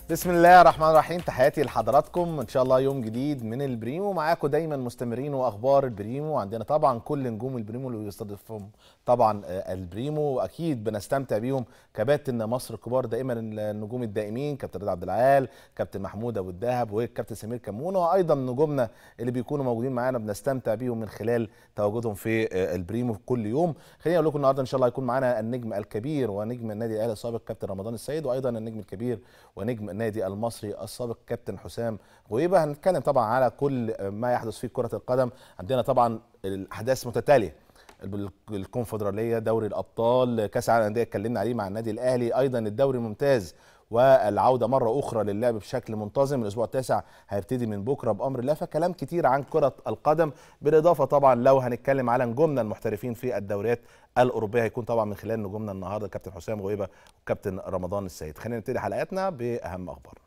بسم الله الرحمن الرحيم تحياتي لحضراتكم ان شاء الله يوم جديد من البريمو معاكم دايما مستمرين واخبار البريمو عندنا طبعا كل نجوم البريمو اللي بيستضيفهم طبعا آه، البريمو واكيد بنستمتع بيهم كباتن مصر الكبار دائما النجوم الدائمين كابتن رضا عبد العال كابتن محمود ابو الدهب والكابتن سمير كمونه وايضا نجومنا اللي بيكونوا موجودين معانا بنستمتع بيهم من خلال تواجدهم في آه، البريمو كل يوم خليني اقول لكم النهارده ان شاء الله هيكون معانا النجم الكبير ونجم النادي الاهلي السابق كابتن رمضان السيد وايضا النجم الكبير ونجم النادي المصري السابق كابتن حسام غويبه هنتكلم طبعا على كل ما يحدث في كره القدم عندنا طبعا الاحداث متتاليه الب- الكونفدراليه دوري الابطال كاس العالم للانديه اتكلمنا عليه مع النادي الاهلي ايضا الدوري الممتاز والعوده مره اخرى للعب بشكل منتظم الاسبوع التاسع هيبتدي من بكره بامر الله فكلام كتير عن كره القدم بالاضافه طبعا لو هنتكلم على نجومنا المحترفين في الدوريات الاوروبيه هيكون طبعا من خلال نجومنا النهارده كابتن حسام غويبه وكابتن رمضان السيد خلينا نبتدي حلقاتنا باهم اخبارنا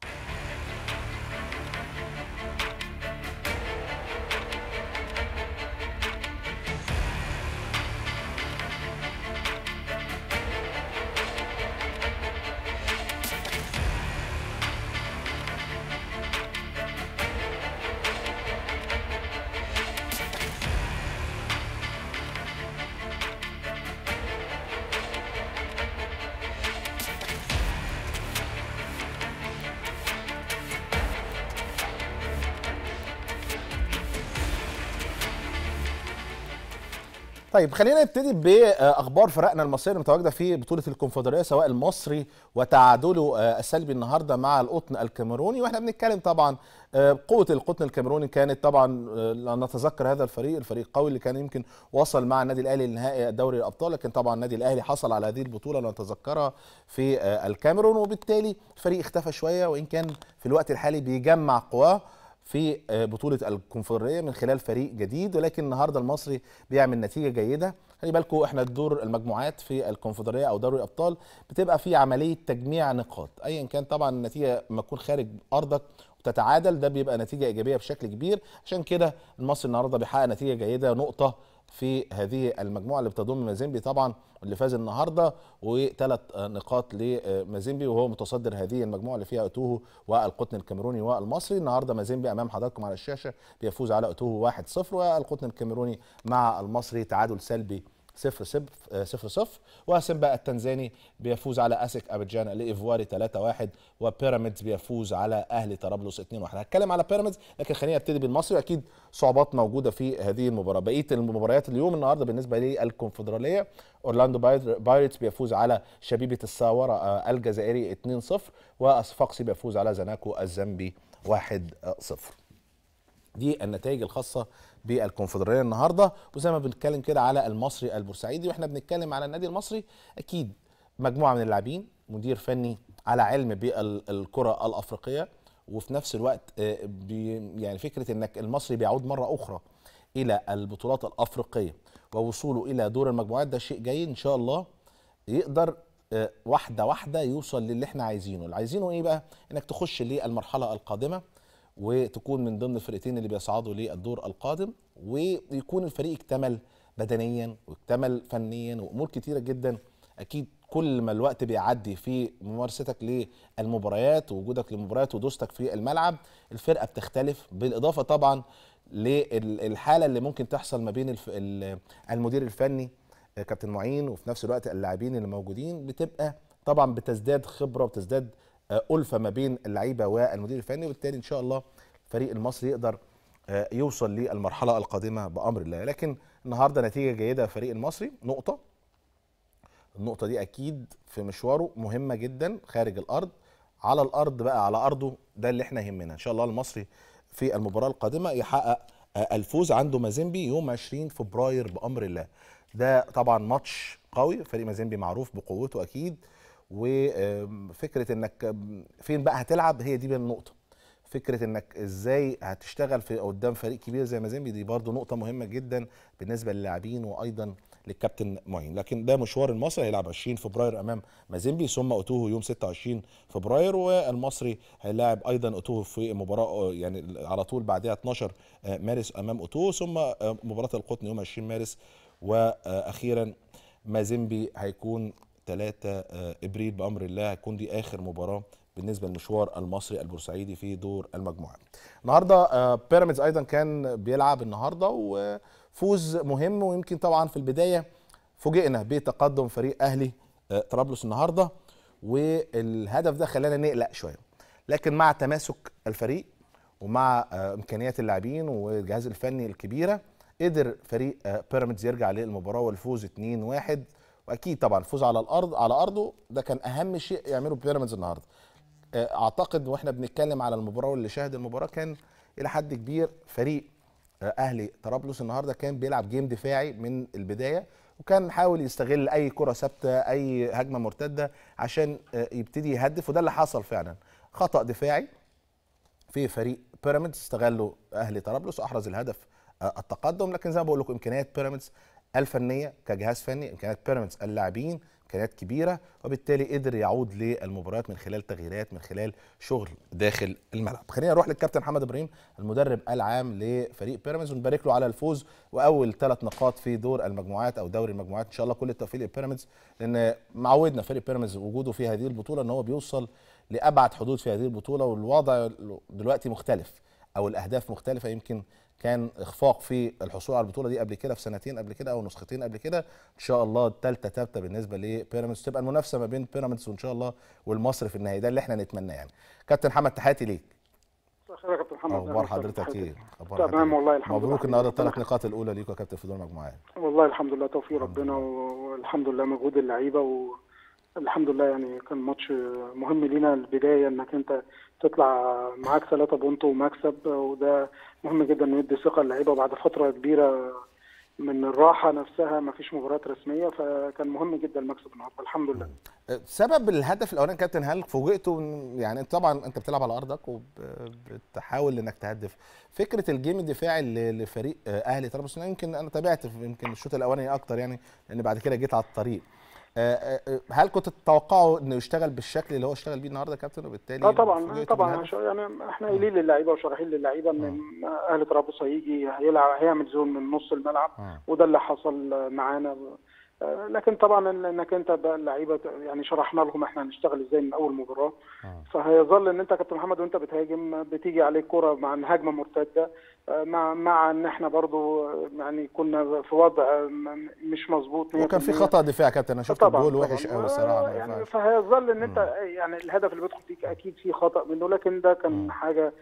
طيب خلينا نبتدي باخبار فرقنا المصريه المتواجده في بطوله الكونفدراليه سواء المصري وتعادله آه، السلبي النهارده مع القطن الكاميروني واحنا بنتكلم طبعا آه، قوه القطن الكاميروني كانت طبعا آه، لا نتذكر هذا الفريق الفريق القوي اللي كان يمكن وصل مع النادي الاهلي لنهائي دوري الابطال لكن طبعا النادي الاهلي حصل على هذه البطوله لو نتذكرها في آه، الكاميرون وبالتالي الفريق اختفى شويه وان كان في الوقت الحالي بيجمع قواه في آه، بطولة الكونفدرالية من خلال فريق جديد ولكن النهارده المصري بيعمل نتيجة جيدة خلي بالكم احنا الدور المجموعات في الكونفدرالية او دوري الابطال بتبقى في عملية تجميع نقاط ايا كان طبعا النتيجة لما تكون خارج ارضك وتتعادل ده بيبقى نتيجة ايجابية بشكل كبير عشان كده المصري النهارده بيحقق نتيجة جيدة نقطة في هذه المجموعة اللي بتضم مازيمبي طبعا اللي فاز النهارده وثلاث نقاط لمازيمبي وهو متصدر هذه المجموعه اللي فيها اوتوهو والقطن الكاميروني والمصري النهارده مازيمبي امام حضراتكم على الشاشه بيفوز على اوتوهو 1-0 والقطن الكاميروني مع المصري تعادل سلبي 0 0 0 0 وسيمبا التنزاني بيفوز على اسك ابيجان لايفواري 3 1 وبيراميدز بيفوز على اهلي طرابلس 2 1 هتكلم على بيراميدز لكن خلينا نبتدي بالمصري اكيد صعوبات موجوده في هذه المباراه بقيه المباريات اليوم النهارده بالنسبه للكونفدراليه اورلاندو باير- بايرتس بيفوز على شبيبه الساوره آه، الجزائري 2 0 وصفاقسي بيفوز على زناكو الزامبي 1 0 دي النتائج الخاصه بالكونفدراليه النهارده وزي ما بنتكلم كده على المصري البورسعيدي واحنا بنتكلم على النادي المصري اكيد مجموعه من اللاعبين مدير فني على علم بالكره الافريقيه وفي نفس الوقت آه، بي يعني فكره انك المصري بيعود مره اخرى الى البطولات الافريقيه ووصوله الى دور المجموعات ده شيء جيد ان شاء الله يقدر آه، واحده واحده يوصل للي احنا عايزينه اللي عايزينه ايه بقى انك تخش للمرحله القادمه وتكون من ضمن الفرقتين اللي بيصعدوا للدور القادم ويكون الفريق اكتمل بدنيا واكتمل فنيا وامور كتيره جدا اكيد كل ما الوقت بيعدي في ممارستك للمباريات ووجودك للمباريات ودوستك في الملعب الفرقه بتختلف بالاضافه طبعا للحاله اللي ممكن تحصل ما بين الف- ال- المدير الفني آه، كابتن معين وفي نفس الوقت اللاعبين اللي موجودين بتبقى طبعا بتزداد خبره وبتزداد آه، ألفة ما بين اللعيبة والمدير الفني وبالتالي إن شاء الله الفريق المصري يقدر آه، يوصل للمرحلة القادمة بأمر الله لكن النهاردة نتيجة جيدة الفريق المصري نقطة النقطة دي أكيد في مشواره مهمة جدا خارج الأرض على الأرض بقى على أرضه ده اللي احنا يهمنا إن شاء الله المصري في المباراة القادمة يحقق آه، الفوز عنده مازيمبي يوم 20 فبراير بأمر الله ده طبعا ماتش قوي فريق مازيمبي معروف بقوته أكيد وفكرة إنك آم، فين بقى هتلعب هي دي بقى النقطة فكره انك ازاي هتشتغل في قدام فريق كبير زي مازيمبي دي برضو نقطه مهمه جدا بالنسبه للاعبين وايضا للكابتن معين لكن ده مشوار المصري هيلعب 20 فبراير امام مازيمبي ثم اوتوهو يوم 26 فبراير والمصري هيلاعب ايضا اوتوهو في مباراه يعني على طول بعدها 12 مارس امام اوتوهو ثم مباراه القطن يوم 20 مارس واخيرا مازيمبي هيكون 3 ابريل بامر الله هتكون دي اخر مباراه بالنسبه للمشوار المصري البورسعيدي في دور المجموعات. النهارده آه، بيراميدز ايضا كان بيلعب النهارده وفوز مهم ويمكن طبعا في البدايه فوجئنا بتقدم فريق اهلي آه، طرابلس النهارده والهدف ده خلانا نقلق شويه لكن مع تماسك الفريق ومع آه، امكانيات اللاعبين والجهاز الفني الكبيره قدر فريق آه، بيراميدز يرجع للمباراه والفوز 2-1 واكيد طبعا الفوز على الارض على ارضه ده كان اهم شيء يعمله بيراميدز النهارده آه، اعتقد واحنا بنتكلم على المباراه واللي شاهد المباراه كان الى حد كبير فريق آه، اهلي طرابلس النهارده كان بيلعب جيم دفاعي من البدايه وكان حاول يستغل اي كره ثابته اي هجمه مرتده عشان آه، يبتدي يهدف وده اللي حصل فعلا خطا دفاعي في فريق بيراميدز استغلوا اهلي طرابلس واحرز الهدف آه، التقدم لكن زي ما بقول لكم امكانيات بيراميدز الفنيه كجهاز فني امكانيات بيراميدز اللاعبين امكانيات كبيره وبالتالي قدر يعود للمباريات من خلال تغييرات من خلال شغل داخل الملعب خلينا نروح للكابتن محمد ابراهيم المدرب العام لفريق بيراميدز ونبارك له على الفوز واول ثلاث نقاط في دور المجموعات او دوري المجموعات ان شاء الله كل التوفيق لبيراميدز لان معودنا فريق بيراميدز وجوده في هذه البطوله ان هو بيوصل لابعد حدود في هذه البطوله والوضع دلوقتي مختلف او الاهداف مختلفه يمكن كان اخفاق في الحصول على البطوله دي قبل كده في سنتين قبل كده او نسختين قبل كده ان شاء الله الثالثه ثابته بالنسبه لبيراميدز تبقى المنافسه ما بين بيراميدز وان شاء الله والمصري في النهائي ده اللي احنا نتمناه يعني كابتن محمد تحياتي ليك خير يا كابتن محمد اخبار حضرتك ايه اخبار تمام والله الحمد لله مبروك النهارده الثلاث نقاط الاولى ليكوا يا كابتن في دور المجموعات والله الحمد لله توفيق ربنا والحمد لله مجهود اللعيبه والحمد لله يعني كان ماتش مهم لينا البدايه انك انت تطلع معاك ثلاثة بونت ومكسب وده مهم جدا انه يدي ثقه للعيبه بعد فتره كبيره من الراحه نفسها ما فيش مباريات رسميه فكان مهم جدا المكسب النهارده الحمد لله سبب الهدف الاولاني كابتن هل فوجئتوا إن- يعني انت طبعا انت بتلعب على ارضك وبتحاول انك تهدف فكره الجيم الدفاعي ل- لفريق آه، اهلي طرابلس أنا يمكن انا تابعت في- يمكن الشوط الاولاني اكتر يعني لان بعد كده جيت على الطريق آه، آه، آه، هل كنت تتوقعوا انه يشتغل بالشكل اللي هو اشتغل بيه النهارده يا كابتن وبالتالي اه طبعا فوجئتوا طبعا بالهدف؟ عشان- يعني احنا قايلين للعيبه وشارحين للعيبه ان اهلي طرابلس هيجي هيلعب هيعمل زون من نص الملعب آه. وده اللي حصل معانا آه، لكن طبعا انك انت بقى اللعيبه يعني شرحنا لهم احنا هنشتغل ازاي من اول مباراه آه. فهيظل ان انت يا كابتن محمد وانت بتهاجم بتيجي عليك كره مع هجمه مرتده آه، مع مع ان احنا برضو آه، يعني كنا في وضع م- مش مظبوط 100% وكان في خطا دفاعي يا كابتن انا شفت طبعا الجول وحش طبعاً. قوي الصراحه ما يعني ينفعش. فهيظل ان انت يعني الهدف اللي بيدخل فيك اكيد في خطا منه لكن ده كان حاجه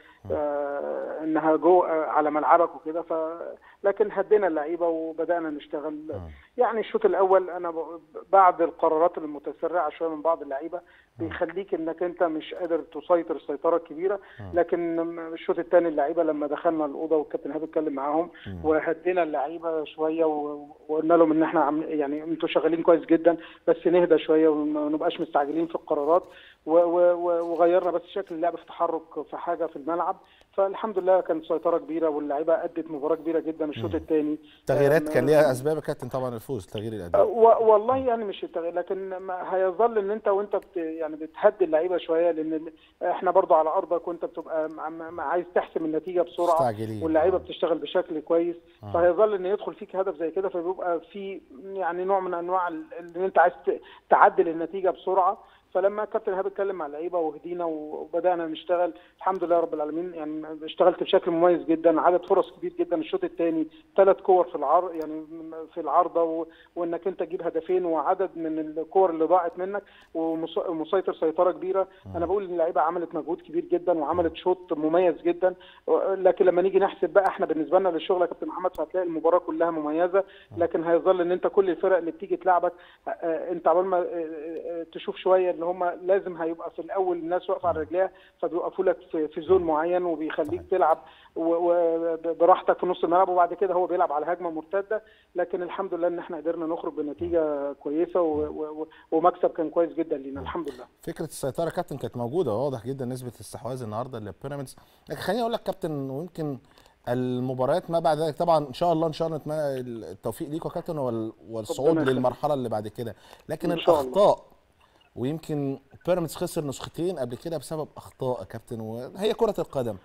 آه انها جو آه، على ملعبك وكده ف لكن هدينا اللعيبه وبدانا نشتغل يعني الشوط الاول انا ب- بعد القرارات المتسرعه شويه من بعض اللعيبه بيخليك انك انت مش قادر تسيطر السيطره الكبيره لكن الشوط الثاني اللعيبه لما دخلنا الاوضه والكابتن هاب اتكلم معاهم وهدينا اللعيبه شويه و- وقلنا لهم ان احنا عم يعني انتوا شغالين كويس جدا بس نهدى شويه وما نبقاش مستعجلين في القرارات و- و- و- وغيرنا بس شكل اللعب في تحرك في حاجه في الملعب فالحمد لله كانت سيطره كبيره واللعيبه ادت مباراه كبيره جدا الشوط الثاني تغييرات كان ليها اسباب يا كابتن طبعا الفوز تغيير الاداء و- والله يعني مش التغيير لكن ما هيظل ان انت وانت بت يعني بتهدي اللعيبه شويه لان ال- احنا برضو على ارضك وانت بتبقى مع- مع- عايز تحسم النتيجه بسرعه مستعجلين. واللعيبه بتشتغل بشكل كويس فهيظل ان يدخل فيك هدف زي كده فبيبقى في يعني نوع من انواع ال- ان انت عايز ت- تعدل النتيجه بسرعه فلما الكابتن ايهاب اتكلم مع اللعيبه وهدينا وبدانا نشتغل الحمد لله رب العالمين يعني اشتغلت بشكل مميز جدا عدد فرص كبير جدا الشوط الثاني ثلاث كور في العرض يعني في العارضه و... وانك انت تجيب هدفين وعدد من الكور اللي ضاعت منك ومسيطر سيطره كبيره انا بقول ان اللعيبه عملت مجهود كبير جدا وعملت شوط مميز جدا لكن لما نيجي نحسب بقى احنا بالنسبه لنا للشغل يا كابتن محمد فهتلاقي المباراه كلها مميزه لكن هيظل ان انت كل الفرق اللي بتيجي تلعبك آه، انت عبال ما آه، آه، تشوف شويه ان هم لازم هيبقى في الاول الناس واقفه على رجليها فبيوقفوا لك في, في زون معين وبيخليك تلعب و- و- براحتك في نص الملعب وبعد كده هو بيلعب على هجمه مرتده لكن الحمد لله ان احنا قدرنا نخرج بنتيجه كويسه و- و- و- ومكسب كان كويس جدا لينا الحمد لله فكره السيطره يا كابتن كانت موجوده واضح جدا نسبه الاستحواذ النهارده لبيراميدز لكن خليني اقول لك كابتن ويمكن المباريات ما بعد ذلك طبعا ان شاء الله ان شاء الله نتمنى التوفيق ليكوا يا كابتن وال- والصعود ربنا يخليك. للمرحله اللي بعد كده لكن إن شاء الله. الاخطاء ويمكن بيراميدز خسر نسختين قبل كده بسبب اخطاء يا كابتن وهي كره القدم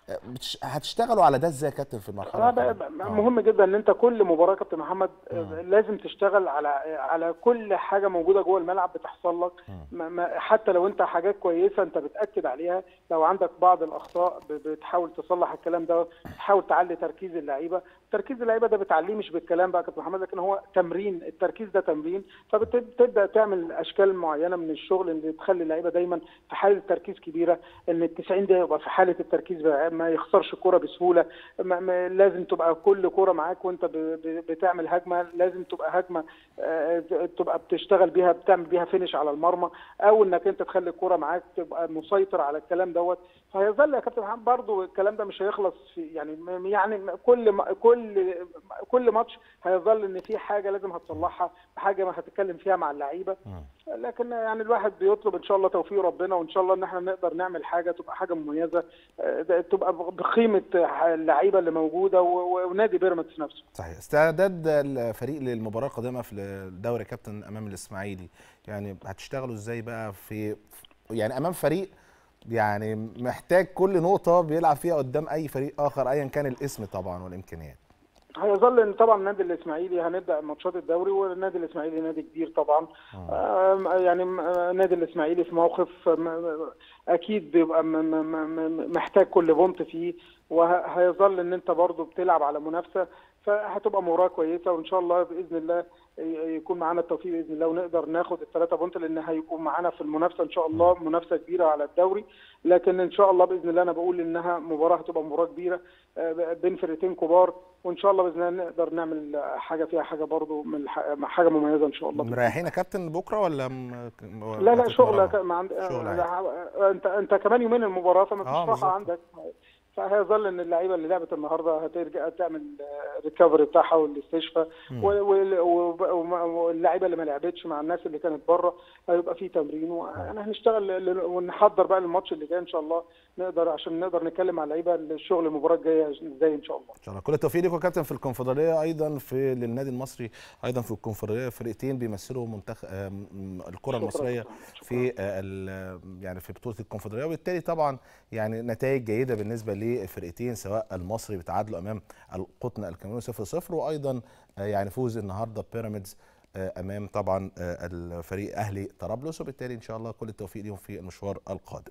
بتش- هتشتغلوا على ده ازاي يا كابتن في المرحله لا القادمة؟ بقى- آه. مهم جدا ان انت كل مباراه يا كابتن محمد آه، لازم تشتغل على على كل حاجه موجوده جوه الملعب بتحصل لك ما ما حتى لو انت حاجات كويسه انت بتاكد عليها لو عندك بعض الاخطاء ب- بتحاول تصلح الكلام ده تحاول تعلي تركيز اللعيبه تركيز اللعيبه ده بتعليه مش بالكلام بقى يا كابتن محمد لكن هو تمرين التركيز ده تمرين فبتبدا تعمل اشكال معينه من الشغل اللي تخلي اللعيبه دايما في حاله تركيز كبيره ان ال 90 دقيقه يبقى في حاله التركيز بقى ما يخسرش كوره بسهوله ما ما لازم تبقى كل كوره معاك وانت ب- ب- بتعمل هجمه لازم تبقى هجمه آه، تبقى بتشتغل بيها بتعمل بيها فينش على المرمى او انك انت تخلي الكوره معاك تبقى مسيطر على الكلام دوت فهيظل يا كابتن محمد برضه الكلام ده مش هيخلص في يعني يعني كل ما- كل كل ماتش هيظل ان في حاجه لازم هتصلحها حاجه ما هتتكلم فيها مع اللعيبه لكن يعني الواحد بيطلب ان شاء الله توفيق ربنا وان شاء الله ان احنا نقدر نعمل حاجه تبقى حاجه مميزه آه، ده تبقى بقيمه اللعيبه اللي موجوده و- و- ونادي بيراميدز نفسه صحيح استعداد الفريق للمباراه القادمه في الدوري يا كابتن امام الاسماعيلي يعني هتشتغلوا ازاي بقى في يعني امام فريق يعني محتاج كل نقطه بيلعب فيها قدام اي فريق اخر ايا كان الاسم طبعا والامكانيات هيظل ان طبعا النادي الاسماعيلي هنبدا ماتشات الدوري والنادي الاسماعيلي نادي كبير طبعا آم، يعني م- آه، النادي الاسماعيلي في موقف م- م- اكيد بيبقى م- م- م- محتاج كل بونت فيه وهيظل ان انت برضو بتلعب على منافسه فهتبقى مباراه كويسه وان شاء الله باذن الله ي- يكون معانا التوفيق باذن الله ونقدر ناخد الثلاثه بونت لان هيكون معانا في المنافسه ان شاء الله منافسه كبيره على الدوري لكن ان شاء الله باذن الله انا بقول انها مباراه هتبقى مباراه كبيره آه، بين فرقتين كبار وان شاء الله باذن الله نقدر نعمل حاجه فيها حاجه برضو من الح- حاجه مميزه ان شاء الله مريحين يا كابتن بكره ولا م... لا لا شغل هتتمرنوا؟ ك- ما عند... شغل عادي. لا، انت انت كمان يومين المباراه فما فيش آه، راحه بالظبط. عندك فهيظل ان اللعيبه اللي لعبت النهارده هترجع تعمل ريكفري بتاعها والاستشفاء وال- وال- وب- وما- واللعيبه اللي ما لعبتش مع الناس اللي كانت بره هيبقى في تمرين وانا هنشتغل ل- ونحضر بقى للماتش اللي جاي ان شاء الله نقدر عشان نقدر نتكلم مع اللعيبه الشغل المباراه الجايه ازاي ان شاء الله ان شاء الله كل التوفيق لكم يا كابتن في الكونفدراليه ايضا في للنادي المصري ايضا في الكونفدراليه فرقتين بيمثلوا منتخب الكره شكراً. المصريه في آه، ال- يعني في بطوله الكونفدراليه وبالتالي طبعا يعني نتائج جيده بالنسبه للفرقتين سواء المصري بتعادلوا امام القطن الكاميروني 0-0 وايضا آه، يعني فوز النهارده بيراميدز آه، امام طبعا آه، الفريق اهلي طرابلس وبالتالي ان شاء الله كل التوفيق ليهم في المشوار القادم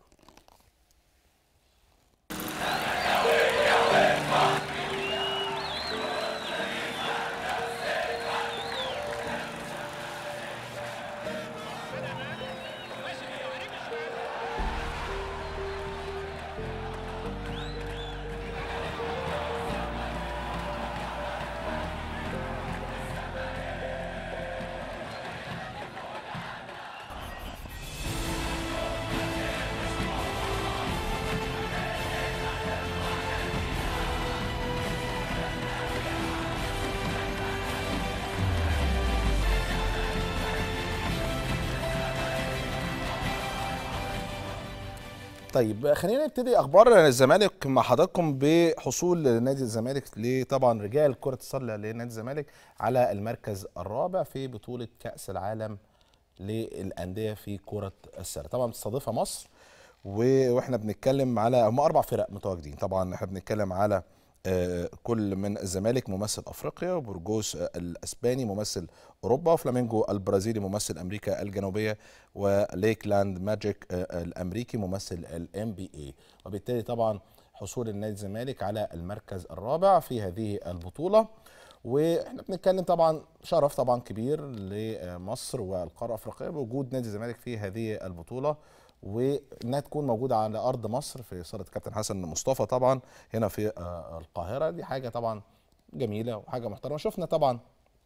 طيب خلينا نبتدي اخبار الزمالك مع حضراتكم بحصول نادي الزمالك لطبعا رجال كره السله لنادي الزمالك على المركز الرابع في بطوله كاس العالم للانديه في كره السله طبعا بتستضيفها مصر و- واحنا بنتكلم على هم اربع فرق متواجدين طبعا احنا بنتكلم على آه، كل من الزمالك ممثل افريقيا وبرجوس آه، الاسباني ممثل اوروبا وفلامينجو البرازيلي ممثل امريكا الجنوبيه وليكلاند ماجيك آه، الامريكي ممثل الام بي اي وبالتالي طبعا حصول النادي الزمالك على المركز الرابع في هذه البطوله واحنا بنتكلم طبعا شرف طبعا كبير لمصر والقاره الافريقيه بوجود نادي الزمالك في هذه البطوله وانها تكون موجوده على ارض مصر في صاله كابتن حسن مصطفى طبعا هنا في آه، القاهره دي حاجه طبعا جميله وحاجه محترمه شفنا طبعا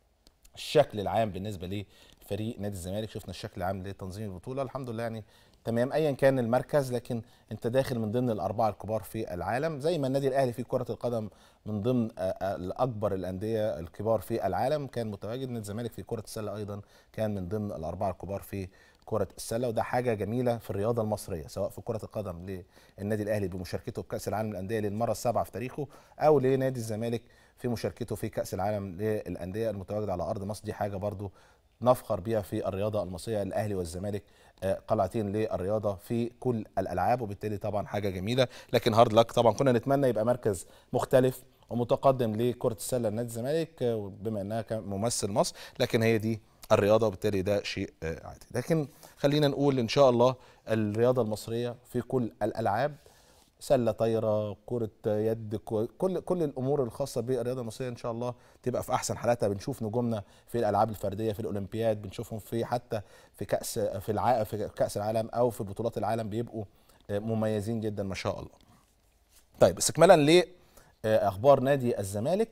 الشكل العام بالنسبه لفريق نادي الزمالك شفنا الشكل العام لتنظيم البطوله الحمد لله يعني تمام ايا كان المركز لكن انت داخل من ضمن الاربعه الكبار في العالم زي ما النادي الاهلي في كره القدم من ضمن آه، آه، الاكبر الانديه الكبار في العالم كان متواجد نادي الزمالك في كره السله ايضا كان من ضمن الاربعه الكبار في كرة السلة وده حاجة جميلة في الرياضة المصرية سواء في كرة القدم للنادي الأهلي بمشاركته بكأس العالم للأندية للمرة السابعة في تاريخه أو لنادي الزمالك في مشاركته في كأس العالم للأندية المتواجدة على أرض مصر دي حاجة برضو نفخر بها في الرياضه المصريه الاهلي والزمالك قلعتين للرياضه في كل الالعاب وبالتالي طبعا حاجه جميله لكن هارد لك طبعا كنا نتمنى يبقى مركز مختلف ومتقدم لكره السله لنادي الزمالك بما انها ممثل مصر لكن هي دي الرياضه وبالتالي ده شيء عادي لكن خلينا نقول ان شاء الله الرياضه المصريه في كل الالعاب سله طايره كره يد كل كل الامور الخاصه بالرياضه المصريه ان شاء الله تبقى في احسن حالاتها بنشوف نجومنا في الالعاب الفرديه في الاولمبياد بنشوفهم في حتى في كاس في الع... في كاس العالم او في بطولات العالم بيبقوا مميزين جدا ما شاء الله طيب استكمالا لاخبار نادي الزمالك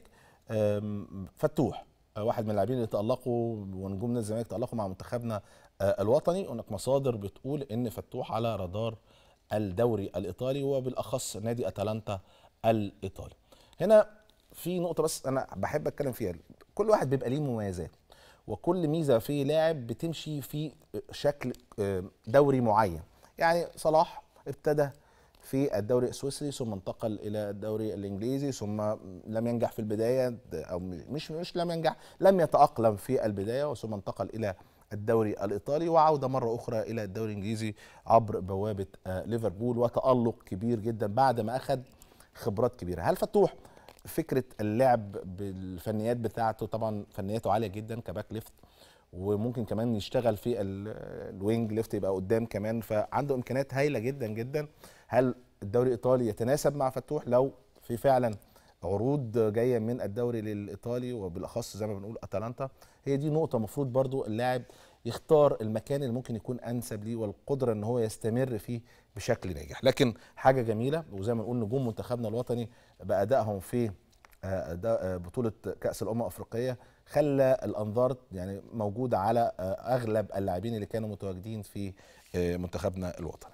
فتوح واحد من اللاعبين اللي تالقوا ونجوم نادي الزمالك تالقوا مع منتخبنا الوطني هناك مصادر بتقول ان فتوح على رادار الدوري الايطالي وبالاخص نادي اتلانتا الايطالي. هنا في نقطه بس انا بحب اتكلم فيها كل واحد بيبقى ليه مميزات وكل ميزه في لاعب بتمشي في شكل دوري معين يعني صلاح ابتدى في الدوري السويسري ثم انتقل الى الدوري الانجليزي ثم لم ينجح في البدايه او مش مش لم ينجح لم يتاقلم في البدايه ثم انتقل الى الدوري الايطالي وعوده مره اخرى الى الدوري الانجليزي عبر بوابه ليفربول وتالق كبير جدا بعد ما اخذ خبرات كبيره هل فتوح فكره اللعب بالفنيات بتاعته طبعا فنياته عاليه جدا كباك ليفت وممكن كمان يشتغل في الوينج ليفت يبقى قدام كمان فعنده امكانيات هايله جدا جدا هل الدوري الايطالي يتناسب مع فتوح لو في فعلا عروض جايه من الدوري الايطالي وبالاخص زي ما بنقول اتلانتا هي دي نقطه المفروض برضو اللاعب يختار المكان اللي ممكن يكون انسب ليه والقدره ان هو يستمر فيه بشكل ناجح لكن حاجه جميله وزي ما نقول نجوم منتخبنا الوطني بادائهم في بطوله كاس الامم الافريقيه خلى الانظار يعني موجوده على اغلب اللاعبين اللي كانوا متواجدين في منتخبنا الوطني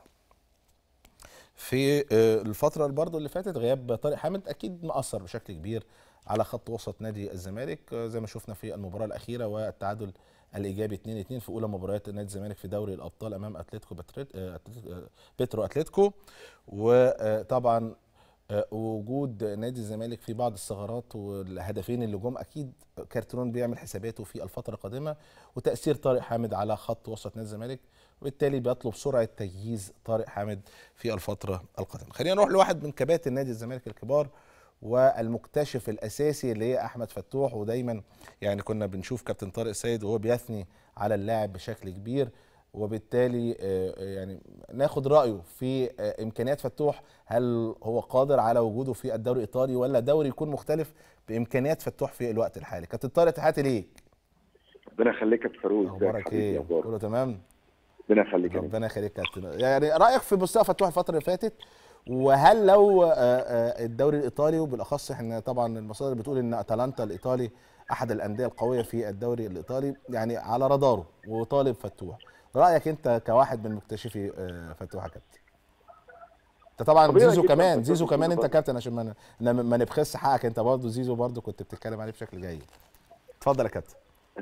في الفترة برضه اللي فاتت غياب طارق حامد أكيد مأثر بشكل كبير على خط وسط نادي الزمالك زي ما شفنا في المباراة الأخيرة والتعادل الإيجابي 2-2 في أولى مباريات نادي الزمالك في دوري الأبطال أمام أتلتيكو بيترو أتلتيكو وطبعا وجود نادي الزمالك في بعض الثغرات والهدفين اللي جم اكيد كارترون بيعمل حساباته في الفتره القادمه وتاثير طارق حامد على خط وسط نادي الزمالك وبالتالي بيطلب سرعه تجهيز طارق حامد في الفتره القادمه. خلينا نروح لواحد من كباتن نادي الزمالك الكبار والمكتشف الاساسي اللي هي احمد فتوح ودايما يعني كنا بنشوف كابتن طارق السيد وهو بيثني على اللاعب بشكل كبير وبالتالي يعني ناخد رايه في امكانيات فتوح هل هو قادر على وجوده في الدوري الايطالي ولا دوري يكون مختلف بامكانيات فتوح في الوقت الحالي كابتن طارق تحياتي ليك ربنا يخليك يا فاروق اخبارك ايه كله تمام ربنا يخليك ربنا يخليك كابتن يعني رايك في مستوى فتوح الفتره اللي فاتت وهل لو الدوري الايطالي وبالاخص احنا طبعا المصادر بتقول ان اتلانتا الايطالي احد الانديه القويه في الدوري الايطالي يعني على راداره وطالب فتوح رايك انت كواحد من مكتشفي فتوح يا كابتن انت طبعا زيزو كمان زيزو كمان انت كابتن عشان ما ما نبخس حقك انت برضه زيزو برضه كنت بتتكلم عليه بشكل جيد اتفضل يا كابتن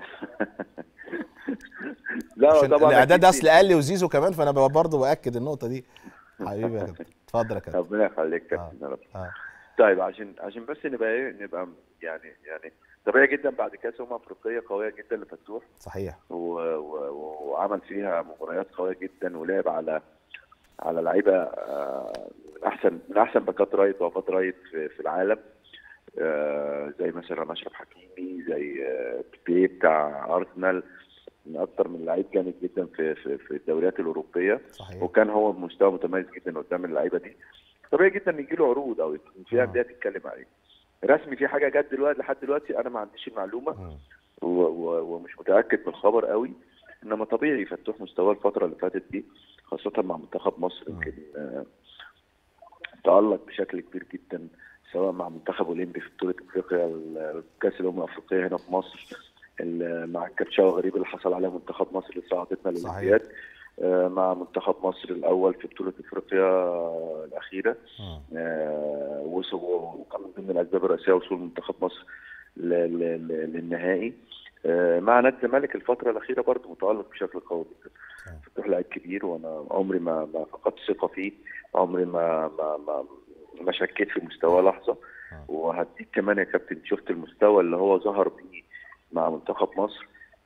لا طبعا الاعداد اصل قال لي وزيزو كمان فانا برضه باكد النقطه دي حبيبي يا كابتن اتفضل يا كابتن ربنا يخليك كابتن آه. آه. طيب عشان عشان بس نبقى ايه نبقى يعني يعني طبيعي جدا بعد كاس امم افريقيه قويه جدا لفتوح صحيح و... و... وعمل فيها مباريات قويه جدا ولعب على على لعيبه من احسن من احسن باكات رايت وباكات رايت في, في العالم زي مثلا اشرف حكيمي زي بيبي بتاع ارسنال من اكتر من لعيب جامد جدا في في, في الدوريات الاوروبيه صحيح. وكان هو بمستوى متميز جدا قدام اللعيبه دي طبيعي جدا يجي له عروض او يكون في انديه تتكلم عليه رسمي في حاجه جت دلوقتي لحد دلوقتي انا ما عنديش المعلومه و و ومش متاكد من الخبر قوي انما طبيعي يفتح مستواه الفتره اللي فاتت دي خاصه مع منتخب مصر يمكن آه تالق بشكل كبير جدا سواء مع منتخب اولمبي في بطوله افريقيا كاس الامم الافريقيه هنا في مصر مع الكاتشاو غريب اللي حصل عليه منتخب مصر اللي صعدتنا للاولمبياد مع منتخب مصر الاول في بطوله افريقيا الاخيره آه وكان من ضمن الاسباب الرئيسيه وصول منتخب مصر للنهائي آه مع نادي الزمالك الفتره الاخيره برضه متالق بشكل قوي جدا فتوح لعيب كبير وانا عمري ما ما فقدت ثقه فيه عمري ما ما ما, ما شكيت في مستواه لحظه وهديك كمان يا كابتن شفت المستوى اللي هو ظهر بيه مع منتخب مصر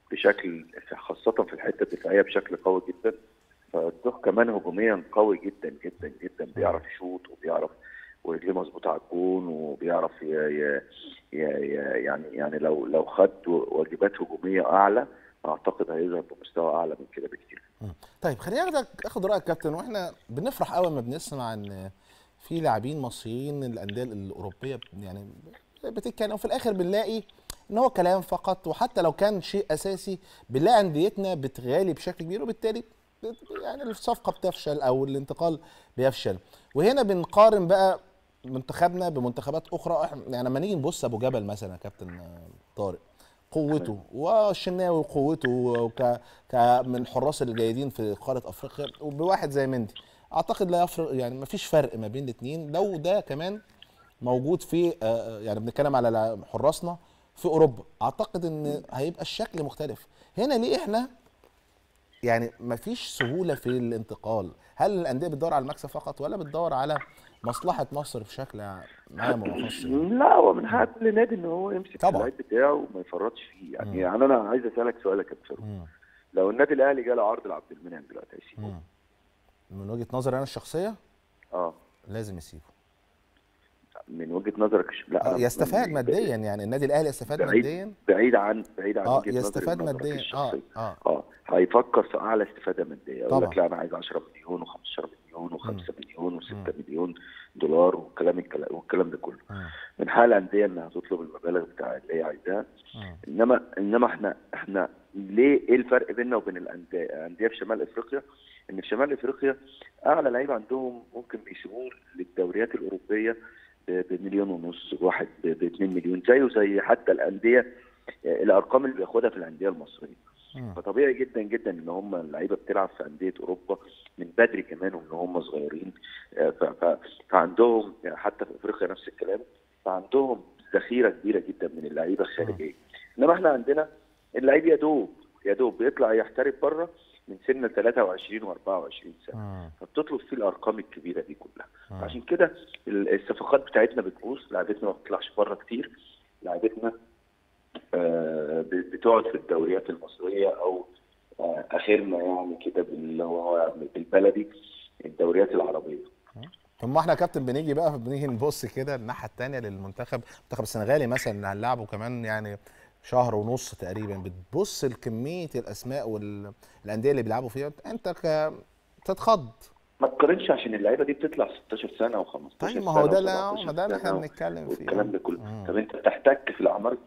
بشكل خاصه في الحته الدفاعيه بشكل قوي جدا فتوخ كمان هجوميا قوي جدا جدا جدا بيعرف يشوط وبيعرف ورجليه مظبوطه على الجون وبيعرف ي... ي... ي... يعني يعني لو لو خد واجبات هجوميه اعلى اعتقد هيظهر بمستوى اعلى من كده بكتير. طيب خليني اخدك اخد رايك كابتن واحنا بنفرح قوي لما بنسمع ان في لاعبين مصريين الانديه الاوروبيه يعني بتتكلم وفي الاخر بنلاقي ان هو كلام فقط وحتى لو كان شيء اساسي بنلاقي انديتنا بتغالي بشكل كبير وبالتالي يعني الصفقه بتفشل او الانتقال بيفشل وهنا بنقارن بقى منتخبنا بمنتخبات اخرى يعني لما نيجي نبص ابو جبل مثلا يا كابتن طارق قوته والشناوي وقوته ك... ك من الحراس الجيدين في قاره افريقيا وبواحد زي مندي اعتقد لا يفرق يعني ما فيش فرق ما بين الاثنين لو ده كمان موجود في يعني بنتكلم على حراسنا في اوروبا اعتقد ان هيبقى الشكل مختلف هنا ليه احنا يعني ما فيش سهوله في الانتقال هل الانديه بتدور على المكسب فقط ولا بتدور على مصلحه مصر بشكل عام وخاص لا هو من حق كل نادي ان هو يمسك اللعيب بتاعه وما يفرطش فيه يعني, مم. يعني انا عايز اسالك سؤال يا كابتن لو النادي الاهلي جاله عرض لعبد المنعم دلوقتي هيسيبه من وجهه نظري انا الشخصيه اه لازم يسيبه من وجهه نظرك لا آه يستفاد ماديا يعني النادي الاهلي يستفاد بعيد ماديا بعيد عن بعيد عن اه يستفاد ماديا اه اه اه هيفكر في اعلى استفاده ماديه يقول لك لا انا عايز 10 مليون و15 مليون و5 مليون و6 مليون دولار والكلام والكلام ده كله مم. من حال الانديه انها تطلب المبالغ بتاع اللي هي عايزاها انما انما احنا احنا ليه ايه الفرق بيننا وبين الانديه الانديه في شمال افريقيا ان في شمال افريقيا اعلى لعيبه عندهم ممكن بيسيبوه للدوريات الاوروبيه بمليون ونص واحد ب 2 مليون زيه زي حتى الانديه الارقام اللي بياخدها في الانديه المصريه فطبيعي جدا جدا ان هم اللعيبه بتلعب في انديه اوروبا من بدري كمان وان هم صغيرين فعندهم حتى في افريقيا نفس الكلام فعندهم ذخيره كبيره جدا من اللعيبه الخارجيه انما احنا عندنا اللعيب يا دوب يا دوب بيطلع يحترف بره من سن 23 و24 سنه فبتطلب فيه الارقام الكبيره دي كلها عشان كده الصفقات بتاعتنا بتبوظ لعيبتنا ما بتطلعش بره كتير لعيبتنا آه بتقعد في الدوريات المصريه او آه اخرنا يعني كده اللي هو بالبلدي الدوريات العربيه طب ما احنا يا كابتن بنيجي بقى بنيجي نبص كده الناحيه الثانيه للمنتخب المنتخب السنغالي مثلا اللي هنلعبه كمان يعني شهر ونص تقريبا بتبص لكميه الاسماء والانديه اللي بيلعبوا فيها انت ك... تتخض ما تقارنش عشان اللعيبه دي بتطلع 16 سنه و15 طيب ما هو ده لا ما ده اللي احنا بنتكلم فيه والكلام ده كله طب انت بتحتك في الاعمار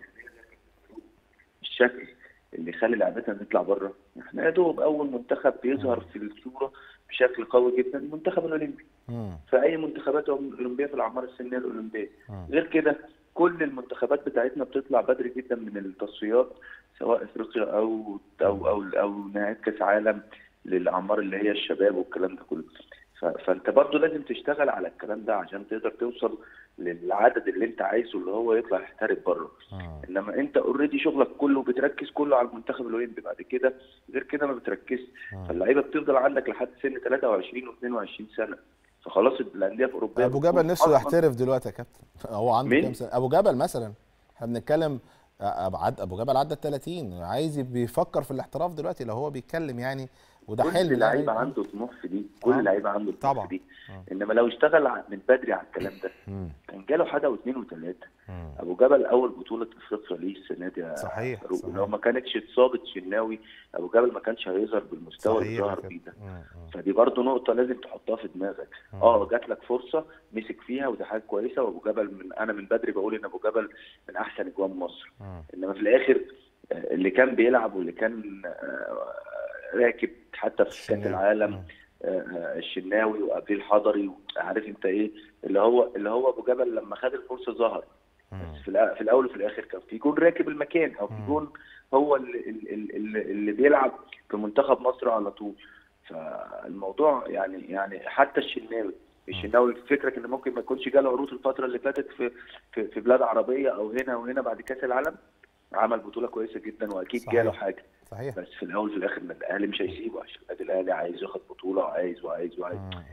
الشكل اللي يخلي لعبتنا نطلع بره احنا يا دوب اول منتخب بيظهر في الصوره بشكل قوي جدا المنتخب الاولمبي في اي منتخبات اولمبيه في الاعمار السنيه الاولمبيه غير كده كل المنتخبات بتاعتنا بتطلع بدري جدا من التصفيات سواء افريقيا او او او, أو نهائي كاس عالم للاعمار اللي هي الشباب والكلام ده كله فانت برضو لازم تشتغل على الكلام ده عشان تقدر توصل للعدد اللي انت عايزه اللي هو يطلع يحترف بره انما انت اوريدي شغلك كله بتركز كله على المنتخب الاولمبي بعد كده غير كده ما بتركزش فاللعيبه بتفضل عندك لحد سن 23 و22 سنه فخلاص الانديه في اوروبا ابو جبل نفسه يحترف دلوقتي يا كابتن هو عنده كام سنه ابو جبل مثلا احنا بنتكلم ابعد ابو جبل عدى ال 30 عايز بيفكر في الاحتراف دلوقتي لو هو بيتكلم يعني وده حلم كل لعيب عنده طموح في دي كل آه. لعيب عنده طموح في دي آه. انما لو اشتغل من بدري على الكلام ده كان جاله حاجه واثنين وثلاثه ابو جبل اول بطوله افريقيا ليه السنه دي صحيح, صحيح لو ما كانتش اتصابت شناوي ابو جبل ما كانش هيظهر بالمستوى اللي ظهر بيه ده فدي برضو نقطه لازم تحطها في دماغك اه جات لك فرصه مسك فيها ودي حاجه كويسه وابو جبل من انا من بدري بقول ان ابو جبل من احسن اجوان مصر انما في الاخر اللي كان بيلعب واللي كان راكب حتى في كاس العالم الشناوي وقبليه الحضري عارف انت ايه اللي هو اللي هو ابو جبل لما خد الفرصه ظهر بس في, في الاول وفي الاخر كان في جون راكب المكان او في جون هو اللي, اللي, اللي بيلعب في منتخب مصر على طول فالموضوع يعني يعني حتى الشناوي الشناوي فكرك ان ممكن ما يكونش جاله عروض الفتره اللي فاتت في في, في بلاد عربيه او هنا وهنا بعد كاس العالم عمل بطوله كويسه جدا واكيد صحيح. جاله حاجه صحيح بس في الاول في الاخر الاهلي مش هيسيبه عشان النادي الاهلي عايز ياخد بطوله وعايز وعايز وعايز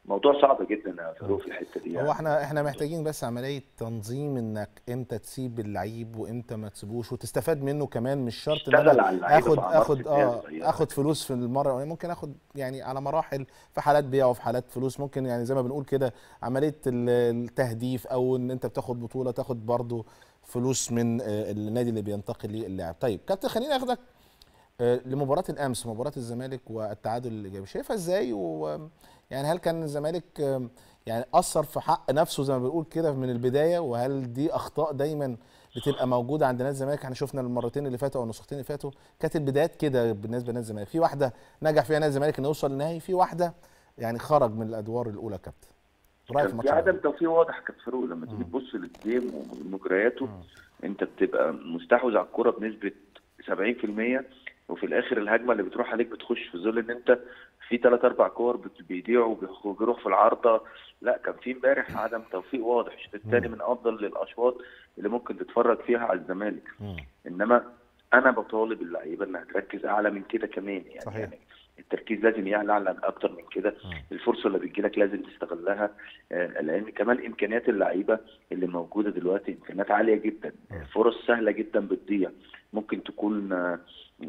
موضوع صعب جدا يا فاروق في الحته دي هو احنا احنا محتاجين بس عمليه تنظيم انك امتى تسيب اللعيب وامتى ما تسيبوش وتستفاد منه كمان مش شرط ان اشتغل على انا اللعيبة اخد في أعمار اخد سنية اه صغيرة. اخد فلوس في المره ممكن اخد يعني على مراحل في حالات بيع وفي حالات فلوس ممكن يعني زي ما بنقول كده عمليه ال- التهديف او ان انت بتاخد بطوله تاخد برضه فلوس من آه، النادي اللي بينتقل ليه اللاعب طيب كابتن خليني اخدك آه، لمباراة الأمس مباراة الزمالك والتعادل الإيجابي شايفها إزاي و يعني هل كان الزمالك آم، يعني أثر في حق نفسه زي ما بنقول كده من البداية وهل دي أخطاء دايما بتبقى موجودة عند نادي الزمالك احنا شفنا المرتين اللي فاتوا أو النسختين اللي فاتوا كانت البدايات كده بالنسبة لنادي الزمالك في واحدة نجح فيها نادي الزمالك إنه يوصل للنهائي في واحدة يعني خرج من الأدوار الأولى يا كابتن رأيك في كان الماتش في ده؟ عدم توفيق واضح كابتن فاروق لما تيجي تبص للجيم ومجرياته انت بتبقى مستحوذ على الكوره بنسبه 70% وفي الاخر الهجمه اللي بتروح عليك بتخش في ظل ان انت في ثلاث اربع كور بت- بيضيعوا بيخ- بيروح في العارضه لا كان في امبارح عدم توفيق واضح الشوط الثاني من افضل الاشواط اللي ممكن تتفرج فيها على الزمالك مم. انما انا بطالب اللعيبه انها تركز اعلى من كده كمان يعني, صحيح. يعني التركيز لازم يعلى اعلى اكتر من كده مم. الفرصه اللي بتجيلك لازم تستغلها آه، لان كمان امكانيات اللعيبه اللي موجوده دلوقتي امكانيات عاليه جدا فرص سهله جدا بتضيع ممكن تكون آه،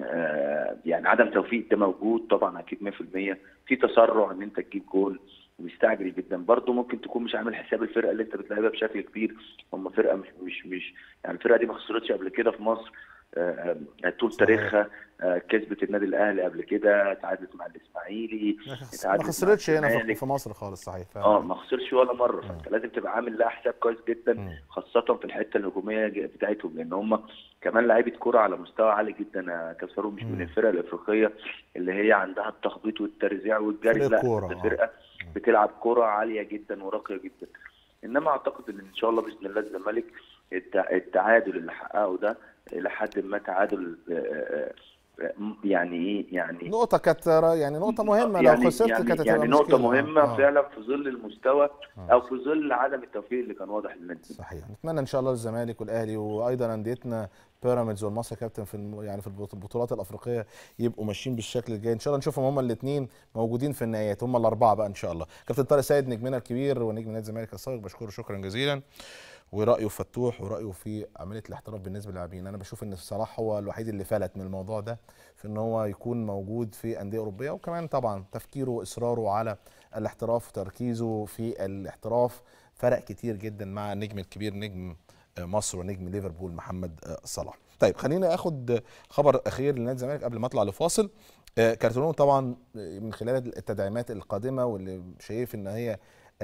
آه، يعني عدم توفيق ده موجود طبعا اكيد 100% في تسرع ان انت تجيب جول مستعجل جدا برضه ممكن تكون مش عامل حساب الفرقه اللي انت بتلعبها بشكل كبير هم فرقه مش مش مش يعني الفرقه دي ما خسرتش قبل كده في مصر آه، آه، طول صحيح. تاريخها آه، كسبت النادي الاهلي قبل كده تعادلت مع الاسماعيلي ما خس- اتعادلت ما مع خسرتش هنا في- الزمالك. في مصر خالص صحيح فعلا. اه ما خسرش ولا مره فانت لازم تبقى عامل لها حساب كويس جدا مم. خاصه في الحته الهجوميه ج- بتاعتهم لان هم كمان لعيبه كوره على مستوى عالي جدا يا كابتن فاروق مش مم. من الفرق الافريقيه اللي هي عندها التخبيط والترزيع والجري فرقة لا كورة، ده آه. فرقه بتلعب كوره عاليه جدا وراقيه جدا انما اعتقد ان ان شاء الله باذن الله الزمالك التع- التعادل اللي حققه ده الى حد ما تعادل آه، آه، آه، يعني ايه يعني نقطة كانت يعني نقطة مهمة يعني لو خسرت يعني, كانت هتبقى يعني نقطة مشكلة. مهمة آه. فعلا في ظل المستوى آه. أو في ظل عدم التوفيق اللي كان واضح للنادي صحيح نتمنى ان شاء الله الزمالك والاهلي وايضا انديتنا بيراميدز والمصري يا كابتن في الم... يعني في البط- البطولات الافريقيه يبقوا ماشيين بالشكل الجاي ان شاء الله نشوفهم هم الاثنين موجودين في النهايات هم الاربعه بقى ان شاء الله كابتن طارق سيد نجمنا الكبير ونجم نادي الزمالك السابق بشكره شكرا جزيلا ورايه فتوح ورايه في عمليه الاحتراف بالنسبه للاعبين انا بشوف ان صلاح هو الوحيد اللي فلت من الموضوع ده في ان هو يكون موجود في انديه اوروبيه وكمان طبعا تفكيره واصراره على الاحتراف وتركيزه في الاحتراف فرق كتير جدا مع النجم الكبير نجم مصر ونجم ليفربول محمد صلاح طيب خلينا اخد خبر اخير لنادي الزمالك قبل ما اطلع لفاصل كارتونون طبعا من خلال التدعيمات القادمه واللي شايف ان هي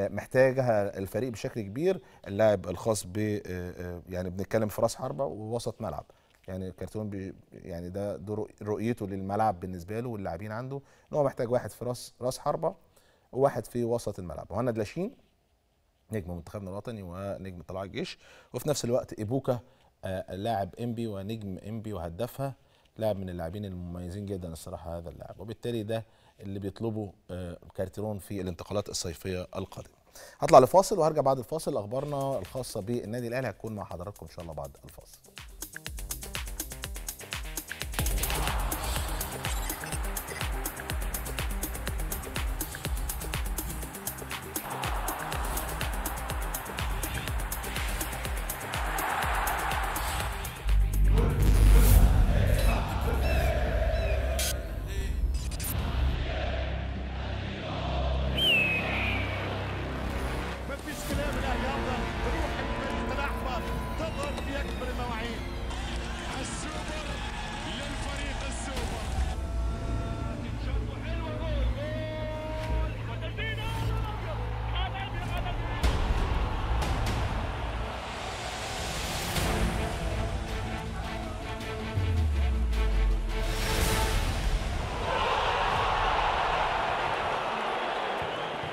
محتاجها الفريق بشكل كبير اللاعب الخاص ب يعني بنتكلم في راس حربه ووسط ملعب يعني كارتون بي يعني ده, ده رؤيته للملعب بالنسبه له واللاعبين عنده ان هو محتاج واحد في راس راس حربه وواحد في وسط الملعب مهند لاشين نجم منتخبنا الوطني ونجم طلائع الجيش وفي نفس الوقت ايبوكا آه لاعب انبي ونجم انبي وهدافها لاعب من اللاعبين المميزين جدا الصراحه هذا اللاعب وبالتالي ده اللي بيطلبه آه كارتيرون في الانتقالات الصيفيه القادمه هطلع لفاصل وهرجع بعد الفاصل اخبارنا الخاصه بالنادي الاهلي هتكون مع حضراتكم ان شاء الله بعد الفاصل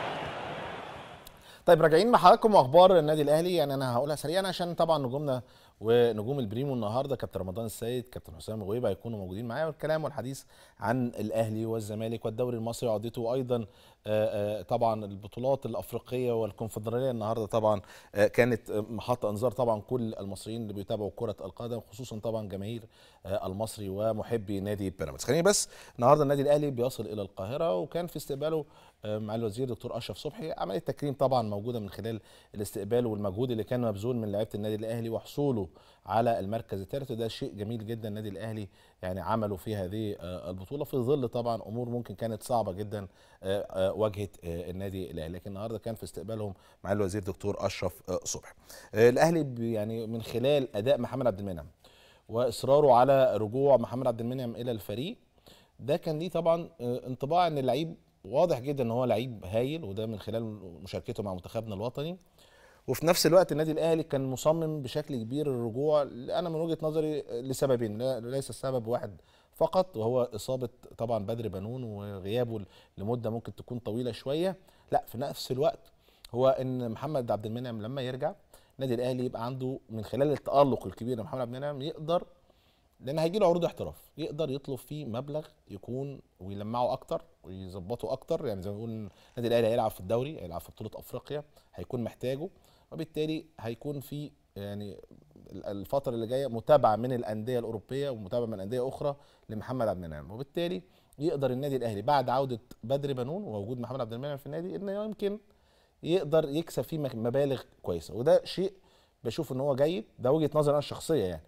طيب راجعين مع حضراتكم اخبار النادي الاهلي يعني انا هقولها سريعا عشان طبعا نجومنا ونجوم البريمو النهارده كابتن رمضان السيد كابتن حسام غويبه هيكونوا موجودين معايا والكلام والحديث عن الاهلي والزمالك والدوري المصري وعودته وايضا آه، آه، طبعا البطولات الافريقيه والكونفدراليه النهارده طبعا آه، كانت آه، محط انظار طبعا كل المصريين اللي بيتابعوا كره القدم خصوصا طبعا جماهير آه، المصري ومحبي نادي بيراميدز خليني بس النهارده النادي الاهلي بيصل الى القاهره وكان في استقباله آه، مع الوزير دكتور اشرف صبحي عمليه تكريم طبعا موجوده من خلال الاستقبال والمجهود اللي كان مبذول من لعيبه النادي الاهلي وحصوله على المركز الثالث وده شيء جميل جدا النادي الاهلي يعني عمله في هذه آه، البطوله في ظل طبعا امور ممكن كانت صعبه جدا آه، آه، واجهت آه، النادي الاهلي لكن النهارده كان في استقبالهم مع الوزير دكتور اشرف آه، صبحي آه، الاهلي بي- يعني من خلال اداء محمد عبد المنعم واصراره على رجوع محمد عبد المنعم الى الفريق ده كان ليه طبعا آه، انطباع ان اللعيب واضح جدا ان هو لعيب هايل وده من خلال مشاركته مع منتخبنا الوطني وفي نفس الوقت النادي الاهلي كان مصمم بشكل كبير الرجوع انا من وجهه نظري لسببين لا- ليس السبب واحد فقط وهو اصابه طبعا بدر بنون وغيابه لمده ممكن تكون طويله شويه لا في نفس الوقت هو ان محمد عبد المنعم لما يرجع النادي الاهلي يبقى عنده من خلال التالق الكبير لمحمد عبد المنعم يقدر لان هيجي له عروض احتراف يقدر يطلب فيه مبلغ يكون ويلمعه اكتر ويظبطه اكتر يعني زي ما بنقول النادي الاهلي هيلعب في الدوري هيلعب في بطوله افريقيا هيكون محتاجه وبالتالي هيكون في يعني الفتره اللي جايه متابعه من الانديه الاوروبيه ومتابعه من انديه اخرى لمحمد عبد المنعم وبالتالي يقدر النادي الاهلي بعد عوده بدر بنون ووجود محمد عبد المنعم في النادي انه يمكن يقدر يكسب فيه مبالغ كويسه وده شيء بشوف ان هو جيد ده وجهه نظري انا الشخصيه يعني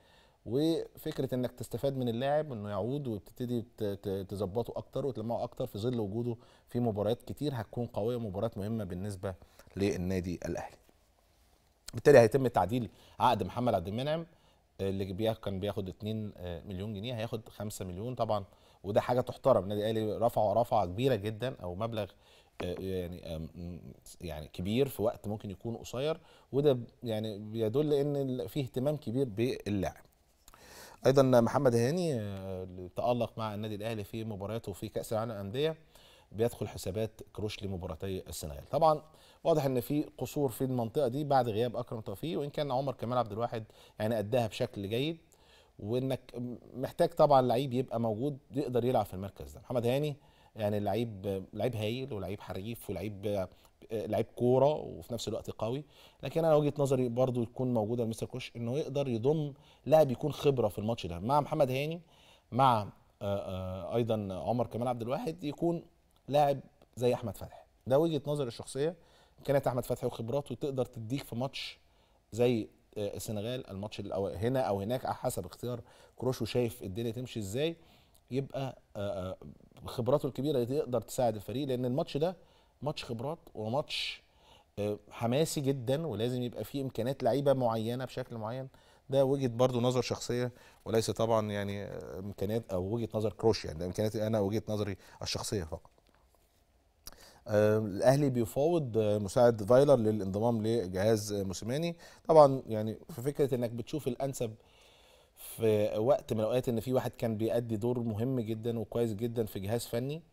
وفكره انك تستفاد من اللاعب انه يعود وتبتدي ت- ت- تظبطه اكتر وتلمعه اكتر في ظل وجوده في مباريات كتير هتكون قويه مباريات مهمه بالنسبه للنادي الاهلي. بالتالي هيتم تعديل عقد محمد عبد المنعم اللي بياخد كان بياخد 2 مليون جنيه هياخد 5 مليون طبعا وده حاجه تحترم النادي الاهلي رفعه رفعه كبيره جدا او مبلغ آه، يعني آم، يعني كبير في وقت ممكن يكون قصير وده يعني بيدل ان ال- فيه اهتمام كبير باللاعب. ايضا محمد هاني آه، اللي تالق مع النادي الاهلي في مبارياته في كاس العالم للانديه بيدخل حسابات كروش لمباراتي السنغال طبعا واضح ان في قصور في المنطقه دي بعد غياب اكرم توفيق وان كان عمر كمال عبد الواحد يعني اداها بشكل جيد وانك محتاج طبعا لعيب يبقى موجود يقدر يلعب في المركز ده محمد هاني يعني لعيب لعيب هايل ولعيب حريف ولعيب لعيب كوره وفي نفس الوقت قوي لكن انا وجهه نظري برضو يكون موجوده لمستر كروش انه يقدر يضم لاعب يكون خبره في الماتش ده مع محمد هاني مع آه، آه، ايضا عمر كمال عبد الواحد يكون لاعب زي احمد فتحي ده وجهه نظري الشخصيه كانت احمد فتحي وخبراته تقدر تديك في ماتش زي آه، السنغال الماتش اللي أو هنا او هناك على حسب اختيار كروش وشايف الدنيا تمشي ازاي يبقى آه، آه، خبراته الكبيره اللي تقدر تساعد الفريق لان الماتش ده ماتش خبرات وماتش آه، حماسي جدا ولازم يبقى فيه امكانيات لعيبه معينه بشكل معين ده وجهه برضو نظر شخصيه وليس طبعا يعني آه، امكانيات او وجهه نظر كروش يعني ده امكانياتي انا وجهه نظري الشخصيه فقط آه، الاهلي بيفاوض آه، مساعد فايلر للانضمام لجهاز آه، موسيماني طبعا يعني في فكره انك بتشوف الانسب في وقت من الاوقات ان في واحد كان بيأدي دور مهم جدا وكويس جدا في جهاز فني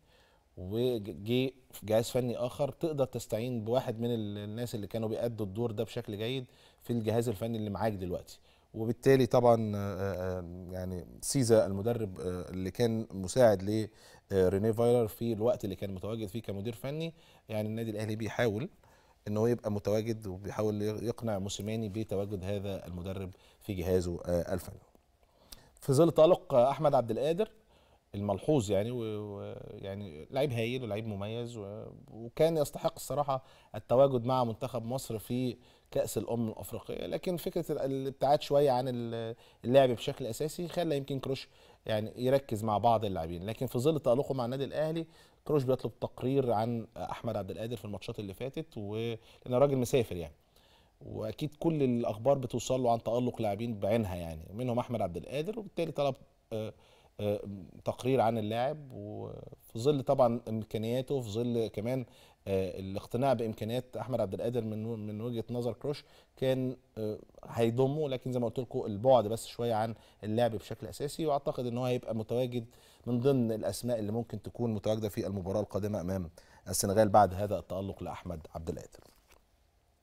وجي في جهاز فني اخر تقدر تستعين بواحد من ال- الناس اللي كانوا بيأدوا الدور ده بشكل جيد في الجهاز الفني اللي معاك دلوقتي وبالتالي طبعا آه، آه، يعني سيزا المدرب آه، اللي كان مساعد ل آه، رينيه فايلر في الوقت اللي كان متواجد فيه كمدير فني يعني النادي الاهلي بيحاول ان هو يبقى متواجد وبيحاول يقنع موسيماني بتواجد هذا المدرب في جهازه آه، الفني في ظل تألق احمد عبد القادر الملحوظ يعني ويعني لعيب هايل ولعيب مميز و- وكان يستحق الصراحه التواجد مع منتخب مصر في كأس الأمم الأفريقية لكن فكرة ال- الابتعاد شوية عن ال- اللعب بشكل أساسي خلى يمكن كروش يعني يركز مع بعض اللاعبين لكن في ظل تألقه مع النادي الأهلي كروش بيطلب تقرير عن أحمد عبد القادر في الماتشات اللي فاتت ولأن راجل مسافر يعني واكيد كل الاخبار بتوصل له عن تالق لاعبين بعينها يعني منهم احمد عبد القادر وبالتالي طلب آه، آه، تقرير عن اللاعب وفي ظل طبعا امكانياته في ظل كمان آه، الاقتناع بامكانيات احمد عبد القادر من من وجهه نظر كروش كان آه، هيضمه لكن زي ما قلت لكم البعد بس شويه عن اللعب بشكل اساسي واعتقد ان هو هيبقى متواجد من ضمن الاسماء اللي ممكن تكون متواجده في المباراه القادمه امام السنغال بعد هذا التالق لاحمد عبد القادر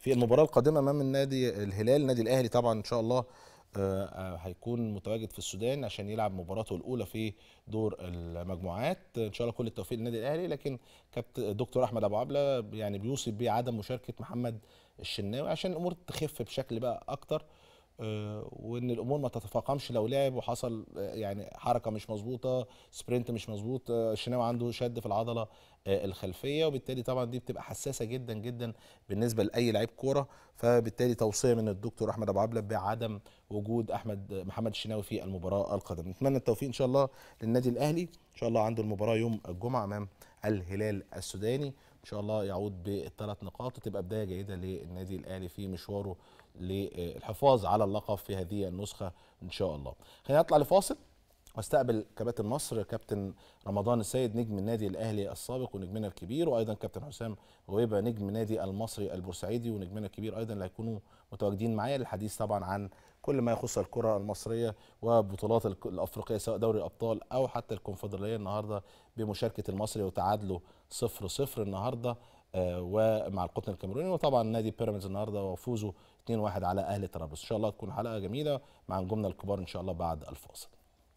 في المباراه القادمه امام النادي الهلال النادي الاهلي طبعا ان شاء الله آه، آه، هيكون متواجد في السودان عشان يلعب مباراته الاولى في دور المجموعات ان شاء الله كل التوفيق للنادي الاهلي لكن كابتن دكتور احمد ابو عبله يعني بيوصي بعدم مشاركه محمد الشناوي عشان الامور تخف بشكل بقى اكتر آه، وان الامور ما تتفاقمش لو لعب وحصل آه، يعني حركه مش مظبوطه سبرنت مش مظبوط آه، الشناوي عنده شد في العضله آه، الخلفيه وبالتالي طبعا دي بتبقى حساسه جدا جدا بالنسبه لاي لعيب كوره فبالتالي توصيه من الدكتور احمد ابو عبله بعدم وجود احمد محمد الشناوي في المباراه القادمه نتمنى التوفيق ان شاء الله للنادي الاهلي ان شاء الله عنده المباراه يوم الجمعه امام الهلال السوداني ان شاء الله يعود بالثلاث نقاط وتبقى بدايه جيده للنادي الاهلي في مشواره للحفاظ على اللقب في هذه النسخه ان شاء الله خلينا نطلع لفاصل واستقبل كباتن مصر كابتن رمضان السيد نجم النادي الاهلي السابق ونجمنا الكبير وايضا كابتن حسام غويبه نجم نادي المصري البورسعيدي ونجمنا الكبير ايضا اللي هيكونوا متواجدين معايا للحديث طبعا عن كل ما يخص الكره المصريه وبطولات الك- الافريقيه سواء دوري الابطال او حتى الكونفدراليه النهارده بمشاركه المصري وتعادله 0 0 النهارده آه، ومع القطن الكاميروني وطبعا نادي بيراميدز النهارده وفوزه 2-1 على اهلي طرابلس ان شاء الله تكون حلقه جميله مع نجومنا الكبار ان شاء الله بعد الفاصل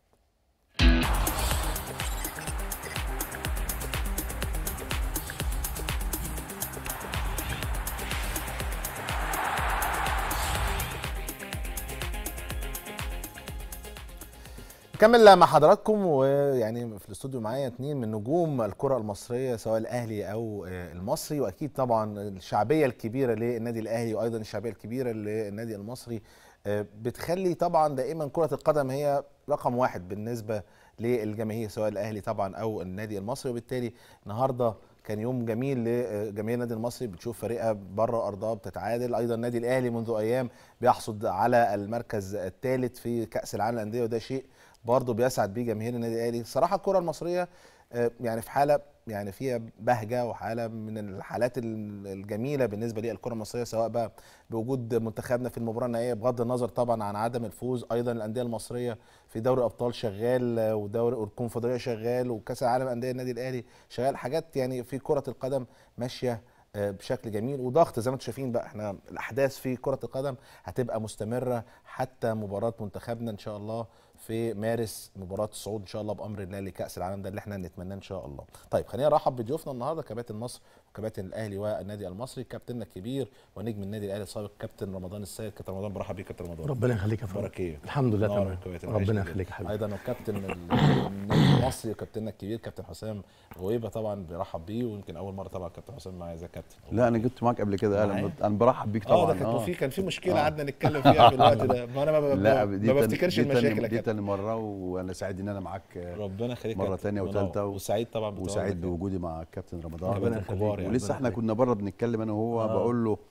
نكمل مع حضراتكم ويعني في الاستوديو معايا اتنين من نجوم الكرة المصرية سواء الأهلي أو آه، المصري وأكيد طبعا الشعبية الكبيرة للنادي الأهلي وأيضا الشعبية الكبيرة للنادي المصري آه، بتخلي طبعا دائما كرة القدم هي رقم واحد بالنسبة للجماهير سواء الأهلي طبعا أو النادي المصري وبالتالي النهارده كان يوم جميل لجماهير النادي المصري بتشوف فريقها بره ارضها بتتعادل ايضا النادي الاهلي منذ ايام بيحصد على المركز الثالث في كاس العالم للانديه وده شيء برضه بيسعد بيه جماهير النادي الاهلي صراحه الكره المصريه آه، يعني في حاله يعني فيها بهجه وحاله من الحالات ال- الجميله بالنسبه للكره المصريه سواء بقى بوجود منتخبنا في المباراه النهائيه بغض النظر طبعا عن عدم الفوز ايضا الانديه المصريه في دوري الابطال شغال آه، ودوري والكونفدراليه شغال وكاس العالم انديه النادي الاهلي شغال حاجات يعني في كره القدم ماشيه آه، بشكل جميل وضغط زي ما انتم شايفين بقى احنا الاحداث في كره القدم هتبقى مستمره حتى مباراه منتخبنا ان شاء الله في مارس مباراه الصعود ان شاء الله بامر الله لكاس العالم ده اللي احنا نتمناه ان شاء الله. طيب خلينا نرحب بضيوفنا النهارده كباتن مصر وكباتن الاهلي والنادي المصري كابتننا الكبير ونجم النادي الاهلي السابق كابتن رمضان السيد كابتن رمضان برحب بيك كابتن رمضان. ربنا يخليك يا فندم اخبارك ايه؟ الحمد لله نور تمام كابتن، ربنا عايش يخليك يا حبيبي ايضا وكابتن ال- النادي المصري وكابتننا الكبير كابتن حسام غويبه طبعا بيرحب بيه ويمكن اول مره طبعا كابتن حسام معايا زي كابتن لا انا جبت معاك قبل كده معايا؟ انا انا برحب بيك اه طبعا ده كان في كان في مشكله آه. قعدنا نتكلم فيها في الوقت ده ما انا ما, لا ما, دي ما تاني- بفتكرش دي تاني- المشاكل يا دي كابتن تاني مره وانا سعيد ان انا معاك ربنا يخليك مرة كابتن. تانية منور. وتالتة و- وسعيد طبعا بتواجدك. وسعيد بوجودي مع الكابتن رمضان ربنا يخليك. كبار يعني. ولسه احنا كنا بره بنتكلم انا وهو آه. بقول له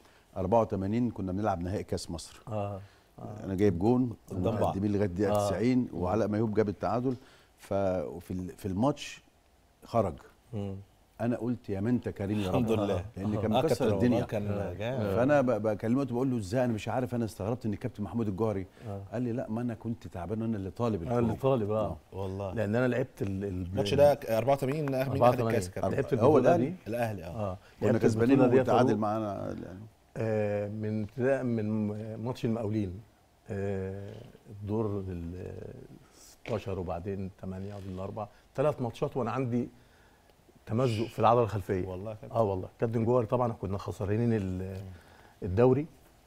84 كنا بنلعب نهائي كاس مصر اه انا جايب جون قدام بعض. مقدمين لغايه الدقيقه آه. 90 وعلاء ميهوب جاب التعادل ففي ال- في الماتش خرج مم. انا قلت يا منت كريم يا رب الحمد لله لان آه، كان كابتن مكسر رمضان الدنيا كان جامد. فانا ب- بكلمه بقول له ازاي انا مش عارف انا استغربت ان الكابتن محمود الجوهري آه. قال لي لا ما انا كنت تعبان وانا اللي طالب انا اللي الكورة. طالب اه والله لان انا لعبت ال- ال- الماتش ده 84 مين اخذ 84 الكاس كان لعبت هو البطوله الأهلي. دي الاهلي اه اه كنا لعبت كسبانين البطولة دي يا وتعادل فاروق، معانا يعني آه من ابتداء من ماتش المقاولين آه الدور ال 16 وبعدين 8 قبل الاربع ثلاث ماتشات وانا عندي تمزق في العضله الخلفيه والله كابتن. اه والله كابتن جوهر طبعا كنا خسرانين ال- الدوري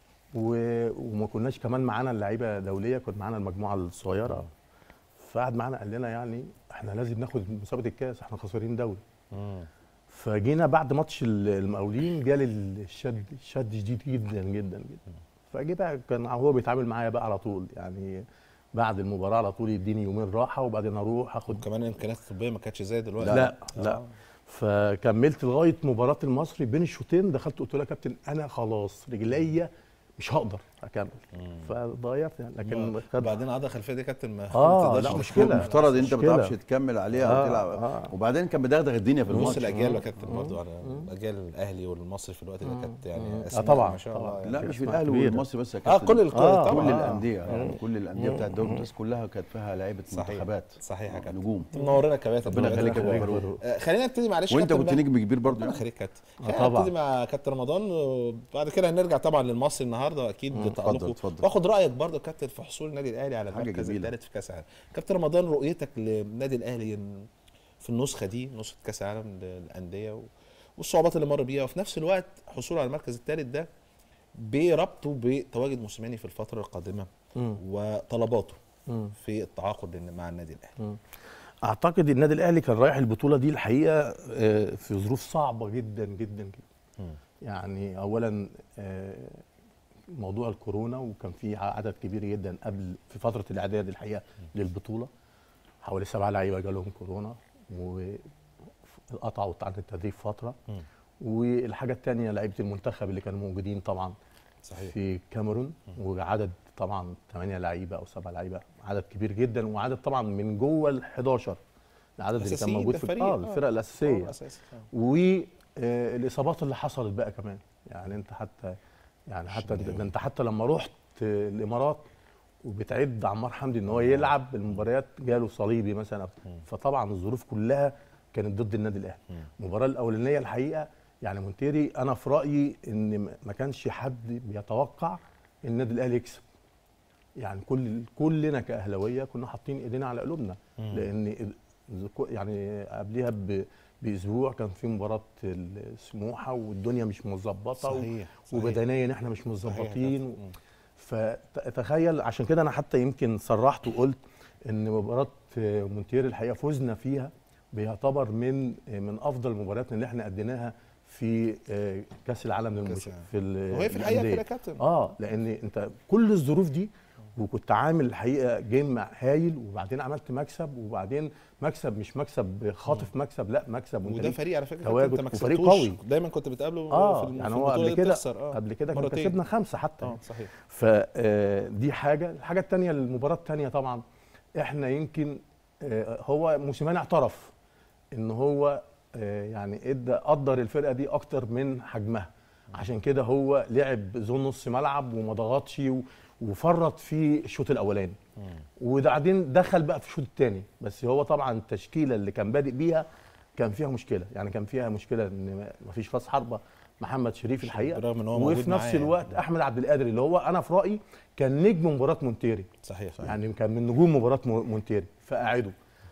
و- وما كناش كمان معانا اللعيبه دوليه كنت معانا المجموعه الصغيره فقعد معانا قال لنا يعني احنا لازم ناخد مسابقه الكاس احنا خسرانين دوري مم. فجينا بعد ماتش ال- المقاولين جالي الشد شد شديد جدا جدا جدا فجي بقى كان هو بيتعامل معايا بقى على طول يعني بعد المباراه على طول يديني يومين راحه وبعدين اروح اخد وكمان الامكانيات الطبيه ما كانتش زي دلوقتي لا لا آه. فكملت لغايه مباراه المصري بين الشوطين دخلت قلت له يا كابتن انا خلاص رجليا مش هقدر اكمل فضيعت يعني لكن خد- بعدين عضله خلفيه دي كابتن ما آه، تقدرش لا، تخ- مشكلة. مفترض انت ما مشكلة. بتعرفش تكمل عليها آه، او تلعب آه. وبعدين كان بدغدغ الدنيا في بص الماتش الاجيال يا كابتن برضه على الاجيال الاهلي والمصري في الوقت ده كانت يعني اه أسماء طبعا ما شاء طبعا. الله يعني. لا مش في اسماء الاهلي كبيرة. والمصري بس يا اه كابتن كل الكل آه، طبعا كل آه. الانديه يعني كل الانديه بتاعت الدوري الممتاز كلها كانت فيها لعيبه صحيح. منتخبات صحيح يا كابتن نجوم منورنا كباتن ربنا منورنا. يخليك يا ابو فاروق آه، خلينا نبتدي معلش وانت كابتن كنت بقى. نجم كبير برضه ربنا يعني. يخليك كابتن آه، خلينا طبعا. نبتدي مع كابتن رمضان وبعد كده هنرجع طبعا للمصري النهارده اكيد اتفضل، تألقه اتفضل. واخد رايك برضه كابتن في حصول النادي الاهلي على حاجة المركز جميلة. الثالث في كاس العالم كابتن رمضان رؤيتك للنادي الاهلي في النسخه دي نسخه كاس العالم للانديه و- والصعوبات اللي مر بيها وفي نفس الوقت حصوله على المركز الثالث ده بربطه بتواجد موسيماني في الفتره القادمه مم. وطلباته مم. في التعاقد مع النادي الاهلي اعتقد النادي الاهلي كان رايح البطوله دي الحقيقه آه، في ظروف صعبه جدا جدا جدا مم. يعني اولا آه، موضوع الكورونا وكان في عدد كبير جدا قبل في فتره الاعداد الحقيقه للبطوله حوالي سبعه لعيبه جالهم كورونا وقطعوا عن التدريب فتره مم. والحاجه الثانيه لعيبه المنتخب اللي كانوا موجودين طبعا صحيح في كاميرون وعدد طبعا 8 لعيبه او 7 لعيبه عدد كبير جدا وعدد طبعا من جوه ال 11 العدد اللي كان أساسيين موجود ده في فريق، اه آه. الفرق الاساسيه أساسي. آه. والاصابات اللي حصلت بقى كمان يعني انت حتى يعني حتى انت, ده انت حتى لما رحت الامارات وبتعد عمار حمدي ان هو يلعب المباريات جاله صليبي مثلا فطبعا الظروف كلها كانت ضد النادي الاهلي المباراه الاولانيه الحقيقه يعني مونتيري انا في رايي ان ما- ما كانش حد بيتوقع ان النادي الاهلي يكسب يعني كل كلنا كاهلاويه كنا حاطين ايدينا على قلوبنا لان ال- يعني قبلها ب- باسبوع كان في مباراه السموحه والدنيا مش متظبطه صحيح، صحيح. وبدنيا احنا مش صحيح يا متظبطين كابتن. مم. فتخيل عشان كده انا حتى يمكن صرحت وقلت ان مباراه مونتير الحقيقه فوزنا فيها بيعتبر من من افضل المباريات اللي احنا اديناها في آه، كاس العالم للمش كأس العالم. في ال- وهي في الحقيقه الأندية. كده يا كابتن اه لان انت كل الظروف دي وكنت عامل الحقيقه جيم هايل وبعدين عملت مكسب وبعدين مكسب مش مكسب خاطف مكسب لا مكسب وانت وده ليك فريق على فكره تواجد انت ما وفريق كسبتوش قوي. دايما كنت بتقابله اه في الم- يعني في هو البطولة قبل دي كده بتخسر، آه. قبل كده كان مرتين. كسبنا خمسه حتى اه صحيح فدي حاجه الحاجه الثانيه المباراه الثانيه طبعا احنا يمكن آه، هو موسيماني اعترف ان هو آه، يعني ادى قدر الفرقه دي اكتر من حجمها عشان كده هو لعب زون نص ملعب وما ضغطش و- وفرط في الشوط الاولاني وبعدين دخل بقى في الشوط الثاني بس هو طبعا التشكيله اللي كان بادئ بيها كان فيها مشكله يعني كان فيها مشكله ان ما فيش راس حربه محمد شريف الحقيقه بالرغم إن هو موجود وفي نفس معاه الوقت يعني. احمد عبد القادر اللي هو انا في رايي كان نجم مباراه مونتيري صحيح, صحيح. يعني كان من نجوم مباراه مو- مونتيري فقعده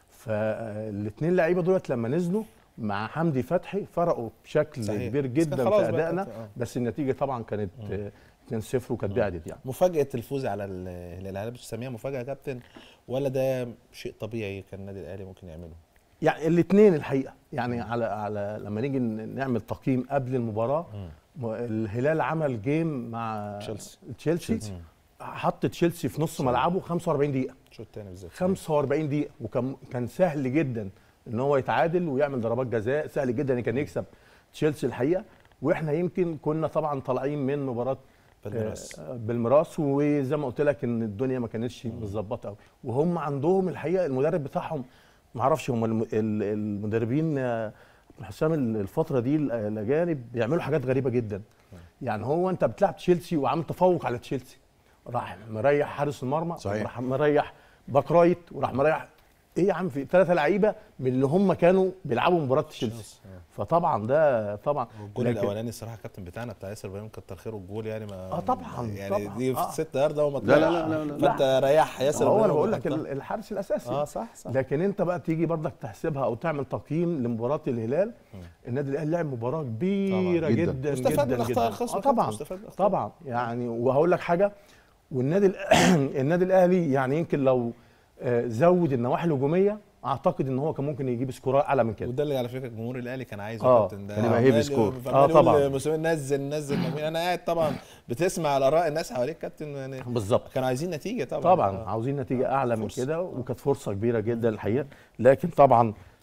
فالاثنين لعيبه دولت لما نزلوا مع حمدي فتحي فرقوا بشكل صحيح. كبير بس كان جدا خلاص في بقى ادائنا كانت- آه. بس النتيجه طبعا كانت آه، 2-0 وكانت بعدت يعني مفاجاه الفوز على ال- الهلال هل بتسميها مفاجاه يا كابتن ولا ده شيء طبيعي كان النادي الاهلي ممكن يعمله يعني الاثنين الحقيقه يعني على على لما نيجي ن- نعمل تقييم قبل المباراه م- الهلال عمل جيم مع تشيلسي. تشيلسي حط تشيلسي في نص ملعبه 45 دقيقه الشوط الثاني بالذات 45 دقيقه وكان كان سهل جدا ان هو يتعادل ويعمل ضربات جزاء سهل جدا ان كان يكسب تشيلسي الحقيقه واحنا يمكن كنا طبعا طالعين من مباراه بالميراس. آه، بالميراس وزي ما قلت لك ان الدنيا ما كانتش متظبطه قوي وهم عندهم الحقيقه المدرب بتاعهم ما اعرفش هم الم- ال- المدربين آه، حسام الفتره دي ال- الاجانب بيعملوا حاجات غريبه جدا يعني هو انت بتلعب تشيلسي وعامل تفوق على تشيلسي راح مريح حارس المرمى صحيح. راح مريح باك رايت وراح مريح ايه يا عم في ثلاثه لعيبه من اللي هم كانوا بيلعبوا مباراه تشيلسي فطبعا ده طبعا الجول لكن- الاولاني الصراحه كابتن بتاعنا بتاع ياسر ابراهيم كتر خيره الجول يعني ما آه طبعاً، يعني طبعاً، دي في آه. ست يارده وما لا، لا، لا، لا، لا. فانت ريح ياسر هو انا إبراهيم بقول لك وحطها. ال- الحارس الاساسي اه صح صح لكن انت بقى تيجي برضك تحسبها او تعمل تقييم لمباراه الهلال النادي الاهلي لعب مباراه كبيره طبعاً، جدا جداً. جدا واستفاد من جدا, أخطاء جداً. الخصم آه كابتن، طبعا واستفاد من أخطاء. طبعا يعني وهقول لك حاجه والنادي ال- النادي الاهلي يعني يمكن لو آه، زود النواحي الهجوميه اعتقد ان هو كان ممكن يجيب سكورات اعلى من كده وده اللي على فكره الجمهور الاهلي كان عايزه آه، يا كابتن ده كان يبقى هيفي عمال- سكور. عمال آه، يقول طبعاً. موسيماني نزل نزل مين انا قاعد طبعا بتسمع على اراء الناس حواليك كابتن يعني بالظبط كانوا عايزين نتيجه طبعا طبعا آه. عاوزين نتيجه اعلى من فرصة. كده وكانت فرصه كبيره جدا الحقيقه لكن طبعا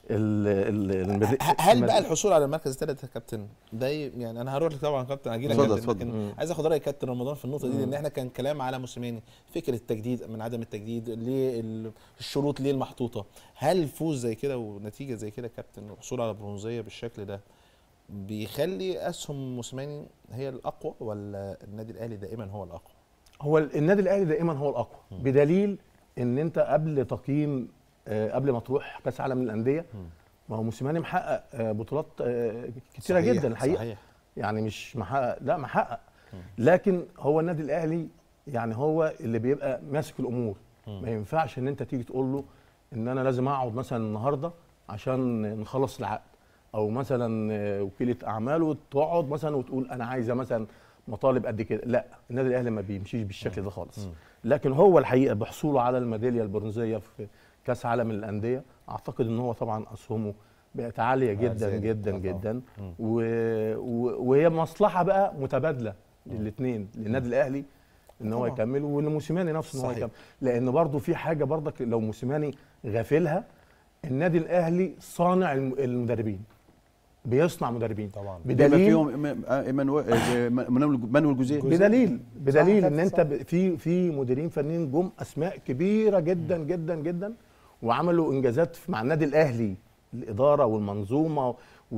ال ال المد- ه- هل المد- بقى الحصول على المركز الثالث يا كابتن ده ي- يعني انا هروح لك طبعا يا كابتن هجي لك اتفضل، كابتن، اتفضل. لكن عايز اخد راي كابتن رمضان في النقطه دي لان احنا كان كلام على موسيماني فكره التجديد من عدم التجديد ليه ال- الشروط ليه المحطوطه هل فوز زي كده ونتيجه زي كده يا كابتن والحصول على برونزيه بالشكل ده بيخلي اسهم موسيماني هي الاقوى ولا النادي الاهلي دائما هو الاقوى هو ال- النادي الاهلي دائما هو الاقوى بدليل ان انت قبل تقييم آه، قبل ما تروح كاس عالم للانديه ما هو موسيماني محقق آه، بطولات آه، كتيره صحيح، جدا الحقيقه صحيح يعني مش محقق لا محقق لكن هو النادي الاهلي يعني هو اللي بيبقى ماسك الامور ما ينفعش ان انت تيجي تقول له ان انا لازم اقعد مثلا النهارده عشان نخلص العقد او مثلا آه، وكيله اعماله تقعد مثلا وتقول انا عايزه مثلا مطالب قد كده لا النادي الاهلي ما بيمشيش بالشكل ده خالص لكن هو الحقيقه بحصوله على الميداليه البرونزيه في كاس عالم الانديه اعتقد ان هو طبعا اسهمه بقت عاليه جدا زادت جدا طبعاً. جدا و... و... وهي مصلحه بقى متبادله للاثنين للنادي الاهلي ان هو طبعاً. يكمل ولموسيماني نفسه ان هو صحيح. يكمل لان برضه في حاجه برضك لو موسيماني غافلها النادي الاهلي صانع الم- المدربين بيصنع مدربين طبعاً. بما بدليل فيهم إما- ايمانويل آه، مانويل مانويل جوزيه بدليل بدليل صح، ان انت صح. ب- في في مديرين فنيين جم اسماء كبيره جدا جدا جدا وعملوا انجازات في- مع النادي الاهلي الاداره والمنظومه و-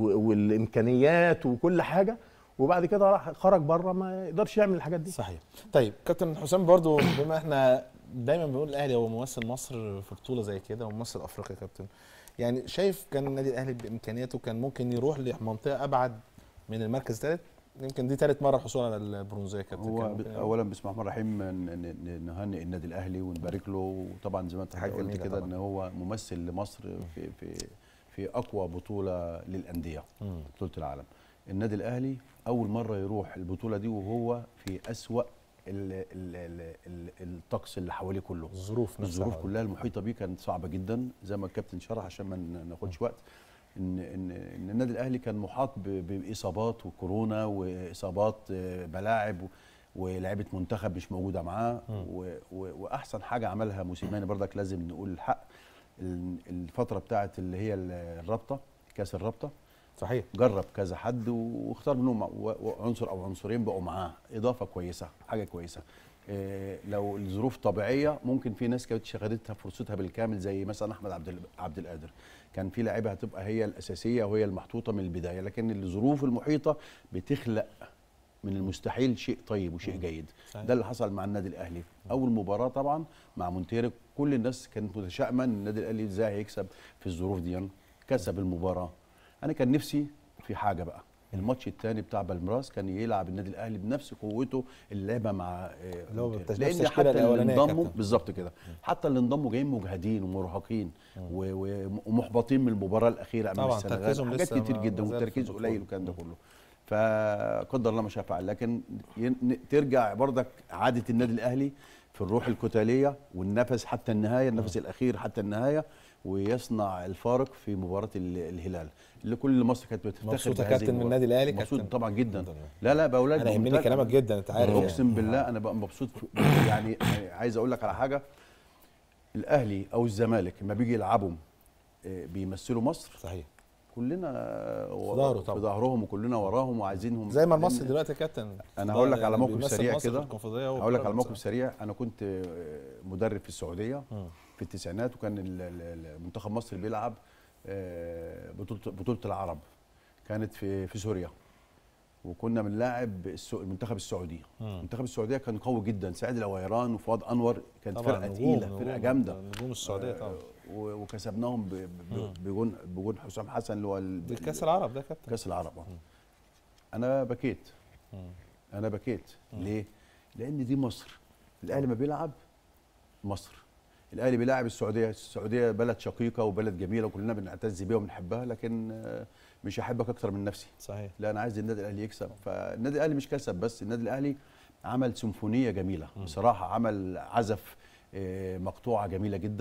والامكانيات وكل حاجه وبعد كده راح خرج بره ما يقدرش يعمل الحاجات دي صحيح طيب كابتن حسام برضو بما احنا دايما بنقول الاهلي هو ممثل مصر في بطوله زي كده وممثل افريقيا يا كابتن يعني شايف كان النادي الاهلي بامكانياته كان ممكن يروح لمنطقه ابعد من المركز الثالث يمكن دي ثالث مره الحصول على البرونزيه يا كابتن كان هو ممكن ب- يروح. اولا بسم الله الرحمن الرحيم ن- ن- نهنئ النادي الاهلي ونبارك له وطبعا زي ما انت حاجة قلت جميلة كده طبعاً. ان هو ممثل لمصر في في في اقوى بطوله للانديه مم. بطوله العالم النادي الاهلي اول مره يروح البطوله دي وهو في اسوا ال- ال- ال- ال- الطقس اللي حواليه كله الظروف نفسها الظروف كلها المحيطه بيه كانت صعبه جدا زي ما الكابتن شرح عشان ما ن- ناخدش وقت ان ان ان النادي الاهلي كان محاط ب- باصابات وكورونا واصابات آه، ملاعب و- ولاعيبه منتخب مش موجوده معاه و- و- واحسن حاجه عملها موسيماني برضك لازم نقول الحق ال- الفتره بتاعت اللي هي ال- الرابطه كاس الرابطه صحيح جرب كذا حد واختار منهم و- وعنصر او عنصرين بقوا معاه اضافه كويسه حاجه كويسه إيه لو الظروف طبيعيه ممكن في ناس كانت شغلتها فرصتها بالكامل زي مثلا احمد عبد ال- عبد القادر كان في لعيبه هتبقى هي الاساسيه وهي المحطوطه من البدايه لكن الظروف المحيطه بتخلق من المستحيل شيء طيب وشيء جيد صحيح. ده اللي حصل مع النادي الاهلي اول مباراه طبعا مع مونتيري كل الناس كانت متشائمه ان النادي الاهلي ازاي هيكسب في الظروف دي كسب المباراه انا كان نفسي في حاجه بقى الماتش الثاني بتاع بالمراس كان يلعب النادي الاهلي بنفس قوته اللي لعبها مع آه، اللي هو مونتيري. نفس لان التشكيلة حتى اللي الأولانية يا انضموا كابتن. بالظبط كده حتى اللي انضموا جايين مجهدين ومرهقين و- و- ومحبطين من المباراه الاخيره امام طبعاً، السنغال تركيزهم حاجات لسه كتير ما- جدا ما زال في والتركيز البطولة. قليل والكلام ده كله فقدر الله ما شاء فعل لكن ين- ترجع برضك عاده النادي الاهلي في الروح القتاليه والنفس حتى النهايه النفس الاخير حتى النهايه ويصنع الفارق في مباراه ال- الهلال اللي كل مصر كانت بتفتخر مبسوط يا بهذه كابتن من المباراة. النادي الأهلي مبسوط كابتن. طبعا جدا الحمد لله. لا لا باولاد انا يهمني بمنتهى- كلامك جدا انت عارف يعني. اقسم بالله انا بقى مبسوط في- يعني عايز اقول لك على حاجه الاهلي او الزمالك لما بيجي يلعبوا آه، بيمثلوا مصر صحيح كلنا و- ظهره طبعا. في ظهرهم وكلنا وراهم وعايزينهم زي ما لأن- المصري دلوقتي يا كابتن انا هقول لك على موقف بيمثل سريع مصر في كده الكونفدرالية هقول لك على وبيراميدز. موقف سريع انا كنت آه، مدرب في السعوديه مم. في التسعينات وكان ال- ال- ال- منتخب مصر بيلعب آه، بطوله بطوله العرب كانت في في سوريا وكنا بنلاعب السو- المنتخب السعودي مم. المنتخب السعوديه كان قوي جدا سعيد الاويران وفؤاد انور كانت طبعا فرقه نجوم- تقيله نجوم- فرقه جامده نجوم السعوديه طبعا آه، و- وكسبناهم ب- ب- مم. بجون بجون حسام حسن اللي هو ال- دي كاس العرب ده يا كابتن كاس العرب آه. انا بكيت مم. انا بكيت ليه لان دي مصر الاهلي ما بيلعب مصر الاهلي بيلاعب السعوديه السعوديه بلد شقيقه وبلد جميله وكلنا بنعتز بيها وبنحبها لكن آه، مش هحبك اكتر من نفسي صحيح لا انا عايز النادي الاهلي يكسب فالنادي الاهلي مش كسب بس النادي الاهلي عمل سيمفونيه جميله بصراحه عمل عزف آه، مقطوعه جميله جدا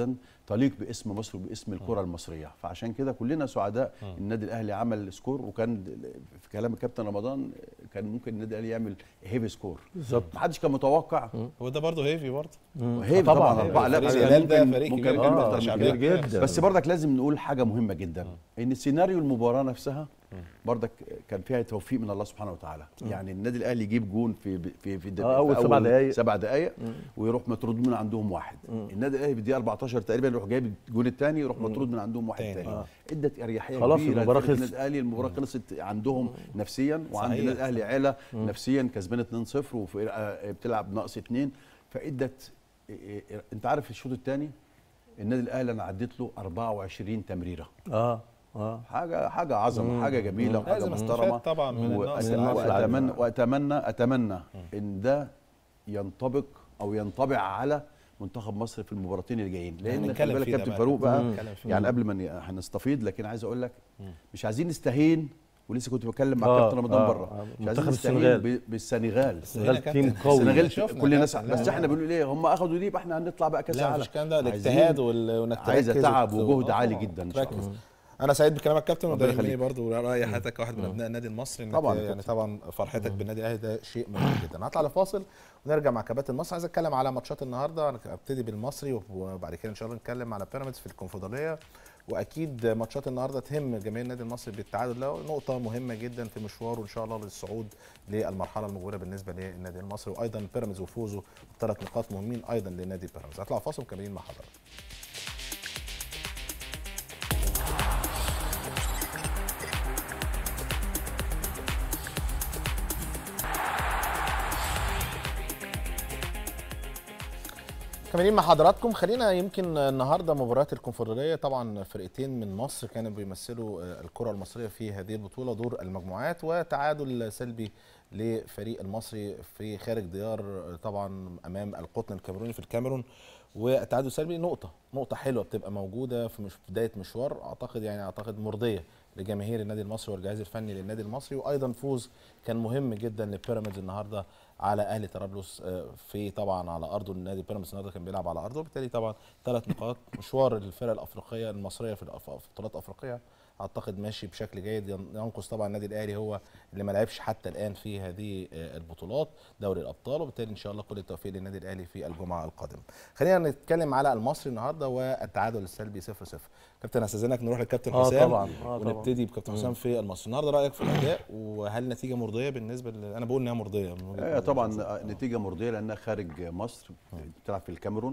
تليق باسم مصر وباسم الكره المصريه فعشان كده كلنا سعداء النادي الاهلي عمل سكور وكان في كلام الكابتن رمضان كان ممكن النادي الاهلي يعمل هيفي سكور بالظبط محدش كان متوقع هو ده برضه هيفي برضه هيفي طبعاً. طبعا اربعه لا فريق بس الهلال ده ممكن فريق ممكن كبير كان جداً. اكتر من شعبية كده كبيرة. جدا بس برضك لازم نقول حاجه مهمه جدا ان سيناريو المباراه نفسها برضك كان فيها توفيق من الله سبحانه وتعالى يعني النادي الاهلي يجيب جون في في في, آه، أول في سبع دقايق. سبع دقائق ويروح مطرود من عندهم واحد النادي الاهلي في الدقيقه 14 تقريبا يروح جايب الجون الثاني يروح مطرود من عندهم واحد تاني. ثاني آه. ادت اريحيه خلاص كبيرة المباراة لفرقة خلصت. النادي الاهلي المباراه خلصت عندهم نفسيا وعند صحيح. النادي الاهلي عيله نفسيا كسبان 2-0 وفرقه بتلعب ناقص اثنين فادت إيه- إيه- انت عارف الشوط الثاني النادي الاهلي انا عديت له 24 تمريره اه اه حاجه حاجه عظمه حاجه جميله وحاجه لازم محترمه استفاد طبعا من النقص وأت- اللي العدد. واتمنى واتمنى اتمنى ان ده ينطبق او ينطبع على منتخب مصر في المباراتين اللي جايين لان هنتكلم خلي بالك فيه ده كابتن بقى. فاروق بقى هنتكلم فيه. يعني قبل ما ن- هنستفيض لكن عايز اقول لك مش عايزين نستهين ولسه كنت بتكلم مع آه، كابتن رمضان آه، بره آه. مش عايزين منتخب نستهين السنغال. ب- بالسنغال السنغال هنا تيم كابتن. قوي السنغال شفنا كلنا كابتن. بس لا. احنا بنقول ايه هم اخدوا دي يبقى احنا هنطلع بقى كاس لا العالم مفيش الكلام ده عايزين- الاجتهاد وال- وانك عايزه تركز تعب وت- وجهد آه، عالي طبعاً. جدا ان شاء ركز. الله انا سعيد بكلامك كابتن ربنا وده يهمني يخليك. برضه راي حضرتك كواحد من ابناء النادي المصري إنك طبعاً يعني كابتن. طبعا فرحتك بالنادي الاهلي ده شيء مهم جدا هطلع لفاصل ونرجع مع كباتن مصر عايز اتكلم على ماتشات النهارده أنا ابتدي بالمصري وبعد كده ان شاء الله نتكلم على بيراميدز في الكونفدراليه واكيد ماتشات النهارده تهم جماهير النادي المصري بالتعادل ده نقطه مهمه جدا في مشواره ان شاء الله للصعود للمرحله المقبله بالنسبه للنادي المصري وايضا بيراميدز وفوزه بثلاث نقاط مهمين ايضا لنادي بيراميدز هطلع فاصل ومكملين مع حضرتك كمالين مع حضراتكم خلينا يمكن النهارده مباريات الكونفدراليه طبعا فرقتين من مصر كانوا بيمثلوا آه، الكره المصريه في هذه البطوله دور المجموعات وتعادل سلبي لفريق المصري في خارج ديار آه، طبعا امام القطن الكاميروني في الكاميرون والتعادل سلبي نقطه نقطه حلوه بتبقى موجوده في مش بدايه مشوار اعتقد يعني اعتقد مرضيه لجماهير النادي المصري والجهاز الفني للنادي المصري وايضا فوز كان مهم جدا لبيراميدز النهارده على اهلي طرابلس آه، في طبعا على ارضه النادي بيراميدز النهارده كان بيلعب على ارضه وبالتالي طبعا ثلاث نقاط مشوار الفرق الافريقيه المصريه في الأف- في بطولات افريقيا اعتقد ماشي بشكل جيد ين- ينقص طبعا النادي الاهلي هو اللي ما لعبش حتى الان في هذه آه، البطولات دوري الابطال وبالتالي ان شاء الله كل التوفيق للنادي الاهلي في الجمعه القادمه. خلينا نتكلم على المصري النهارده والتعادل السلبي 0 0 كابتن استاذنك نروح للكابتن آه حسام طبعاً، آه طبعاً. ونبتدي بكابتن حسام في المصري النهارده رايك في الاداء وهل النتيجه مرضيه بالنسبه ل... انا بقول انها مرضيه من وجهة آه نظري. طبعا آه، نتيجه مرضيه لانها خارج مصر بتلعب في الكاميرون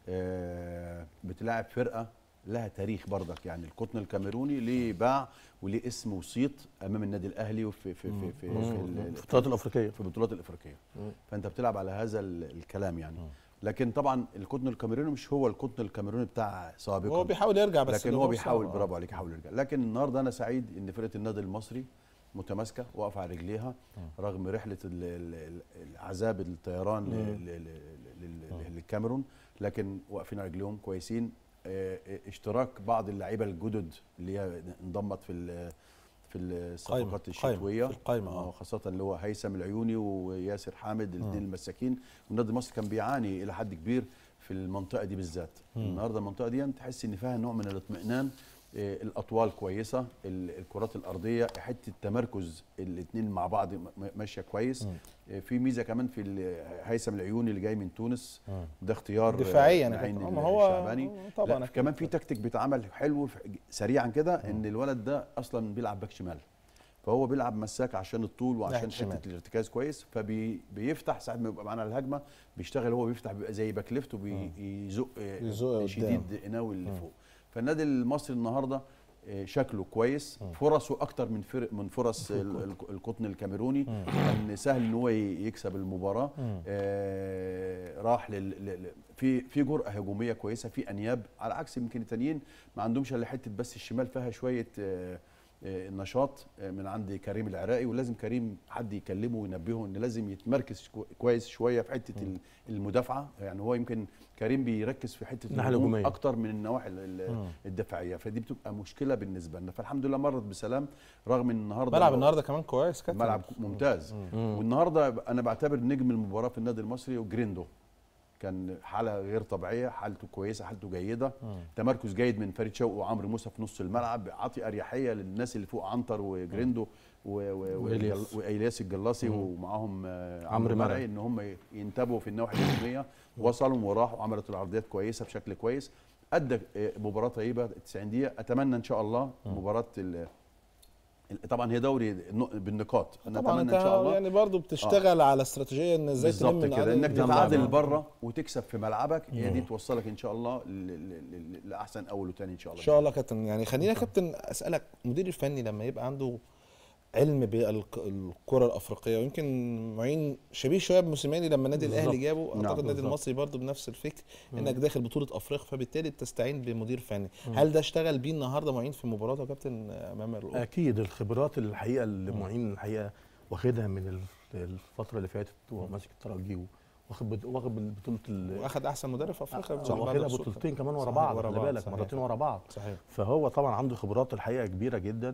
آه بتلاعب فرقه لها تاريخ برضك يعني القطن الكاميروني ليه باع وليه اسم وصيت امام النادي الاهلي وفي في في في, في, ال- في البطولات الافريقيه في البطولات الافريقيه فانت بتلعب على هذا ال- الكلام يعني لكن طبعا القطن الكاميروني مش هو القطن الكاميروني بتاع سابقا هو بيحاول يرجع بس لكن هو الأمور بيحاول صعبة. برافو عليك يحاول يرجع لكن النهارده انا سعيد ان فرقه النادي المصري متماسكه واقفه على رجليها رغم رحله ال- ال- ال- العذاب الطيران ل- ل- ل- لل- للكاميرون لكن واقفين على رجليهم كويسين آه، آه، اشتراك بعض اللعيبه الجدد اللي هي انضمت في ال- في الصفقات قايمة، الشتويه في القايمة، آه، آه. خاصه اللي هو هيثم العيوني وياسر حامد الاثنين المساكين والنادي المصري كان بيعاني الى حد كبير في المنطقه دي بالذات النهارده المنطقه دي تحس ان فيها نوع من الاطمئنان آه، الاطوال كويسه ال- الكرات الارضيه حته تمركز الاثنين مع بعض م- م- ماشيه كويس آه، في ميزه كمان في ال- هيثم العيوني اللي جاي من تونس ده اختيار آه، دفاعيا معين كمان. ما هو- الشعباني طبعاً لا أكيد. كمان في تكتيك بيتعمل حلو في- سريعا كده ان الولد ده اصلا بيلعب باك شمال فهو بيلعب مساك عشان الطول ناحية وعشان الشمال. حته الارتكاز كويس فبيفتح ساعه ما يبقى معانا الهجمه بيشتغل هو بيفتح بيبقى زي باك ليفت وبيزق يزق شديد قناوي اللي فوق فالنادي المصري النهارده آه، شكله كويس فرصه اكتر من فرق من فرص ال- ال- القطن الكاميروني كان سهل ان هو ي- يكسب المباراه آه راح لل لل- في في جرأه هجوميه كويسه في انياب على عكس يمكن التانيين ما عندهمش الا حته بس الشمال فيها شويه آه آه، نشاط آه، من عند كريم العراقي ولازم كريم حد يكلمه وينبهه ان لازم يتمركز كو- كويس شويه في حته ال- المدافعه يعني هو يمكن كريم بيركز في حته الناحية الهجوم الهجومية. اكتر من النواحي ال- ال- الدفاعيه فدي بتبقى مشكله بالنسبه لنا فالحمد لله مرت بسلام رغم ان النهارده ملعب النهارده كمان كويس كابتن ملعب ممتاز والنهارده انا بعتبر نجم المباراه في النادي المصري وجريندو كان حاله غير طبيعيه حالته كويسه حالته جيده تمركز جيد من فريد شوقي وعمرو موسى في نص الملعب عاطي اريحيه للناس اللي فوق عنتر وجريندو و- و- وإلياس. والجل- والياس الجلاصي ومعاهم آه، عمرو عمرو مرعي. مرعي ان هم ينتبهوا في النواحي الهجوميه وصلوا وراحوا وعملت العرضيات كويسه بشكل كويس ادى آه، مباراه طيبه 90 دقيقه اتمنى ان شاء الله مباراه ال- ال- طبعا هي دوري النق- بالنقاط طبعا نتمنى انت ان شاء الله يعني برضه بتشتغل على استراتيجيه ان ازاي بالظبط تلم كده عدد انك الجمل. تتعادل بره وتكسب في ملعبك هي دي توصلك ان شاء الله ل- ل- ل- لاحسن اول وثاني ان شاء الله ان شاء الله كابتن يعني خلينا يا كابتن اسالك مدير الفني لما يبقى عنده علم بالكره الافريقيه ويمكن معين شبيه شويه بموسيماني لما النادي الاهلي بالظبط. جابه نعم، اعتقد النادي بالظبط. المصري برضه بنفس الفكر انك داخل بطوله افريقيا فبالتالي بتستعين بمدير فني هل ده اشتغل بيه النهارده معين في مباراته يا كابتن امام الأردن؟ اكيد الخبرات الحقيقه اللي معين الحقيقه واخدها من ال- الفتره اللي فاتت وهو ماسك الترجي واخد بط- واخد بطوله ال- واخد احسن مدرب في افريقيا صح واخدها بطولتين كمان ورا بعض خلي بالك صحيح. مرتين ورا بعض صحيح فهو طبعا عنده خبرات الحقيقه كبيره جدا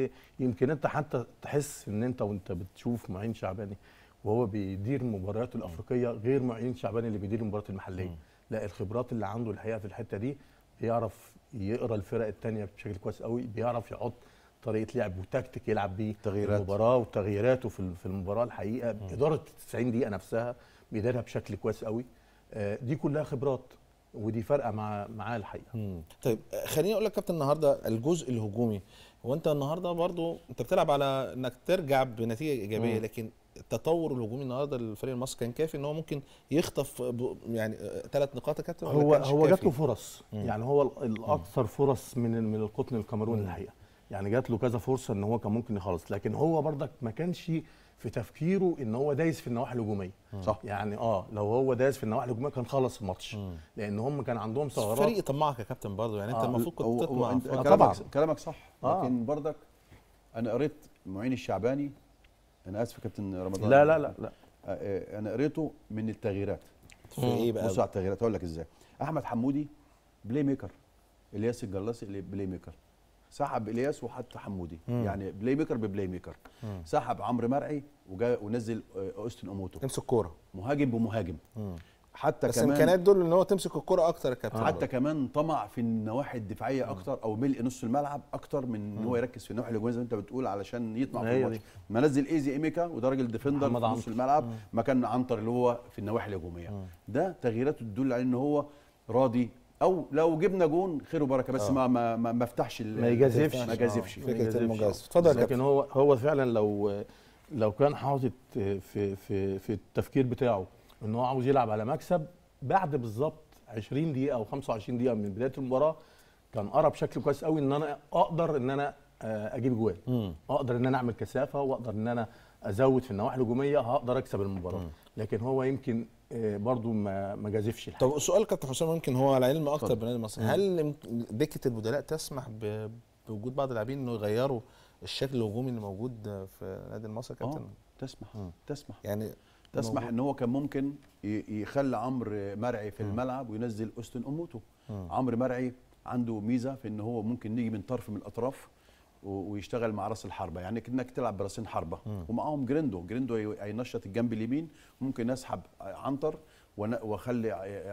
ويمكن انت حتى تحس ان انت وانت بتشوف معين شعباني وهو بيدير مبارياته الافريقيه غير معين شعباني اللي بيدير المباريات المحليه لا الخبرات اللي عنده الحقيقه في الحته دي بيعرف يقرا الفرق الثانيه بشكل كويس قوي بيعرف يحط طريقه لعب وتكتيك يلعب بيه تغييرات. المباراه وتغييراته في في المباراه الحقيقه اداره 90 دقيقه نفسها بيديرها بشكل كويس قوي آه، دي كلها خبرات ودي فارقه مع معاه الحقيقه مم. طيب آه، خليني اقول لك كابتن النهارده الجزء الهجومي هو انت النهارده برضو انت بتلعب على انك ترجع بنتيجه ايجابيه مم. لكن التطور الهجومي النهارده للفريق المصري كان كافي ان هو ممكن يخطف ب- يعني ثلاث نقاط يا كابتن ولا هو كانش هو كافي؟ جات له فرص يعني هو ال- الاكثر فرص من من القطن الكاميروني الحقيقه يعني جات له كذا فرصه ان هو كان ممكن يخلص لكن هو برضك ما كانش في تفكيره ان هو دايس في النواحي الهجوميه صح. يعني اه لو هو دايس في النواحي الهجوميه كان خلص الماتش لان هم كان عندهم بس ثغرات الفريق يطمعك يا كابتن برضه يعني انت آه، المفروض هو- كنت هو تطمع انت في- آه، كلامك طبعاً. كلامك صح آه. لكن برضك انا قريت معين الشعباني انا اسف يا كابتن رمضان لا لا لا لا آه، آه، انا قريته من التغييرات في ايه بقى بصوا على التغييرات هقول لك ازاي احمد حمودي بلاي ميكر الياس الجلاصي اللي بلاي ميكر سحب الياس وحط حمودي مم. يعني بلاي ميكر ببلاي ميكر مم. سحب عمرو مرعي وجا ونزل آه، اوستن اوموتو تمسك كوره مهاجم بمهاجم مم. حتى بس كمان امكانيات دول ان هو تمسك الكوره اكتر يا كابتن حتى كمان طمع في النواحي الدفاعيه اكتر او ملء نص الملعب اكتر من ان هو يركز في النواحي الهجوميه زي ما انت بتقول علشان يطمع في هي الماتش دي. ما نزل ايزي ايميكا وده راجل ديفندر محمد في نص عنتر. الملعب مكان عنتر اللي هو في النواحي الهجوميه ده تغييراته تدل على ان هو راضي او لو جبنا جون خير وبركه بس ما ما ما, ما فتحش ال- ما يجازفش ما جازفش آه. ما فكرة يجازفش. المجازفة. اتفضل يا لكن كابتن. هو هو فعلا لو لو كان حاطط في في في التفكير بتاعه ان هو عاوز يلعب على مكسب بعد بالظبط 20 دقيقه او 25 دقيقه من بدايه المباراه كان قرا بشكل كويس قوي ان انا اقدر ان انا آه، اجيب جوال مم. اقدر ان انا اعمل كثافه واقدر ان انا ازود في النواحي الهجوميه هقدر اكسب المباراه لكن هو يمكن آه، برضو ما ما جازفش الحقيقة. طب سؤال كابتن حسام يمكن هو على علم اكتر بالنادي المصري هل دكه البدلاء تسمح ب- بوجود بعض اللاعبين انه يغيروا الشكل الهجومي اللي موجود في نادي المصري يا اه كابتن تسمح مم. تسمح يعني تسمح موجود. ان هو كان ممكن ي- يخلي عمرو مرعي في الملعب وينزل اوستن اوموتو عمرو مرعي عنده ميزه في ان هو ممكن نيجي من طرف من الاطراف و- ويشتغل مع راس الحربه يعني كانك تلعب براسين حربه ومعاهم جريندو جريندو هي- هينشط الجنب اليمين ممكن اسحب عنتر ون- واخلي ع-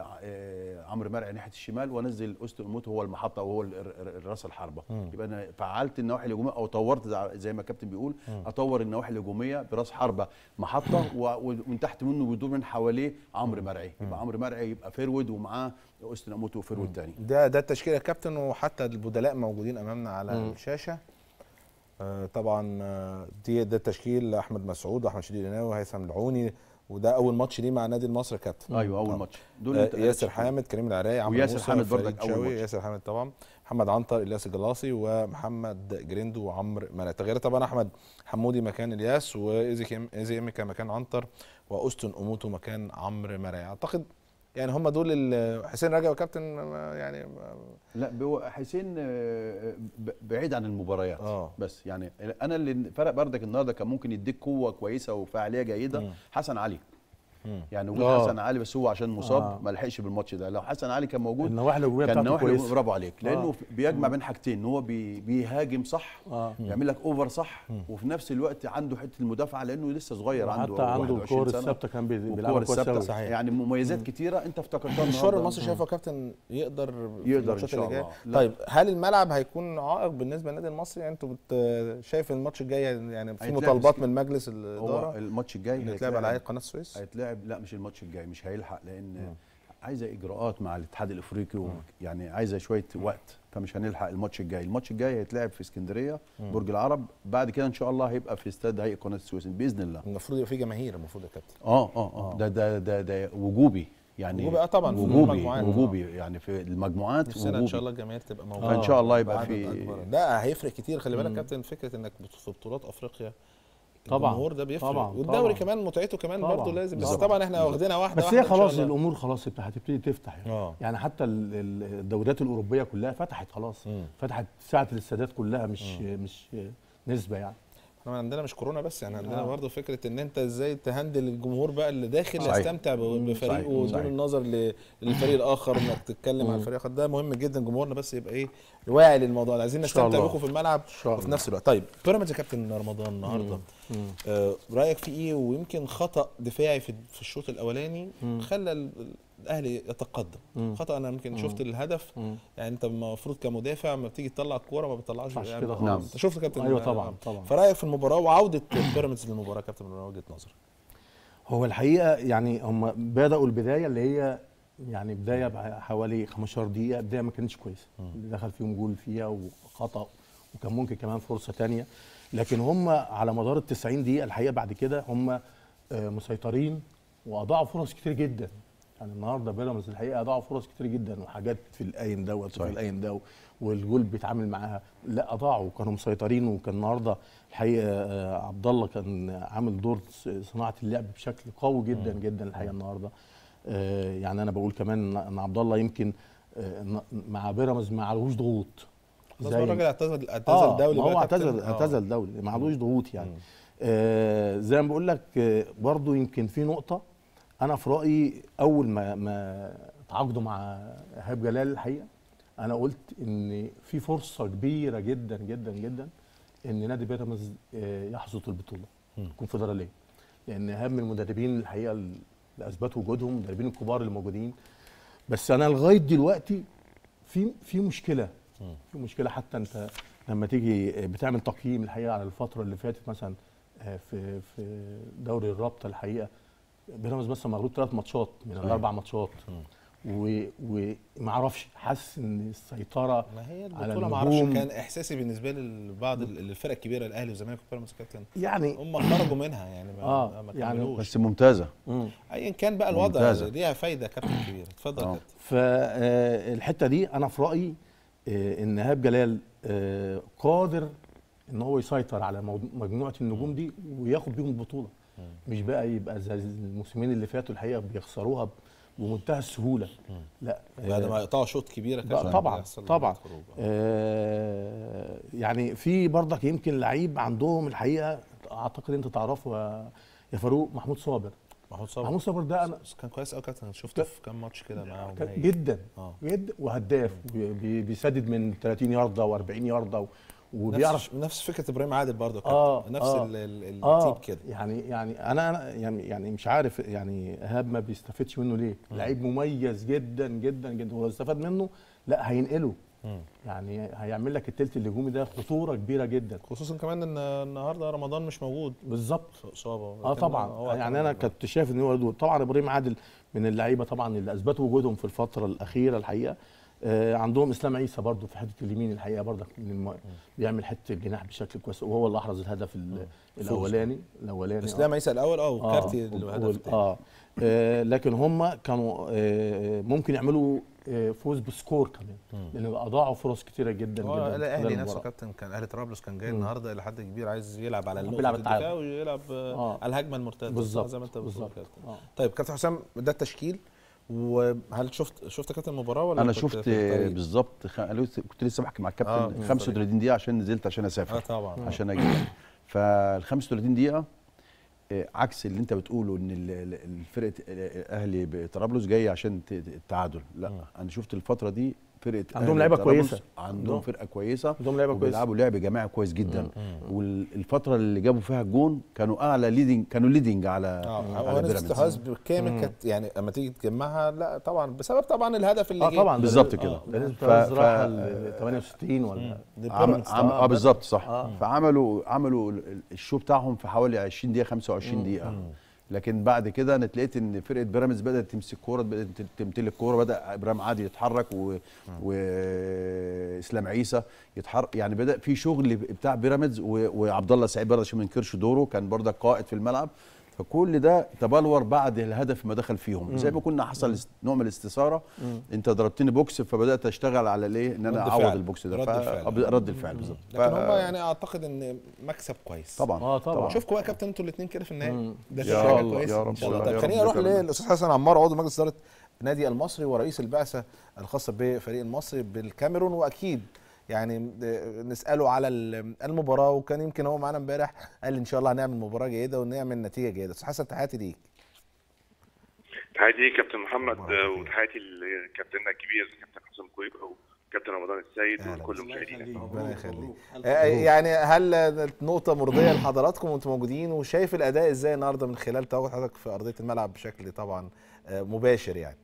ع- عمرو مرعي ناحيه الشمال وانزل اوستن اوموتو هو المحطه وهو ال- ال- ال- راس الحربه يبقى انا فعلت النواحي الهجوميه او طورت زي- زي ما الكابتن بيقول اطور النواحي الهجوميه براس حربه محطه و- ومن تحت منه بيدور من حواليه عمرو مرعي يبقى عمرو مرعي يبقى فيرود ومعاه اوستن اوموتو فيرود تاني ده ده التشكيل يا كابتن وحتى البدلاء موجودين امامنا على مم. الشاشه آه طبعا آه، دي ده التشكيل احمد مسعود واحمد شديد القناوي وهيثم العوني وده اول ماتش ليه مع النادي المصري يا كابتن ايوه اول آه. ماتش دول آه انت ياسر قلت- حامد كريم العراقي عمرو وياسر موسى، حامد فريد برضك أول شوقي، ماتش. ياسر حامد طبعا محمد عنتر الياس الجلاصي ومحمد جريندو وعمرو منى تغيير طبعا احمد حمودي مكان الياس وايزي كيم- ايزي اميكا مكان عنتر واوستن اوموتو مكان عمرو منى اعتقد يعني هم دول ال- حسين رجب يا كابتن ما- يعني ما- لا هو حسين آه، ب- بعيد عن المباريات اه بس يعني انا اللي فرق بردك النهارده كان ممكن يديك قوه كويسه وفعاليه جيده مم. حسن علي يعني وجود آه. حسن علي بس هو عشان مصاب آه. ما لحقش بالماتش ده لو حسن علي كان موجود النواحي الهجوميه كان بتاعته نواحي كويسه برافو عليك لانه آه. بيجمع بين حاجتين ان هو بي بيهاجم صح آه. يعمل لك اوفر صح وفي نفس الوقت عنده حته المدافعه لانه لسه صغير عنده حتى عنده 21 الكور سنة. الثابته كان بي- بيلعبها والكور كويس الثابته أوي. صحيح. يعني مميزات كتيره انت افتكرتها المشوار النهاردة. المصري شايفه يا كابتن يقدر في يقدر الماتشات إن شاء اللي جايه الله. لا. طيب هل الملعب هيكون عائق بالنسبه للنادي المصري يعني انتوا بت... شايف الماتش الجاي يعني في هيتلعب مطالبات بس- من مجلس هو الاداره الماتش الجاي اللي هيتلعب على عيد قناه السويس هيتلعب لا مش الماتش الجاي مش هيلحق لان عايزه اجراءات مع الاتحاد الافريقي و- يعني عايزه شويه وقت فمش هنلحق الماتش الجاي الماتش الجاي هيتلعب في اسكندريه برج العرب بعد كده ان شاء الله هيبقى في استاد هيئه قناه السويس باذن الله المفروض يبقى في جماهير المفروض يا كابتن اه اه اه ده ده ده ده وجوبي يعني وجوبي، آه طبعاً، في وجوبي المجموعات. وجوبي يعني في المجموعات نفسنا ان وجوبي شاء الله الجماهير تبقى موجوده فان شاء الله يبقى بعدد في أكبر. ده هيفرق كتير خلي بالك كابتن فكره انك بت- في بطولات افريقيا طبعاً، الجمهور ده بيفرق طبعاً، والدوري طبعاً. كمان متعته كمان طبعاً، برضه لازم بس بالظبط. طبعا احنا واخدينها واحده بس واحدة هي إن شاء خلاص الله. الامور خلاص بت- هتبتدي تفتح يعني, آه. يعني حتى ال- ال- الدوريات الاوروبيه كلها فتحت خلاص فتحت ساعه الاستادات كلها مش مش نسبه يعني احنا عندنا مش كورونا بس يعني عندنا آه. برضه فكره ان انت ازاي تهندل الجمهور بقى اللي داخل صحيح. يستمتع ب- بفريقه صحيح. ودون صحيح. النظر ل- للفريق الاخر انك تتكلم عن الفريق الاخر ده مهم جدا جمهورنا بس يبقى ايه واعي للموضوع ده عايزين إن شاء نستمتع الله. بيكم في الملعب شاء وفي الله. نفس الوقت طيب بيراميدز يا كابتن رمضان النهارده آه رايك في ايه ويمكن خطا دفاعي في في الشوط الاولاني خلى ال- الاهلي يتقدم خطا انا يمكن شفت الهدف يعني انت المفروض كمدافع ما بتيجي تطلع الكوره ما بتطلعش ينفعش يعني كده آه، خالص. انت شفت كابتن أيوة آه، طبعاً، آه. طبعاً. فرايك في المباراه وعوده بيراميدز للمباراه يا كابتن من وجهه نظرك هو الحقيقه يعني هم بداوا البدايه اللي هي يعني بدايه بحوالي 15 دقيقه بدايه ما كانتش كويسه اللي دخل فيهم جول فيها وخطا وكان ممكن كمان فرصه تانية لكن هم على مدار ال 90 دقيقه الحقيقه بعد كده هم آه، مسيطرين واضاعوا فرص كتير جدا يعني النهارده بيراميدز الحقيقه اضاعوا فرص كتير جدا وحاجات في الاين دوت وفي صحيح. الاين ده والجول بيتعامل معاها لا اضاعوا كانوا مسيطرين وكان النهارده الحقيقه آه، عبد الله كان عامل دور ص- صناعه اللعب بشكل قوي جدا جدا الحقيقه النهارده آه، يعني انا بقول كمان ان عبد الله يمكن آه، ن- مع بيراميدز ما عليهوش ضغوط بس زي- هو الراجل اعتزل اعتزل اه دولي ما بقى هو يا كابتن. اعتزل آه. اعتزل دولي ما عندوش ضغوط يعني آه زي ما بقول لك آه برضو يمكن في نقطه انا في رايي اول ما ما تعاقدوا مع ايهاب جلال الحقيقه انا قلت ان في فرصه كبيره جدا جدا جدا ان نادي بيراميدز آه يحصد البطوله الكونفدراليه لان ايهاب من المدربين الحقيقه اللي اثبتوا وجودهم المدربين الكبار اللي موجودين بس انا لغايه دلوقتي في في مشكله في مشكله حتى انت لما تيجي بتعمل تقييم الحقيقه على الفتره اللي فاتت مثلا آه، في في دوري الرابطه الحقيقه بيراميدز مثلا مغلوب ثلاث ماتشات من الاربع ماتشات و- وما اعرفش حاسس ان السيطره ما هي على البطوله ما اعرفش الهجوم. كان احساسي بالنسبه لي لبعض ال- الفرق الكبيره الاهلي والزمالك وبيراميدز كابتن يعني هم خرجوا منها يعني ما, آه، ما يعني كملوش بس ممتازه مم. ايا كان بقى الوضع ممتازة. ليها فايده يا كابتن كبير اتفضل يا آه. كابتن فالحته دي انا في رايي آه، ان ايهاب جلال آه، قادر ان هو يسيطر على موضوع- مجموعه النجوم دي وياخد بيهم البطوله مش بقى يبقى زي الموسمين اللي فاتوا الحقيقه بيخسروها بمنتهى السهوله لا بعد آه، ما يقطعوا شوط كبيره بقى كان طبعا بيحصل طبعا خروج. آه يعني في برضك يمكن لعيب عندهم الحقيقه اعتقد انت تعرفه يا- يا فاروق محمود صابر محمود صبري محمود صابر ده انا كان كويس قوي كابتن شفته في كام ماتش كده معاهم كان هايل. جدا آه. جدا وهداف بي- بي- بيسدد من 30 يارده و40 يارده و- وبيعرف نفس, نفس فكره ابراهيم عادل برضه يا آه، كابتن نفس آه. ال- ال- اه التيب كده يعني يعني انا أنا يعني يعني مش عارف يعني ايهاب ما بيستفدش منه ليه لعيب مميز جدا جدا جدا ولو استفاد منه لا هينقله يعني هيعمل لك التلت الهجومي ده خطوره كبيره جدا خصوصا كمان ان النهارده رمضان مش موجود بالظبط في اصابه اه لكن طبعا هو يعني كان- انا كنت شايف ان هو طبعا ابراهيم عادل من اللعيبه طبعا اللي اثبتوا وجودهم في الفتره الاخيره الحقيقه آه عندهم اسلام عيسى برضو في حته اليمين الحقيقه برضك من الم... بيعمل حته الجناح بشكل كويس وهو اللي احرز الهدف ال- الاولاني الاولاني اسلام عيسى الاول اه وكارتي آه، الهدف وال- التاني. اه آه، لكن هم كانوا آه، ممكن يعملوا آه، فوز بسكور كمان لان اضاعوا فرص كتيره جدا هو جدا الاهلي خلال نفسه المباراة. كابتن كان اهلي طرابلس كان جاي النهارده الى حد كبير عايز يلعب على نقطة بيلعب الدفاع التعادل. ويلعب آه. آه. على الهجمه المرتده بالظبط، زي ما انت بتقول بالظبط. كابتن. آه. طيب كابتن حسام ده التشكيل وهل شفت شفت كابتن المباراه ولا انا كنت شفت في الطريق؟ بالظبط خ... أنا لسه- كنت لسه بحكي مع آه، الكابتن في 35 دقيقه عشان نزلت عشان اسافر اه طبعا عشان اجي فال 35 دقيقه آه، عكس اللي انت بتقوله ان ال- ال- الفرقه الاهلي بطرابلس جاي عشان ت- التعادل لا انا شفت الفتره دي فرقه عندهم أهلي لعيبة طرابلس كويسة. عندهم عندهم- فرقه كويسه عندهم لعيبة كويسة. وبيلعبوا لعب جماعي كويس جدا والفتره اللي جابوا فيها الجون كانوا اعلى ليدنج كانوا ليدنج على اه على هو نسبة بيراميدز الاستحواذ بالكامل كانت يعني اما تيجي تجمعها لا طبعا بسبب طبعا الهدف اللي اه جه. طبعا ده- بالظبط آه، كده. ده نسبه ف- التميز ف- راح ل 68 ولا عم عم اه بالظبط صح آه. فعملوا عملوا ال- ال- الشو بتاعهم في حوالي 20 دقيقه 25 دقيقه لكن بعد كده انا لقيت ان فرقه بيراميدز بدات تمسك كوره بدات تم- تمتلك كوره بدا ابراهيم عادل يتحرك و... واسلام عيسى يتحرك يعني بدا في شغل بتاع بيراميدز و... وعبد الله سعيد برضه عشان ما ننكرش دوره كان برضه قائد في الملعب فكل ده تبلور بعد الهدف ما دخل فيهم زي ما كنا حصل است- نوع من الاستثاره انت ضربتني بوكس فبدات اشتغل على الايه ان انا رد اعوض فعل. البوكس ده رد ف- الفعل. آه، رد الفعل بالظبط لكن ف- هم يعني اعتقد ان مكسب كويس طبعا اه طبعا شوفكم بقى يا كابتن انتوا الاثنين كده في النهائي ده يا حاجه الله، كويسه يا رب ان شاء الله والله، طب يا خليني رب اروح بكرم. للاستاذ حسن عمار عضو مجلس اداره نادي المصري ورئيس البعثه الخاصه بفريق المصري بالكاميرون واكيد يعني نساله على ال- المباراه وكان يمكن هو معانا امبارح قال ان شاء الله هنعمل مباراه جيده ونعمل نتيجه جيده استاذ حسن تحياتي ليك تحياتي كابتن محمد آه، وتحياتي لكابتننا الكبير كابتن حسام كويكا وكابتن رمضان السيد وكل مشاهدينا ربنا يخليك آه، يعني هل نقطه مرضيه لحضراتكم وانتم موجودين وشايف الاداء ازاي النهارده من خلال تواجد حضرتك في ارضيه الملعب بشكل طبعا آه، مباشر يعني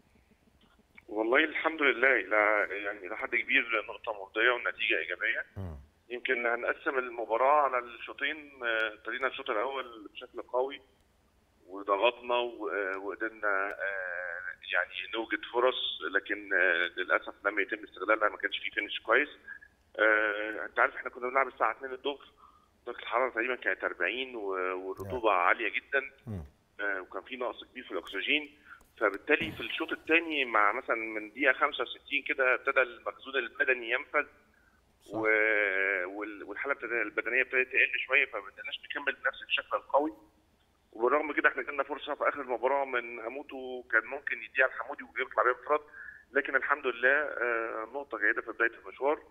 والله الحمد لله لا يعني لحد كبير نقطة مرضية والنتيجة إيجابية يمكن هنقسم المباراة على الشوطين آه، ابتدينا الشوط الأول بشكل قوي وضغطنا و- آه، وقدرنا آه، يعني نوجد فرص لكن آه، للأسف لم يتم استغلالها ما كانش فيه فينش كويس آه، أنت عارف احنا كنا بنلعب الساعة 2 الظهر درجة الحرارة تقريبا كانت 40 و- والرطوبة عالية جدا آه، وكان في نقص كبير في الأكسجين فبالتالي في الشوط الثاني مع مثلا من دقيقه 65 كده ابتدى المخزون البدني ينفذ و... وال- والحاله ابتدى- البدنيه ابتدت تقل شويه فما بدناش نكمل بنفس الشكل القوي وبالرغم كده احنا جالنا فرصه في اخر المباراه من هموتو كان ممكن يديها لحمودي ويطلع بيها انفراد لكن الحمد لله آه، نقطه جيده في بدايه المشوار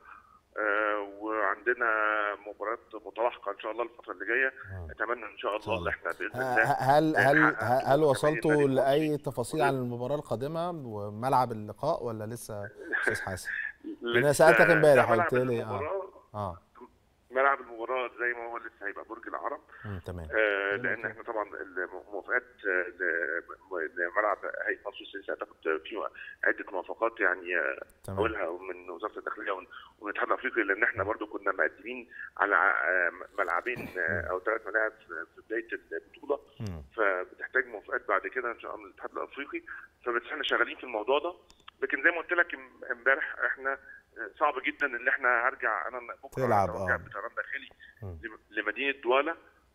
آه، وعندنا مباريات متلاحقه ان شاء الله الفتره اللي جايه اتمنى ان شاء الله ان احنا باذن الله هل هل نحقق هل, هل كمان وصلتوا النادي لاي المصري. تفاصيل عن المباراه القادمه وملعب اللقاء ولا لسه استاذ حسن انا لسه- سالتك امبارح لا، قلت ملعب لي اه المباراة اه ملعب المباراة زي ما هو لسه هيبقى برج العرب مم، تمام آه لان احنا طبعا الموافقات آه، ل- لملعب هيئه مصر السياسي اعتقد فيه عده موافقات يعني آه، تمام اولها من وزاره الداخليه ومن ومن الاتحاد الافريقي لان احنا برضو كنا مقدمين على آه، ملعبين آه، او ثلاث ملاعب في في بدايه البطوله مم. فبتحتاج موافقات بعد كده ان شاء الله من الاتحاد الافريقي فبس احنا شغالين في الموضوع ده لكن زي ما قلت لك ام- امبارح احنا صعب جدا ان احنا هرجع انا بكره تلعب، هرجع آه. بطيران داخلي مم. لم- لمدينه دواله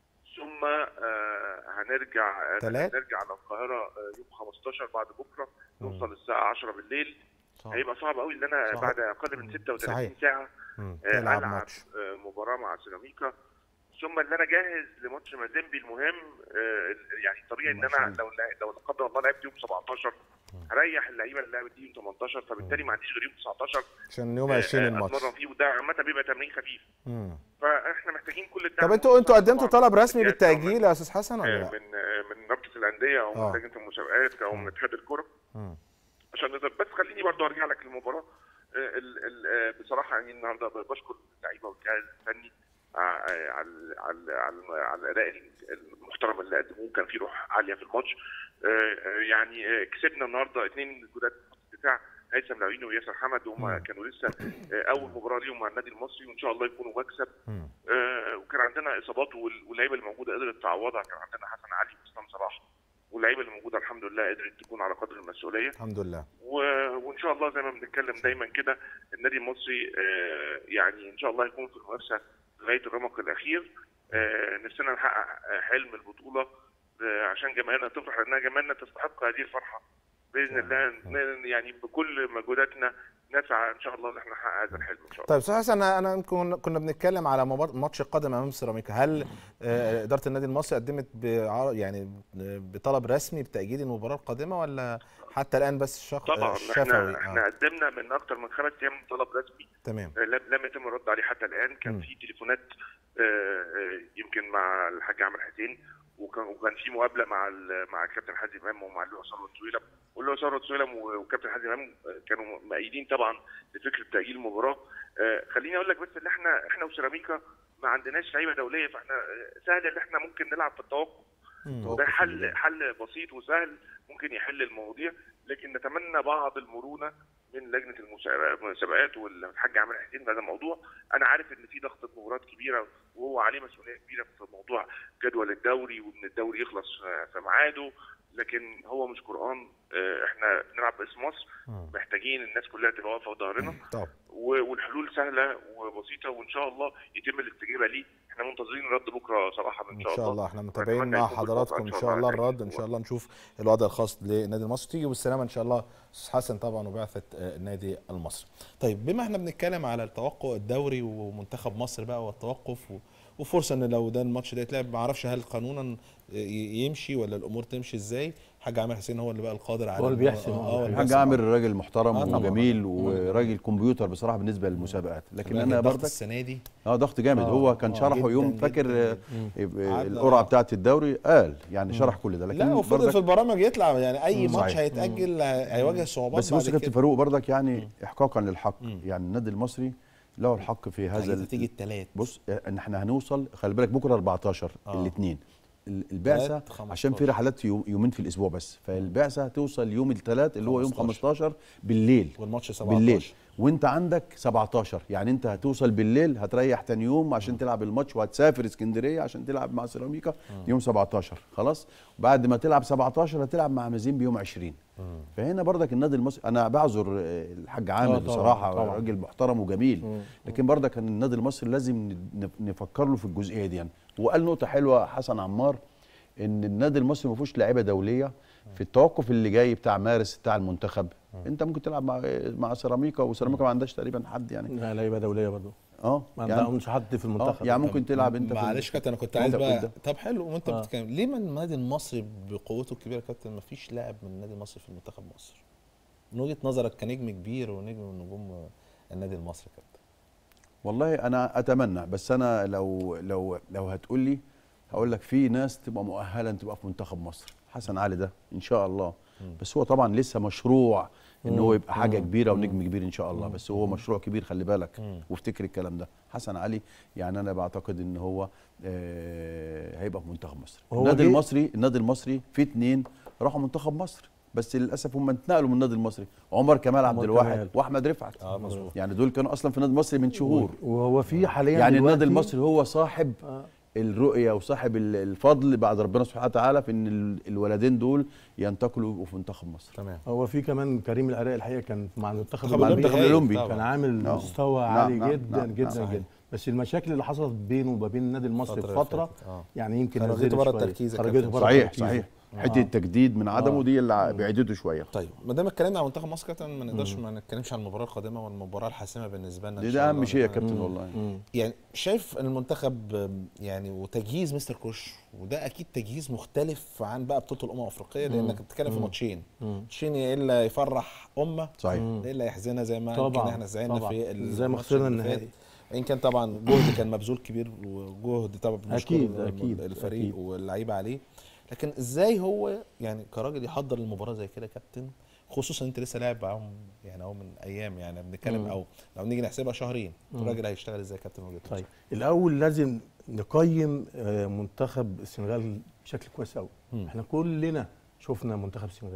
ثم آه، هنرجع تلات؟ نرجع على القاهره آه، يوم 15 بعد بكره نوصل الساعه 10 بالليل صعب. هيبقى صعب قوي ان انا صعب. بعد اقل من 36 صحيح. ساعه مم. آه، تلعب العب ماتش آه، مباراه مع سيراميكا ثم ان انا جاهز لماتش مازيمبي المهم آه، يعني طبيعي ان انا لو لو لا قدر الله لعبت يوم 17 هريح اللعيبه اللي لعبت دي يوم 18 فبالتالي ما عنديش غير يوم 19 عشان يوم 20 آه، الماتش اتمرن فيه وده عامه بيبقى تمرين خفيف مم. فاحنا محتاجين كل الدعم طب انتوا انتوا قدمتوا طبعاً طلب رسمي من- بالتاجيل يا استاذ حسن ولا آه، لا؟ من آه، من رابطه الانديه او آه. من لجنه المسابقات او من اتحاد الكره مم. عشان نقدر بس خليني برضو ارجع لك للمباراه آه، ال- ال- آه، بصراحه يعني النهارده ب- بشكر اللعيبه والجهاز الفني آه، آه، على على على على الاداء المحترم اللي قدموه كان في روح عاليه في الماتش آه، آه، يعني آه، كسبنا النهارده اثنين جداد خط الدفاع هيثم لاويني وياسر حمد وهم كانوا لسه آه، اول مباراه ليهم مع النادي المصري وان شاء الله يكونوا مكسب مم. آه، وكان عندنا اصابات وال- واللعيبه اللي موجوده قدرت تعوضها كان عندنا حسن علي واسلام صلاح واللعيبه اللي موجوده الحمد لله قدرت تكون على قدر المسؤوليه الحمد لله و... وان شاء الله زي ما بنتكلم دايما كده النادي المصري آه، يعني ان شاء الله يكون في المنافسه لغايه الرمق الاخير آه، نفسنا نحقق آه، حلم البطوله آه، عشان جماهيرنا تفرح لانها جماهيرنا تستحق هذه الفرحه باذن الله ن- يعني بكل مجهوداتنا نسعى ان شاء الله ان احنا نحقق هذا الحلم ان شاء الله طيب استاذ حسن انا أنا كنا كنا بنتكلم على مبار- ماتش القادم امام سيراميكا هل آه، اداره النادي المصري قدمت بعر- يعني بطلب رسمي بتاجيل المباراه القادمه ولا حتى الان بس الشخ... طبعا الشفوي احنا احنا آه. قدمنا من اكثر من خمس ايام طلب رسمي تمام لم لم يتم الرد عليه حتى الان كان مم. في تليفونات آه، آه، يمكن مع الحاج عمرو حسين وكان وكان في مقابله مع ال- مع الكابتن حازم امام ومع اللواء ثروت سويلم واللواء ثروت سويلم وكابتن حازم امام كانوا مؤيدين طبعا لفكره تاجيل المباراه آه، خليني اقول لك بس ان احنا احنا وسيراميكا ما عندناش لعيبه دوليه فاحنا آه، سهل ان احنا ممكن نلعب في التوقف ده حل حل بسيط وسهل ممكن يحل المواضيع لكن نتمنى بعض المرونه من لجنه المسا- المسابقات والحاج عامر حسين في هذا الموضوع انا عارف ان في ضغط مباريات كبيره وهو عليه مسؤوليه كبيره في موضوع جدول الدوري وان الدوري يخلص في ميعاده لكن هو مش قران آه، احنا بنلعب باسم مصر محتاجين الناس كلها تبقى واقفه في ظهرنا طب و- والحلول سهله وبسيطه وان شاء الله يتم الاستجابه ليه احنا منتظرين رد بكره صراحه ان ان شاء شاء الله الله احنا متابعين ونتمنى مع يكون حضراتكم بالتوفيق ان شاء الله على الرد ان شاء الله نشوف الوضع الخاص للنادي المصري تيجي بالسلامه ان شاء الله استاذ حسن طبعا وبعثه آه، النادي المصري طيب بما احنا بنتكلم على التوقع الدوري ومنتخب مصر بقى والتوقف و... وفرصه ان لو ده الماتش ده يتلعب ما اعرفش هل قانونا ي- يمشي ولا الامور تمشي ازاي حاج عامر حسين هو اللي بقى القادر على هو اللي إن بيحسم. اه هو اللي الحاج بيحسم. عامر راجل محترم آه طبعاً. وجميل وراجل كمبيوتر بصراحه بالنسبه للمسابقات لكن كمان انا الضغط برضك السنه دي اه ضغط جامد آه، هو كان آه، شرحه جداً، يوم جداً، فاكر آه، جداً. آه، عدى، القرعه آه. بتاعه الدوري قال يعني شرح كل ده لكن لا وفضل برضك- في البرامج يطلع يعني اي مم. ماتش صحيح. هيتاجل هي- هيواجه صعوبات بس بص بعد يا كابتن كده. فاروق برضك يعني احقاقا للحق يعني النادي المصري له الحق في هذا هذا ال- تيجي التلات بص ان احنا هنوصل خلي بالك بكره 14 آه. الاثنين البعثه تلات، 15. عشان في رحلات يوم يومين في الاسبوع بس فالبعثه هتوصل يوم الثلاث اللي هو يوم 15. 15 بالليل والماتش 17 بالليل وانت عندك 17 يعني انت هتوصل بالليل هتريح تاني يوم عشان تلعب الماتش وهتسافر اسكندريه عشان تلعب مع سيراميكا يوم 17 خلاص بعد ما تلعب 17 هتلعب مع مازين بيوم 20 فهنا برضك النادي المصري انا بعذر آه، الحاج عامر آه طبعاً، بصراحه طبعاً. راجل محترم وجميل لكن برضك كان النادي المصري لازم ن- نفكر له في الجزئيه دي يعني. وقال نقطه حلوه حسن عمار ان النادي المصري ما فيهوش لعيبه دوليه في التوقف اللي جاي بتاع مارس بتاع المنتخب انت ممكن تلعب مع مع سيراميكا وسيراميكا ما عندهاش تقريبا حد يعني لا لعيبه دوليه برضه اه ما يعني عندهمش حد في اه المنتخب يعني ممكن تلعب انت في معلش كابتن انا كنت أنت عايز بقى قدام. طب حلو وانت آه. بتتكلم ليه ما النادي المصري بقوته الكبيره يا كابتن ما فيش لاعب من النادي المصري في المنتخب مصر من وجهه نظرك كنجم كبير ونجم من نجوم النادي المصري يا كابتن والله انا اتمنى بس انا لو لو لو هتقول لي هقول لك في ناس تبقى مؤهله ان تبقى في منتخب مصر حسن علي ده ان شاء الله بس هو طبعا لسه مشروع ان هو يبقى حاجه كبيره ونجم كبير ان شاء الله بس هو مشروع كبير خلي بالك وافتكر الكلام ده حسن علي يعني انا بعتقد ان هو آه هيبقى في منتخب مصر وهو النادي جه- المصري النادي المصري في اتنين راحوا منتخب مصر بس للاسف هم اتنقلوا من النادي المصري عمر كمال عبد عمر الواحد كمال. واحمد رفعت اه مظبوط يعني دول كانوا اصلا في النادي المصري من شهور وهو في حاليا يعني النادي دلوقتي- المصري هو صاحب آه. الرؤيه وصاحب ال- الفضل بعد ربنا سبحانه وتعالى في ان ال- الولدين دول ينتقلوا ويبقوا في منتخب مصر تمام هو في كمان كريم العراقي الحقيقه كان مع المنتخب منتخب مع الأولمبي المنتخب هايل الاولمبي طبعاً. كان عامل نعم. مستوى نعم، عالي نعم، جدا نعم، جدا صحيح. جدا بس المشاكل اللي حصلت بينه وما بين النادي المصري في الفترة فتره اللي فاتت، آه. يعني يمكن خرجته نزلت بره شوية. التركيز يا خرجته كابتن. بره صحيح التركيز. صحيح حته التجديد من عدمه دي اللي بعدته شويه طيب ما دام اتكلمنا عن منتخب مصر كابتن ما نقدرش ما نتكلمش عن المباراه القادمه والمباراه الحاسمه بالنسبه لنا إن دي شاء ده الله. اهم شيء يا نتمنى- كابتن والله مم. يعني شايف ان المنتخب آم، يعني وتجهيز مستر كروش وده اكيد تجهيز مختلف عن بقى بطوله الامم الافريقيه لانك بتتكلم في ماتشين ماتشين يا الا يفرح امه صحيح يا الا يحزنها زي ما طبعاً، يمكن احنا زعلنا طبعاً. في ال- زي ما الماتش خسرنا اللي فات. النهائي. وان كان طبعا جهد كان مبذول كبير وجهد طبعا بنشكر أكيد، أكيد، الفريق أكيد. واللعيبه عليه لكن ازاي هو يعني كراجل يحضر المباراه زي كده يا كابتن خصوصا انت لسه لاعب معاهم يعني اهو من ايام يعني بنتكلم او لو نيجي نحسبها شهرين الراجل هيشتغل ازاي يا كابتن وجهه نظرك؟ طيب الاول لازم نقيم آه، منتخب السنغال بشكل كويس قوي مم. احنا كلنا شفنا منتخب السنغال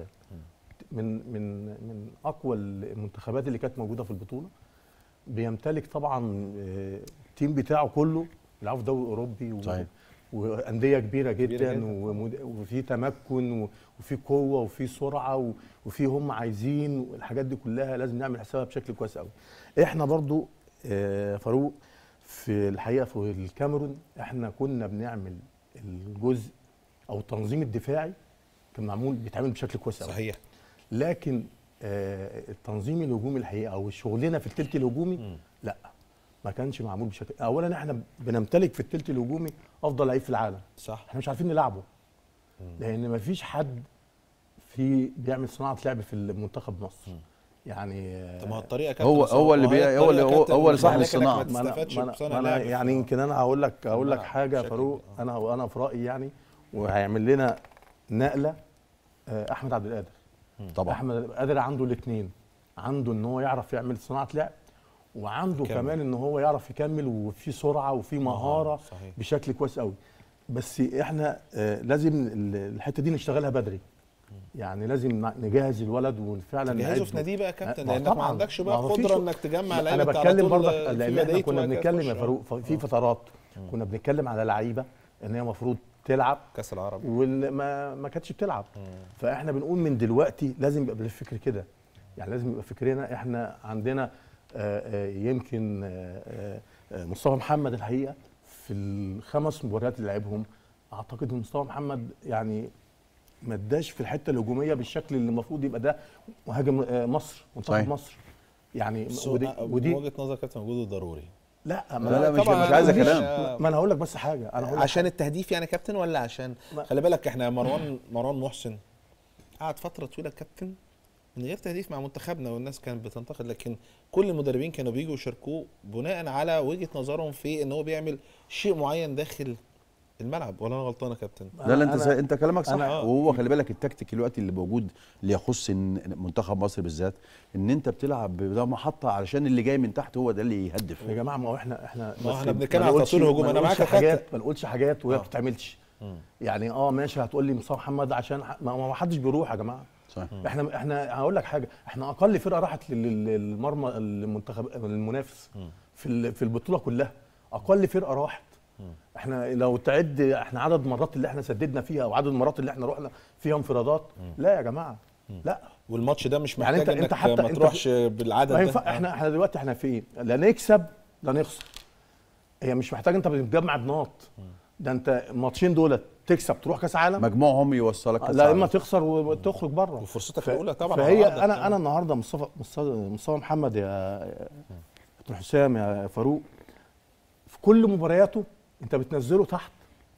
من من من اقوى المنتخبات اللي كانت موجوده في البطوله بيمتلك طبعا آه، التيم بتاعه كله بيلعبوا في دوري اوروبي و- صحيح. وانديه كبيره جدا, كبيرة جداً. ومد- وفي تمكن و- وفي قوه وفي سرعه و- وفي هم عايزين والحاجات دي كلها لازم نعمل حسابها بشكل كويس قوي احنا برضو آه، فاروق في الحقيقه في الكاميرون احنا كنا بنعمل الجزء او التنظيم الدفاعي كان معمول بيتعمل بشكل كويس قوي صحيح لكن آه، التنظيم الهجومي الحقيقه او شغلنا في التلت الهجومي لا ما كانش معمول بشكل اولا احنا بنمتلك في التلت الهجومي افضل لعيب في العالم صح احنا مش عارفين نلعبه لان ما فيش حد في بيعمل صناعه لعب في المنتخب مصر يعني آه، طب ما هو الطريقه كابتن هو- صح- هو اللي ما هي بي- هو اللي- الطريقة هو- كابتن هو اللي صاحب معناه كده إنك الصناعة. ما ما أنا- تستفادش ما أنا- بصنع ما أنا لعب يعني يمكن انا هقول لك هقول لك الملعب حاجه يا بشكل فاروق كبير. آه. انا انا في رايي يعني وهيعمل لنا نقله آه، احمد عبد القادر طبعا احمد عبد القادر عنده الاثنين عنده ان هو يعرف يعمل صناعه لعب وعنده كمل. كمان ان هو يعرف يكمل وفي سرعه وفي مهاره صحيح. بشكل كويس قوي بس احنا آه، لازم ال- الحته دي نشتغلها بدري يعني لازم ن- نجهز الولد وفعلا تجهزه نعده. في ناديه بقى يا كابتن ما لانك ما طبعاً. عندكش ما بقى هو في قدره شو- انك تجمع انا لعيبه بتكلم برضك في لان احنا بدايته كنا وهكذا بنتكلم يا تخش. فاروق ف- في فترات كنا بنتكلم على لعيبه ان هي المفروض تلعب كاس العرب وما ما كانتش بتلعب فاحنا بنقول من دلوقتي لازم يبقى بالفكر كده يعني لازم يبقى فكرنا احنا عندنا آه، آه، يمكن آه، آه، مصطفى محمد الحقيقه في الخمس مباريات اللي لعبهم اعتقد ان مصطفى محمد يعني ما اداش في الحته الهجوميه بالشكل اللي المفروض يبقى ده مهاجم آه، مصر منتخب صحيح. مصر يعني بس ودي, ودي ودي وجهه نظر كابتن وجوده ضروري لا ما لا لا مش طبعاً مش عايزه مفيش- كلام ما انا هقول لك بس حاجه انا هقول لك عشان التهديف يعني كابتن ولا عشان ما- خلي بالك احنا مروان مروان محسن قعد فتره طويله كابتن من غير تهديف مع منتخبنا والناس كانت بتنتقد لكن كل المدربين كانوا بيجوا يشاركوه بناء على وجهه نظرهم في ان هو بيعمل شيء معين داخل الملعب ولا انا غلطان يا كابتن؟ لا لا انت أنا- سا... انت كلامك صح أنا- وهو خلي بالك التكتيك دلوقتي اللي موجود اللي يخص إن منتخب مصر بالذات ان انت بتلعب بده محطه علشان اللي جاي من تحت هو ده اللي يهدف يا جماعه ما هو احنا احنا ما هو بس احنا بنتكلم ما على نقولش- تطوير الهجوم، ما أنا نقولش معاك يا حاجات كابتن. ما نقولش حاجات وهي آه. ما بتتعملش يعني اه ماشي هتقول لي مصطفى محمد عشان ح- ما ما حدش بيروح يا جماعه صحيح احنا احنا هقول لك حاجه احنا اقل فرقه راحت لل- للمرمى المنتخب المنافس في ال- في البطوله كلها اقل فرقه راحت احنا لو تعد احنا عدد المرات اللي احنا سددنا فيها وعدد المرات اللي احنا رحنا فيها انفرادات لا يا جماعه لا والماتش ده مش يعني محتاج أنت- أنت انك حتى- ما أنت تروحش بالعدد ما ده ينفع احنا احنا دلوقتي احنا فين؟ لا نكسب لا نخسر. هي مش محتاج انت بتجمع بنقط ده انت الماتشين دول تكسب تروح كاس عالم مجموعهم يوصلك كأس لا عالم. اما تخسر وتخرج بره وفرصتك الاولى طبعا على فهي أرضك انا كمان. انا النهارده مصطفى مصطفى مصطفى محمد يا يا كابتن حسام يا فاروق في كل مبارياته انت بتنزله تحت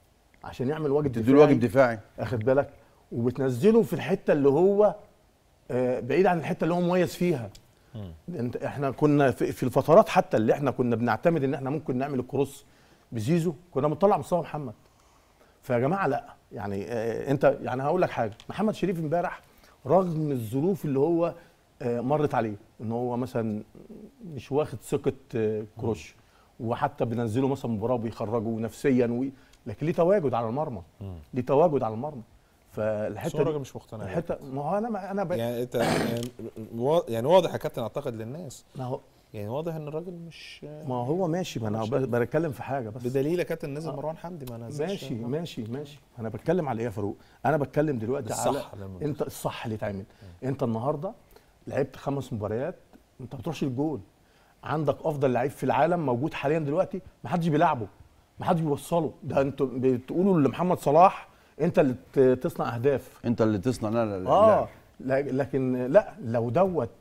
عشان يعمل واجب تديله دفاعي واجب دفاعي اخد بالك وبتنزله في الحته اللي هو آه، بعيد عن الحته اللي هو مميز فيها انت احنا كنا في, في الفترات حتى اللي احنا كنا بنعتمد ان احنا ممكن نعمل الكروس بزيزو كنا بنطلع مصطفى محمد فيا جماعه لا يعني اه انت يعني هقول لك حاجه محمد شريف امبارح رغم الظروف اللي هو اه مرت عليه ان هو مثلا مش واخد ثقه اه كروش وحتى بينزله مثلا مباراه وبيخرجه نفسيا و... لكن ليه تواجد على المرمى ليه تواجد على المرمى بس فالحته هو دي- الراجل مش مقتنع بيه. الحته ما هو انا انا ب... يعني انت يعني وا- يعني واضح يا كابتن اعتقد للناس ما هو يعني واضح ان الراجل مش ما هو ماشي ما انا ب- بتكلم في حاجه بس بدليل يا كابتن نزل مروان حمدي ما نزلش ماشي ماشي ماشي انا بتكلم على ايه يا فاروق انا بتكلم دلوقتي الصح على لما- انت الصح اللي اتعمل انت النهارده لعبت خمس مباريات انت ما بتروحش الجول عندك افضل لعيب في العالم موجود حاليا دلوقتي ما حدش بيلعبه ما حدش بيوصله ده انتوا بتقولوا لمحمد صلاح انت اللي ت- تصنع اهداف انت اللي تصنع لا لا لا اه لا- لكن لا لو دوت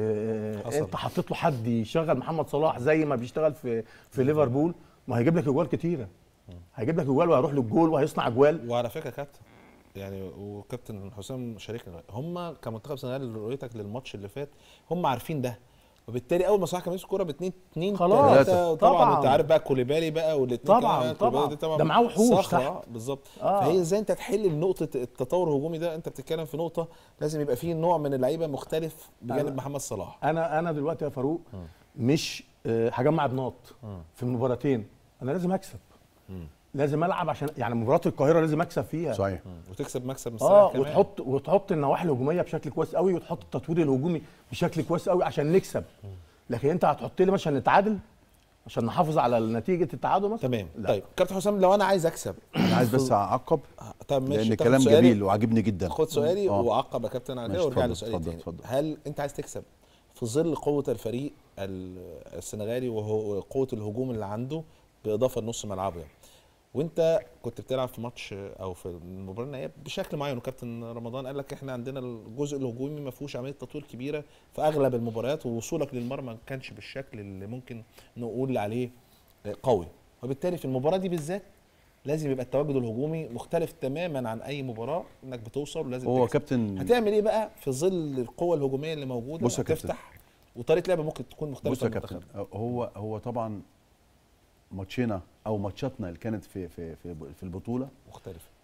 آه، حصل. انت حطيت له حد يشغل محمد صلاح زي ما بيشتغل في في ليفربول ما هيجيب لك اجوال كتيره هيجيب لك اجوال وهيروح للجول وهيصنع اجوال وعلى فكره يا كابتن يعني وكابتن حسام شاركنا هم كمنتخب سنغال رؤيتك للماتش اللي فات هم عارفين ده وبالتالي اول ما صلاح كان يمسك الكوره باثنين اثنين خلاص. ثلاثه طبعا طبعاً. وانت عارف بقى كوليبالي بقى والاثنين طبعاً، طبعاً. ده معاه وحوش صخرة، تحت. بالظبط آه. فهي ازاي انت تحل نقطه التطور الهجومي ده انت بتتكلم في نقطه لازم يبقى فيه نوع من اللعيبه مختلف بجانب أنا- محمد صلاح انا انا دلوقتي يا فاروق مش آه، هجمع بنقط في المباراتين انا لازم اكسب لازم العب عشان يعني مباراه القاهره لازم اكسب فيها صحيح وتكسب مكسب مستريح اه كمان. وتحط وتحط النواحي الهجوميه بشكل كويس قوي وتحط التطوير الهجومي بشكل كويس قوي عشان نكسب لكن انت هتحط لي مثلا نتعادل عشان نحافظ على نتيجه التعادل مثلا تمام لا. طيب كابتن حسام لو انا عايز اكسب انا عايز بس اعقب طب ماشي لان تاخد كلام سؤالي؟ جميل وعاجبني جدا خد سؤالي آه. وعقب يا كابتن على كده ماشي، وارجع اتفضل، لسؤالي اتفضل، تاني اتفضل. هل انت عايز تكسب في ظل قوه الفريق ال- السنغالي وهو قوه الهجوم اللي عنده باضافه لنص ملعبه يعني وانت كنت بتلعب في ماتش او في المباراه النهائيه بشكل معين وكابتن رمضان قال لك احنا عندنا الجزء الهجومي ما فيهوش عمليه تطوير كبيره في اغلب المباريات ووصولك للمرمى ما كانش بالشكل اللي ممكن نقول عليه قوي وبالتالي في المباراه دي بالذات لازم يبقى التواجد الهجومي مختلف تماما عن اي مباراه انك بتوصل ولازم هو تكسب. كابتن هتعمل ايه بقى في ظل القوه الهجوميه اللي موجوده بص يا كابتن. تفتح وطريقه لعبه ممكن تكون مختلفه بص يا عن كابتن المنتخب. هو هو طبعا ماتشنا او ماتشاتنا اللي كانت في في في في البطوله مختلفه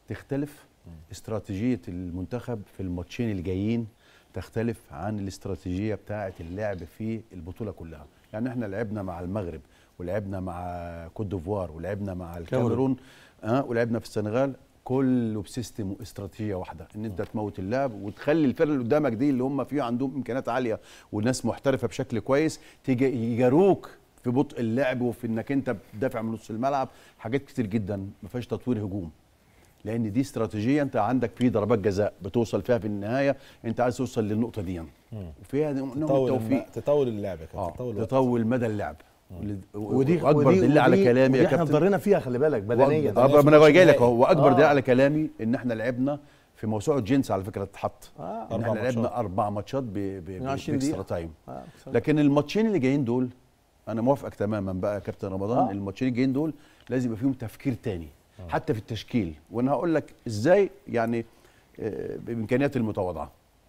تختلف استراتيجيه المنتخب في الماتشين الجايين تختلف عن الاستراتيجيه بتاعه اللعب في البطوله كلها يعني احنا لعبنا مع المغرب ولعبنا مع كوت ديفوار ولعبنا مع الكاميرون اه ولعبنا في السنغال كله بسيستم واستراتيجيه واحده ان انت تموت اللعب وتخلي الفرق اللي قدامك دي اللي هم فيه عندهم امكانيات عاليه وناس محترفه بشكل كويس تيجي يجاروك في بطء اللعب وفي انك انت بتدافع من نص الملعب حاجات كتير جدا ما فيهاش تطوير هجوم لان دي استراتيجيه انت عندك في ضربات جزاء بتوصل فيها في النهايه انت عايز توصل للنقطه دي وفيها نوع من تطول التوفيق الم- تطول اللعب كده اه تطول الوقت. تطول مدى اللعب ودي واكبر ودي- دليل على ودي- كلامي يا ودي احنا كابتن اتضرينا فيها خلي بالك بدنيا اه في ما انا ماتش جاي لك نهائي. اهو واكبر آه. دليل على كلامي ان احنا لعبنا في موسوعه جينز على فكره اتحط آه. ان أربع احنا لعبنا ماتشات. اربع ماتشات ب- ب- ب- 20 باكسترا دقيقة. تايم آه، لكن الماتشين اللي جايين دول انا موافقك تماما بقى يا كابتن رمضان آه. الماتشين الجايين دول لازم يبقى فيهم تفكير تاني حتى في التشكيل وانا هقول لك ازاي يعني آه، بامكانيات المتواضعه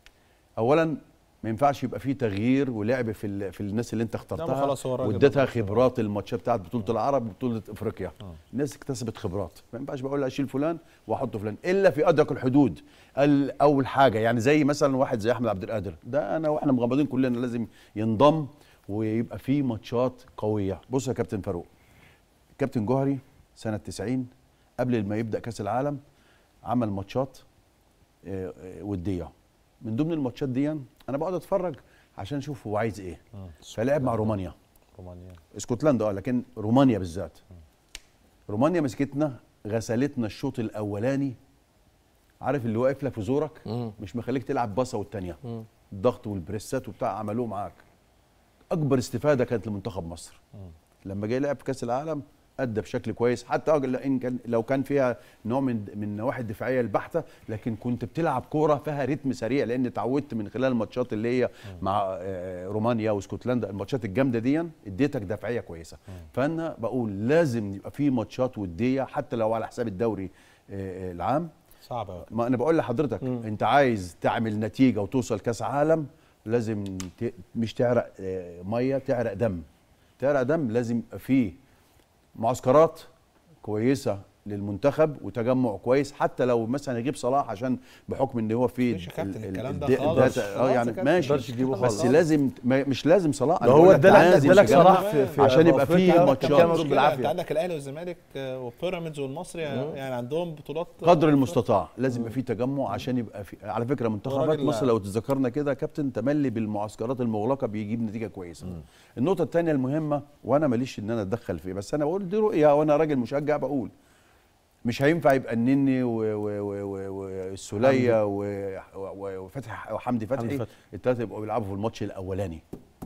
اولا ما ينفعش يبقى فيه تغيير ولعب في ال- في الناس اللي انت لا، ما اخترتها خلاص هو الراجل واديتها ده خبرات الماتشات بتاعت بطوله العرب وبطوله افريقيا الناس اكتسبت خبرات ما ينفعش بقول اشيل فلان واحط فلان الا في ادرك الحدود ال- اول حاجه يعني زي مثلا واحد زي احمد عبد القادر ده انا واحنا مغمضين كلنا لازم ينضم ويبقى فيه ماتشات قويه بص يا كابتن فاروق كابتن جوهري سنه 90 قبل ما يبدا كاس العالم عمل ماتشات آه، آه، وديه من ضمن الماتشات دي انا بقعد اتفرج عشان اشوف هو عايز ايه فلعب مع رومانيا رومانيا اسكتلندا اه لكن رومانيا بالذات رومانيا مسكتنا غسلتنا الشوط الاولاني عارف اللي واقف لك في زورك مش مخليك تلعب باصه والتانيه الضغط والبريسات وبتاع عملوه معاك اكبر استفاده كانت لمنتخب مصر لما جاي لعب في كاس العالم ادى بشكل كويس حتى ان كان لو كان فيها نوع من من النواحي الدفاعيه البحته لكن كنت بتلعب كوره فيها رتم سريع لان اتعودت من خلال الماتشات اللي هي مع آه، رومانيا واسكتلندا الماتشات الجامده دي اديتك دفاعيه كويسه فانا بقول لازم يبقى في ماتشات وديه حتى لو على حساب الدوري آه، آه، العام صعب قوي ما انا بقول لحضرتك انت عايز تعمل نتيجه وتوصل كاس عالم لازم ت... مش تعرق آه، ميه تعرق دم تعرق دم لازم يبقى فيه معسكرات كويسه للمنتخب وتجمع كويس حتى لو مثلا يجيب صلاح عشان بحكم ان هو في مفيش يا كابتن الكلام ده الد- خالص. الداتا- اه خلاص يا يعني كابتن. ماشي مقدرش تجيبه بس خالص. لازم ما مش لازم صلاح ده أنا هو بقول لك ادالك لازم ادالك تجمع صلاح في, في عشان يبقى أفريقيا فيه كان ماتشات. الكاميرون مشكلة، انت بالعافيه عندك الاهلي والزمالك آه، وبيراميدز والمصري يعني عندهم بطولات قدر المستطاع لازم يبقى في تجمع عشان يبقى في على فكره منتخبات والراجل- مصر لو تذكرنا كده يا كابتن تملي بالمعسكرات المغلقه بيجيب نتيجه كويسه النقطه الثانيه المهمه وانا ماليش ان انا اتدخل فيه بس انا بقول دي رؤيه وانا راجل مشجع بقول مش هينفع يبقى النني و- و- و- و- والسوليه و- و- وفتحي وحمدي فتحي حمدي فتحي. الثلاثه يبقوا بيلعبوا في الماتش الاولاني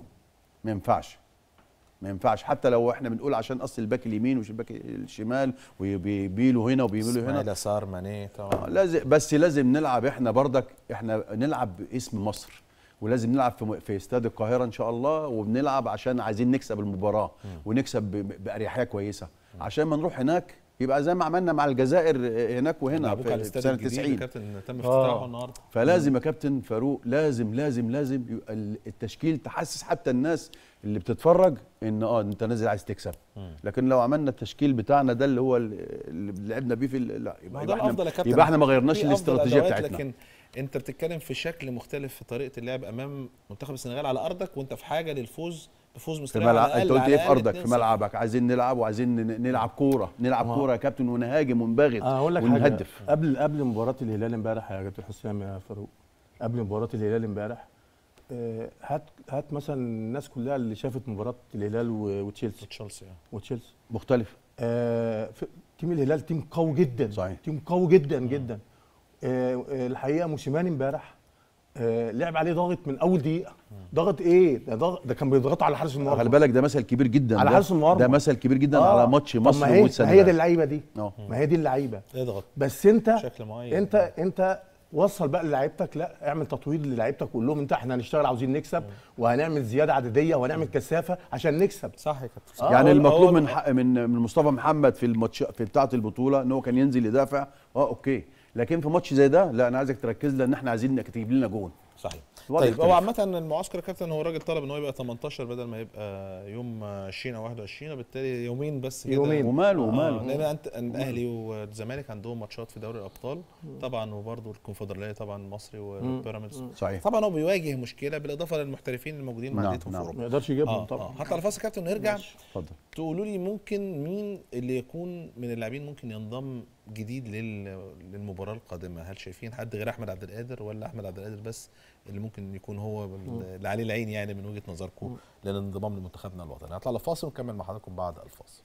ما ينفعش ما ينفعش حتى لو احنا بنقول عشان اصل الباك اليمين وش الباك الشمال وبيميلوا هنا وبيميلوا هنا اسماعيل يسار ماني آه، طبعا لازم بس لازم نلعب احنا بردك احنا نلعب باسم مصر ولازم نلعب في م- في استاد القاهره ان شاء الله وبنلعب عشان عايزين نكسب المباراه ونكسب ب- باريحيه كويسه عشان ما نروح هناك يبقى زي ما عملنا مع الجزائر هناك وهنا لعبوك على في, في الاستاد سنه الجديد 90 يا كابتن تم افتتاحه النهارده فلازم يا كابتن فاروق لازم لازم لازم يبقى ال- التشكيل تحسس حتى الناس اللي بتتفرج ان اه انت نازل عايز تكسب لكن لو عملنا التشكيل بتاعنا ده اللي هو ال- اللي لعبنا بيه في ال- لا ما يبقى, هو ده يبقى الافضل يا احنا كابتن يبقى احنا ما غيرناش في أفضل الاستراتيجيه أدوات، بتاعتنا لكن انت بتتكلم في شكل مختلف في طريقه اللعب امام منتخب السنغال على ارضك وانت في حاجه للفوز بفوز في مستريح على ملعب الأقل- انت قلت على ايه في الأقل ارضك في 2-0. ملعبك عايزين نلعب وعايزين ن- نلعب كوره نلعب آه. كوره يا كابتن ونهاجم ونباغت انا هقول لك حاجه ونهدف قبل قبل مباراه الهلال امبارح يا كابتن حسام يا فاروق قبل مباراه الهلال امبارح آه، هات هات مثلا الناس كلها اللي شافت مباراه الهلال و- وتشيلسي تشيلسي آه. وتشيلسي مختلف آه، في- تيم الهلال تيم قوي جدا صحيح. تيم قوي جدا جدا آه، آه، الحقيقه موسيماني امبارح آه، لعب عليه ضاغط من اول دقيقه ضغط ايه ده ضغط ده كان بيضغطوا على حارس المرمى خلي بالك ده مثل كبير جدا على ده- حارس المرمى. ده مثل كبير جدا آه. على ماتش طب مصر ما هي, ما هي دي والسنغال اللعيبه دي اه ما هي دي اللعيبه اضغط بس انت بشكل معين. انت انت وصل بقى لعيبتك لا اعمل تطوير للعيبتك وقول لهم انت احنا هنشتغل عاوزين نكسب وهنعمل زياده عدديه وهنعمل كثافه عشان نكسب صح يا كابتن آه، يعني هو- المطلوب هو- من حق من من مصطفى محمد في الماتش في بتاعه البطوله ان هو كان ينزل يدافع اه اوكي لكن في ماتش زي ده لا انا عايزك تركز لنا ان احنا عايزين انك تجيب لنا جون صحيح الوضع طيب هو يختلف. عامة المعسكر يا كابتن هو الراجل طلب ان هو يبقى 18 بدل ما يبقى يوم 20 او 21 وبالتالي يومين بس كده يومين. وماله آه وماله لان انت الاهلي والزمالك عندهم ماتشات في دوري الابطال طبعا وبرضه الكونفدراليه طبعا المصري وبيراميدز صحيح طبعا هو بيواجه مشكله بالاضافه للمحترفين الموجودين مع نعم، انديتهم في نعم. اوروبا ما يقدرش يجيبهم اه طبعا آه. حتى على فاصل كابتن نرجع اتفضل تقولوا لي ممكن مين اللي يكون من اللاعبين ممكن ينضم جديد لل- للمباراه القادمه هل شايفين حد غير احمد عبد القادر ولا احمد عبد القادر بس اللي ممكن يكون هو اللي عليه العين يعني من وجهه نظركم للانضمام لمنتخبنا الوطني هطلع لفاصل ونكمل مع حضراتكم بعد الفاصل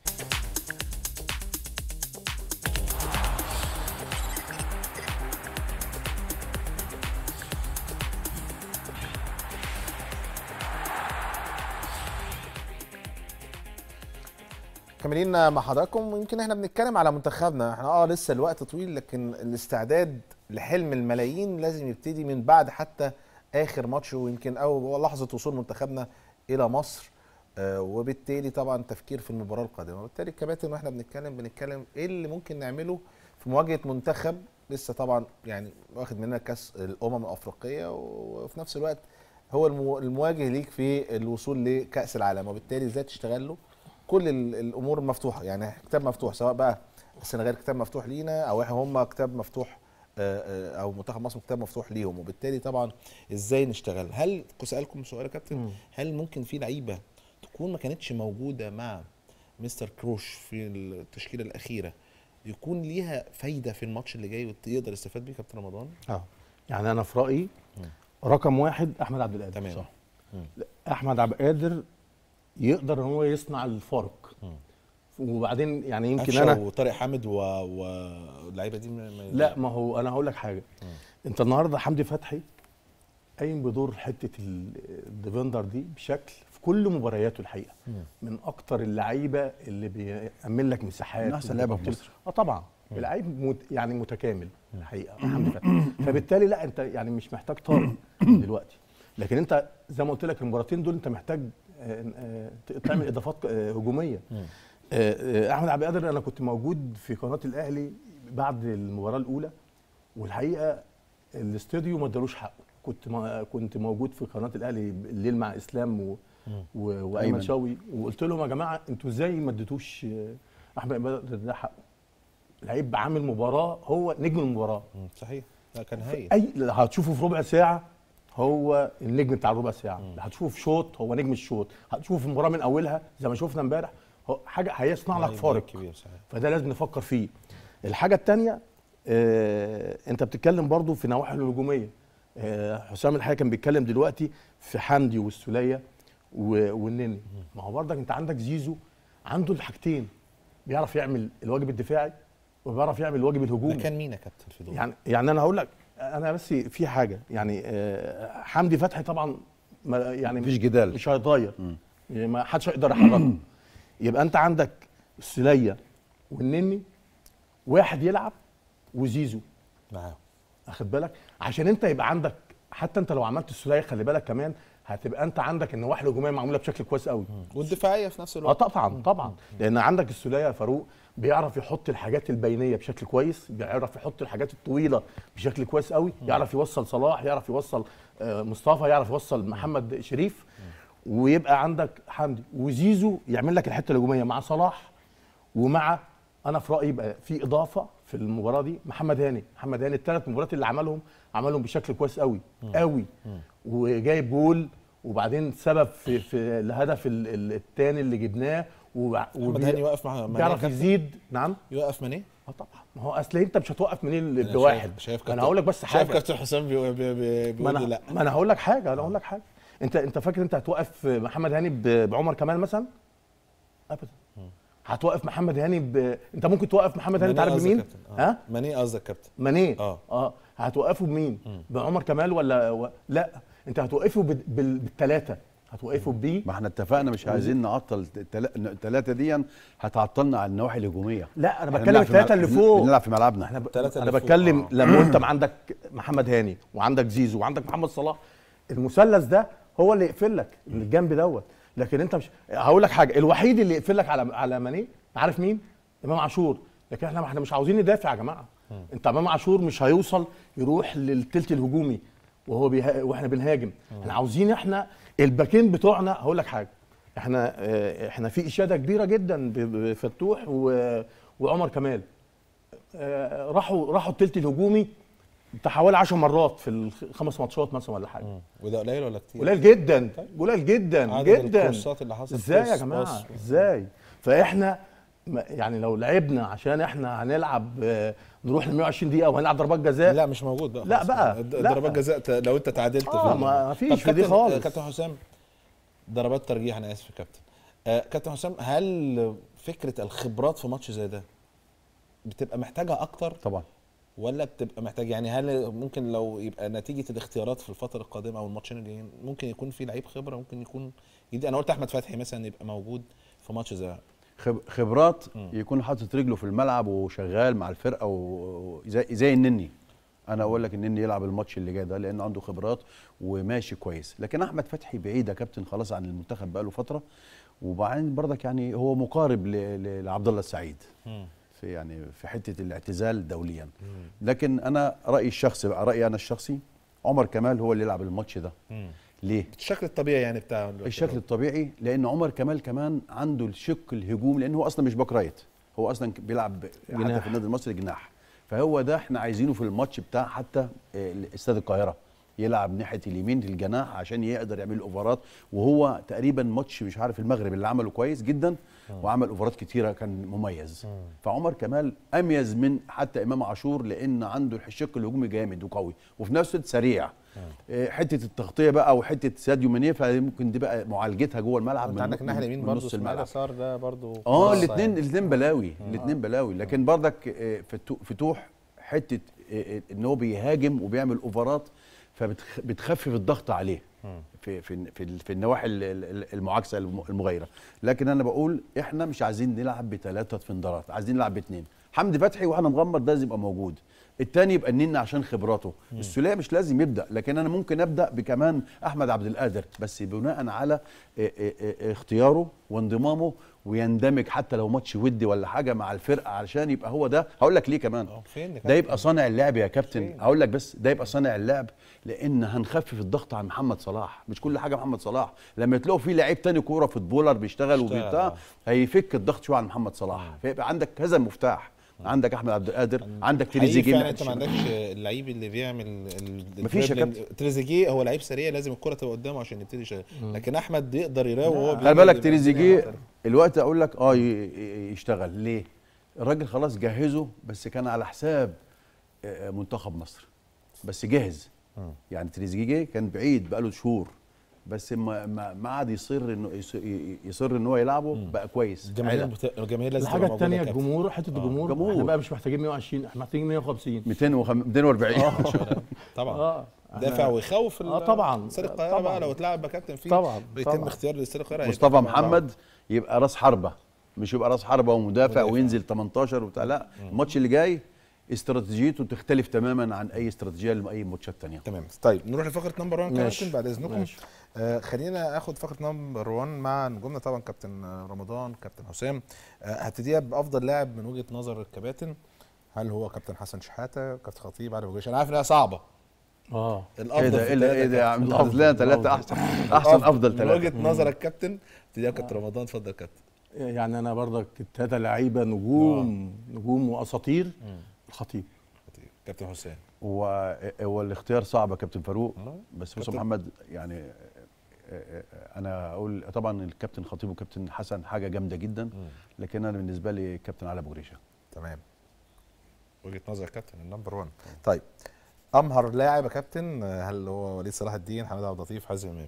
مكملين مع حضراتكم ويمكن احنا بنتكلم على منتخبنا احنا اه لسه الوقت طويل لكن الاستعداد لحلم الملايين لازم يبتدي من بعد حتى اخر ماتش ويمكن او لحظه وصول منتخبنا الى مصر آه وبالتالي طبعا تفكير في المباراه القادمه وبالتالي الكباتن واحنا بنتكلم بنتكلم ايه اللي ممكن نعمله في مواجهه منتخب لسه طبعا يعني واخد مننا كاس الامم الافريقيه وفي نفس الوقت هو المو- المواجه ليك في الوصول لكاس العالم وبالتالي ازاي تشتغل له كل ال- الامور مفتوحه يعني كتاب مفتوح سواء بقى السنغال كتاب مفتوح لينا او احنا هم كتاب مفتوح آه، آه، او منتخب مصر كتاب مفتوح ليهم وبالتالي طبعا ازاي نشتغل هل كنت اسالكم سؤال يا كابتن هل ممكن في لعيبه تكون ما كانتش موجوده مع مستر كروش في التشكيله الاخيره يكون ليها فايده في الماتش اللي جاي ويقدر يستفاد بيه كابتن رمضان اه يعني انا في رايي رقم واحد احمد عبد القادر تمام. صح احمد عبد القادر يقدر ان هو يصنع الفرق وبعدين يعني يمكن قفشه انا وطارق حامد و- واللعيبه دي ما- ما- لا ما هو انا هقول لك حاجه انت النهارده حمدي فتحي قايم بدور حته ال- الديفندر دي بشكل في كل مبارياته الحقيقه من اكتر اللعيبه اللي بيأمن لك مساحات من أحسن لعيبة في وبيبطل- مصر. اه طبعا لعيب مت يعني متكامل الحقيقه حمدي فتحي فبالتالي لا انت يعني مش محتاج طارق دلوقتي لكن انت زي ما قلت لك المباراتين دول انت محتاج آه، آه، تعمل اضافات آه، هجوميه آه، آه، احمد عبد القادر انا كنت موجود في قناه الاهلي بعد المباراه الاولى والحقيقه الاستوديو ما ادالوش حقه كنت ما كنت موجود في قناه الاهلي بالليل مع اسلام و... و... وايمن أيمن. شوقي وقلت لهم يا جماعه انتوا ازاي ما اديتوش آه، احمد عبد القادر ده حقه لعيب عامل مباراه هو نجم المباراه مم، صحيح لا كان هايل اي اللي هتشوفه في ربع ساعه هو النجم بتاع الربع ساعه اللي هتشوفه في شوط هو نجم الشوط هتشوفه في المباراه من اولها زي ما شفنا امبارح هو حاجه هيصنع لك لعيب فارق كبير صحيح فده لازم نفكر فيه الحاجه الثانيه آه انت بتتكلم برضو في نواحي الهجوميه آه حسام الحقيقه كان بيتكلم دلوقتي في حمدي والسوليه و- والنني ما هو برضك انت عندك زيزو عنده الحاجتين بيعرف يعمل الواجب الدفاعي وبيعرف يعمل الواجب ده الهجومي كان مين يا كابتن في دول يعني يعني انا هقول لك انا بس في حاجه يعني آه، حمدي فتحي طبعا ما يعني مفيش جدال. مش هيتغير يعني ما حدش هيقدر يحركه يبقى انت عندك السليه والنني واحد يلعب وزيزو معاهم واخد بالك عشان انت يبقى عندك حتى انت لو عملت السليه خلي بالك كمان هتبقى انت عندك النواحي الهجوميه معموله بشكل كويس قوي والدفاعيه في نفس اه الوقت طبعا طبعا لان عندك السوليه يا فاروق بيعرف يحط الحاجات البينيه بشكل كويس بيعرف يحط الحاجات الطويله بشكل كويس قوي يعرف يوصل صلاح يعرف يوصل آه، مصطفى يعرف يوصل محمد شريف ويبقى عندك حمدي وزيزو يعمل لك الحته الهجوميه مع صلاح ومع انا في رايي يبقى في اضافه في المباراه دي محمد هاني محمد هاني الثلاث مباريات اللي عملهم عملهم بشكل كويس قوي قوي وجايب جول وبعدين سبب في في الهدف الثاني اللي جبناه وبع- محمد وبي- هاني واقف مع ماني بيعرف كابتن؟ يزيد نعم يوقف ماني اه طبعا ما هو اصل انت مش هتوقف منين أنا بواحد شايف- شايف انا كابتن- هقول لك بس شايف حاجه كابتن حسام بي- بي- بي- ما بيقول لي انا لا ما انا هقول لك حاجه انا هقول لك حاجه انت انت فاكر انت هتوقف محمد هاني ب- بعمر كمال مثلا ابدا هتوقف محمد هاني ب... انت ممكن توقف محمد هاني انت ماني عارف قصدك بمين كابتن. آه. ها ماني قصدك كابتن ماني آه. اه هتوقفه بمين بعمر كمال ولا و... لا انت هتوقفه بال... بال... بالثلاثه هتوقفه بيه ما احنا اتفقنا مش عايزين نعطل الثلاثه دي هتعطلنا على النواحي الهجوميه لا انا إحنا بتكلم بنلعب في الثلاثه ملعب- اللي فوق بنلعب في ملعبنا احنا ب... التلاتة انا اللي فوق، بتكلم آه. لما انت عندك محمد هاني وعندك زيزو وعندك محمد صلاح المثلث ده هو اللي يقفل لك الجنب دوت لكن انت مش هقول لك حاجه الوحيد اللي يقفل لك على على ماني عارف مين امام عاشور لكن احنا احنا مش عاوزين ندافع يا جماعه انت امام عاشور مش هيوصل يروح للتلت الهجومي وهو بيها... واحنا بنهاجم احنا عاوزين احنا الباكين بتوعنا هقول لك حاجه احنا اه، احنا في اشاده كبيره جدا ب- بفتوح و... وعمر كمال اه، راحوا راحوا التلت الهجومي بتاع حوالي 10 مرات في الخمس ماتشات مثلا ولا حاجه وده قليل ولا كتير؟ قليل جدا قليل جدا عدد جدا الكورسات اللي حصلت ازاي يا كورس جماعه باص. ازاي فاحنا ما- يعني لو لعبنا عشان احنا هنلعب آه، نروح ل 120 دقيقه وهنلعب ضربات جزاء لا مش موجود بقى لا خلاص. بقى، الد- لا. ضربات جزاء ت- لو انت تعادلت آه، في ما فيش طب في دي كابتن- خالص. آه، كابتن حسام ضربات ترجيح انا اسف يا كابتن آه، كابتن حسام هل فكره الخبرات في ماتش زي ده بتبقى محتاجها اكتر طبعا ولا بتبقى محتاج يعني هل ممكن لو يبقى نتيجه الاختيارات في الفتره القادمه او الماتشين الجايين ممكن يكون في لعيب خبره ممكن يكون جديد انا قلت احمد فتحي مثلا يبقى موجود في ماتش زي ده خب- خبرات يكون حاطط رجله في الملعب وشغال مع الفرقه وزي زي النني انا اقول لك النني يلعب الماتش اللي جاي ده لانه عنده خبرات وماشي كويس لكن احمد فتحي بعيد يا كابتن خلاص عن المنتخب بقاله فتره وبعدين برضك يعني هو مقارب ل- ل- لعبد الله السعيد في يعني في حته الاعتزال دوليا لكن انا رايي الشخصي بقى رايي انا الشخصي عمر كمال هو اللي يلعب الماتش ده ليه الشكل الطبيعي يعني بتاعه دلوقتي. الشكل الطبيعي لان عمر كمال كمان عنده الشق الهجوم لان هو اصلا مش باك رايت هو اصلا ك- بيلعب حتى جناح. في النادي المصري جناح فهو ده احنا عايزينه في الماتش بتاع حتى آه، استاد القاهره يلعب ناحيه اليمين الجناح عشان يقدر يعمل اوفرات وهو تقريبا ماتش مش عارف المغرب اللي عمله كويس جدا وعمل اوفرات كتيره كان مميز فعمر كمال اميز من حتى امام عاشور لان عنده الشق الهجومي جامد وقوي وفي نفس الوقت سريع آه، حته التغطيه بقى وحته ساديو ماني فممكن دي بقى معالجتها جوه الملعب انت من- عندك الناحيه من- اليمين من برضه نص اسماعيل الملعب يسار ده برضه اه قصة الاثنين يعني. الاثنين بلاوي الاثنين بلاوي لكن برضك آه، فتو- فتوح حته آه، آه، ان هو بيهاجم وبيعمل اوفرات فبتخفف الضغط عليه في في في, ال- في النواحي ال- ال- المعاكسه الم- المغايره لكن انا بقول احنا مش عايزين نلعب بثلاثه فندرات عايزين نلعب باثنين حمدي فتحي واحنا مغمض لازم يبقى موجود التاني يبقى النني عشان خبراته السوليه مش لازم يبدا لكن انا ممكن ابدا بكمان احمد عبد القادر بس بناء على اه، اه، اه، اختياره وانضمامه ويندمج حتى لو ماتش ودي ولا حاجه مع الفرقه علشان يبقى هو ده هقول لك ليه كمان اه فين يا ده كابتن؟ يبقى صانع اللعب يا كابتن فين؟ هقول لك بس ده يبقى صانع اللعب لان هنخفف الضغط عن محمد صلاح مش كل حاجه محمد صلاح لما تلاقوا في لعيب تاني كوره فوتبولر بيشتغل بيشتغل، وبتاع آه. هيفك الضغط شويه عن محمد صلاح فيبقى عندك كذا مفتاح عندك احمد عبد القادر عندك حقيقي تريزيجيه فعلا من انت ما الشمال. عندكش اللعيب اللي بيعمل ال- مفيش يا الدريبلينج. كابتن. تريزيجيه هو لعيب سريع لازم الكره تبقى قدامه عشان يبتدي يشتغل لكن احمد يقدر يراوغ وهو خلي بيعمل- بالك يبقى تريزيجيه الدنيا الوقت اقول لك اه ي- ي- يشتغل ليه الراجل خلاص جهزه بس كان على حساب آه، منتخب مصر بس جهز يعني تريزيجيه كان بعيد بقاله شهور بس ما ما ما عاد يصر انه يص- ي- يصر ان هو يلعبه بقى كويس الجماهير علا. بت... الجماهير لازم الحاجه تبقى موجودة الثانيه يا كابتن. الجمهور حته الجمهور جمهور. احنا بقى مش محتاجين 120 احنا محتاجين 150 200 وخم- 240 طبعا اه دافع ويخوف ال- آه طبعا. استاد القاهره طبعا. بقى لو اتلعب بكابتن فيه طبعا. بيتم طبعا. اختيار لاستاد القاهره مصطفى هيبقى محمد يبقى راس حربه مش يبقى راس حربه ومدافع مدافع. وينزل 18 وبتاع لا الماتش اللي جاي استراتيجيته تختلف تماما عن اي استراتيجيه لاي ماتشات تانية تمام طيب نروح لفقره نمبر 1 ماشي. كابتن بعد اذنكم ماشي. آه خلينا اخد فقره نمبر 1 مع نجومنا طبعا كابتن آه، رمضان كابتن حسام آه هبتديها بافضل لاعب من وجهه نظر الكباتن هل هو كابتن حسن شحاته كابتن خطيب علي أبو جيش انا عارف انها صعبه اه الافضل ايه ده في ايه ده ايه ده يا عم الأفضل. أفضل لنا ثلاثه احسن احسن افضل من ثلاثه وجهه نظرك كابتن ابتديها كابتن رمضان اتفضل كابتن يعني انا برضك التلاته لعيبه نجوم نجوم واساطير الخطيب خطيب. كابتن حسام هو هو الاختيار صعب يا كابتن فاروق آه. بس بص كابتن- محمد يعني آه، آه، آه، انا اقول طبعا الكابتن خطيب وكابتن حسن حاجه جامده جدا لكن انا بالنسبه لي كابتن علي ابو جريشه تمام وجهه نظر كابتن النمبر 1 طيب امهر لاعب يا كابتن آه، هل هو وليد صلاح الدين حماد عبد اللطيف حازم امام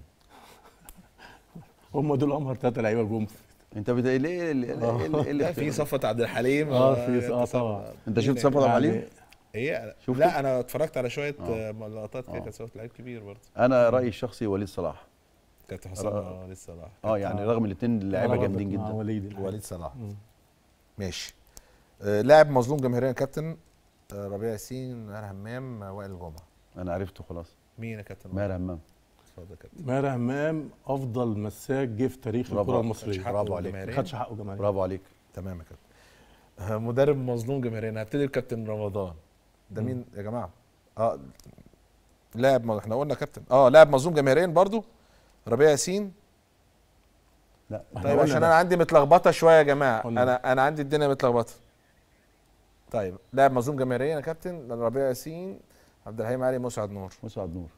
هم دول امهر ثلاثه لعيبه جم انت بت... ليه ليه ليه- ليه- ليه- لا في صفوت عبد الحليم آه، في- آه، صف- طبعا. انت شفت صفوت عبد الحليم؟ هي شفته؟ لا انا اتفرجت على شويه آه. آه، لقطات كده آه. كان صوت لعيب كبير برضه انا رايي الشخصي وليد صلاح كابتن حسام آه. آه، وليد صلاح اه يعني رغم الاثنين لعيبه أنا جامدين برضك مع جدا وليد الحقيقة. وليد صلاح مم. ماشي آه، لاعب مظلوم جماهيريا كابتن آه، ربيع ياسين ماهر همام آه، وائل جمعه انا عرفته خلاص مين يا كابتن ماهر همام اتفضل يا كابتن ماهر همام افضل مساك جه في تاريخ برافو. الكره خدش المصريه حقه برافو عليك. جماهيريا؟ ما خدش حقه جماهيري برافو عليك تمام يا كابتن آه، مدرب مظلوم جماهيريا هبتدي بكابتن رمضان ده مين يا جماعه اه لاعب ما احنا قلنا كابتن اه لاعب مظلوم جماهيريا برضو ربيع ياسين لا إحنا طيب قلنا عشان ده. انا عندي متلخبطه شويه يا جماعه قلنا انا انا عندي الدنيا متلخبطه طيب لاعب مظلوم جماهيريا يا كابتن ربيع ياسين عبد الحليم علي مسعد نور مسعد نور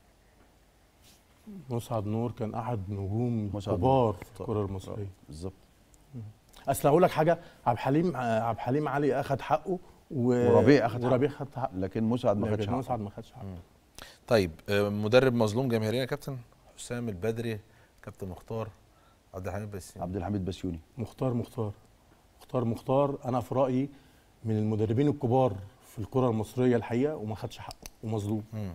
مسعد نور كان احد نجوم مسعد كبار نور. في الكره المصريه بالظبط اصل اقول لك حاجه عبد الحليم عبد الحليم علي اخذ حقه و... وربيع أخد حقه. وربيع خد حقه لكن مسعد ما خدش لكن حقه. مسعد ما خدش حقه طيب آه، مدرب مظلوم جماهيريا يا كابتن حسام البدري كابتن مختار عبد الحميد بسيم عبد الحميد بسيوني مختار مختار مختار مختار انا في رايي من المدربين الكبار في الكره المصريه الحقيقه وما خدش حقه ومظلوم مم.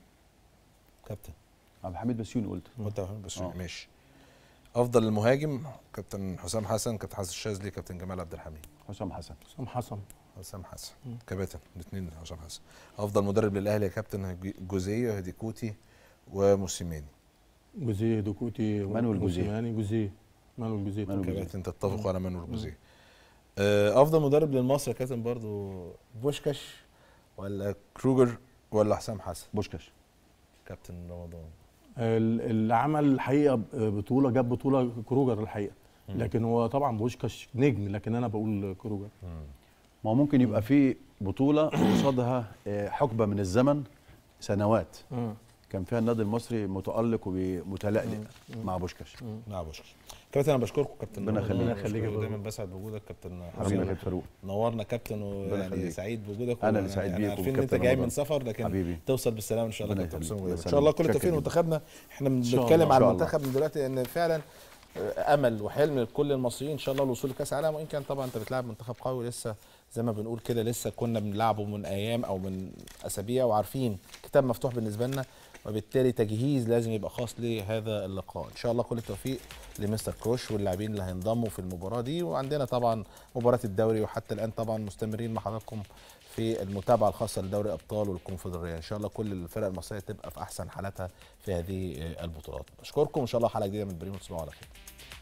كابتن عبد الحميد بسيوني قلت وانت عبد بسيم آه. ماشي افضل المهاجم كابتن حسام حسن كابتن حسن الشاذلي كابتن جمال عبد الحميد حسام حسن حسام حسن حسام حسن كباتن الاثنين حسام حسن افضل مدرب للاهلي يا كابتن جوزيه هديكوتي وموسيماني جوزيه دوكوتي مانويل جوزيه. موسيماني جوزيه مانويل جوزيه مانويل طبعاً. كباتن تتفقوا على مانويل جوزيه آه، افضل مدرب للمصري يا كابتن برضو بوشكاش ولا كروجر ولا حسام حسن بوشكاش كابتن رمضان ال- اللي عمل الحقيقه ب- بطوله جاب بطوله كروجر الحقيقه لكن هو طبعا بوشكاش نجم لكن انا بقول كروجر ما هو ممكن يبقى في بطوله قصادها آه، حقبه من الزمن سنوات كان فيها النادي المصري متالق ومتلألئ مع بوشكاش نعم بوشكاش كابتن انا بشكركم كابتن ربنا رمضان. يخليك. أنا يخليك يا بشكرك فاروق. دايما بسعد بوجودك كابتن حبيبي حسين يا كابتن فاروق نورنا كابتن ويعني يخليك. سعيد بوجودك أنا وأنا اللي سعيد يعني بيك عارفين ان انت وكابتن جاي من رمضان. سفر لكن حبيبي. توصل بالسلامه ان شاء الله ربنا كابتن يخليك. حسام يا ان سلام. شاء الله كل شكراً التوفيق جداً. لمنتخبنا احنا شاء الله. بنتكلم إن على شاء الله. المنتخب من دلوقتي ان فعلا آه، امل وحلم لكل المصريين ان شاء الله الوصول لكاس العالم وان كان طبعا انت بتلعب منتخب قوي لسه زي ما بنقول كده لسه كنا بنلعبه من ايام او من اسابيع وعارفين كتاب مفتوح بالنسبه لنا وبالتالي تجهيز لازم يبقى خاص لهذا اللقاء ان شاء الله كل التوفيق لمستر كروش واللاعبين اللي هينضموا في المباراه دي وعندنا طبعا مباراه الدوري وحتى الان طبعا مستمرين مع حضراتكم في المتابعه الخاصه لدوري الابطال والكونفدراليه ان شاء الله كل الفرق المصريه تبقى في احسن حالاتها في هذه البطولات بشكركم ان شاء الله حلقه جديده من بريمو تصبحوا على خير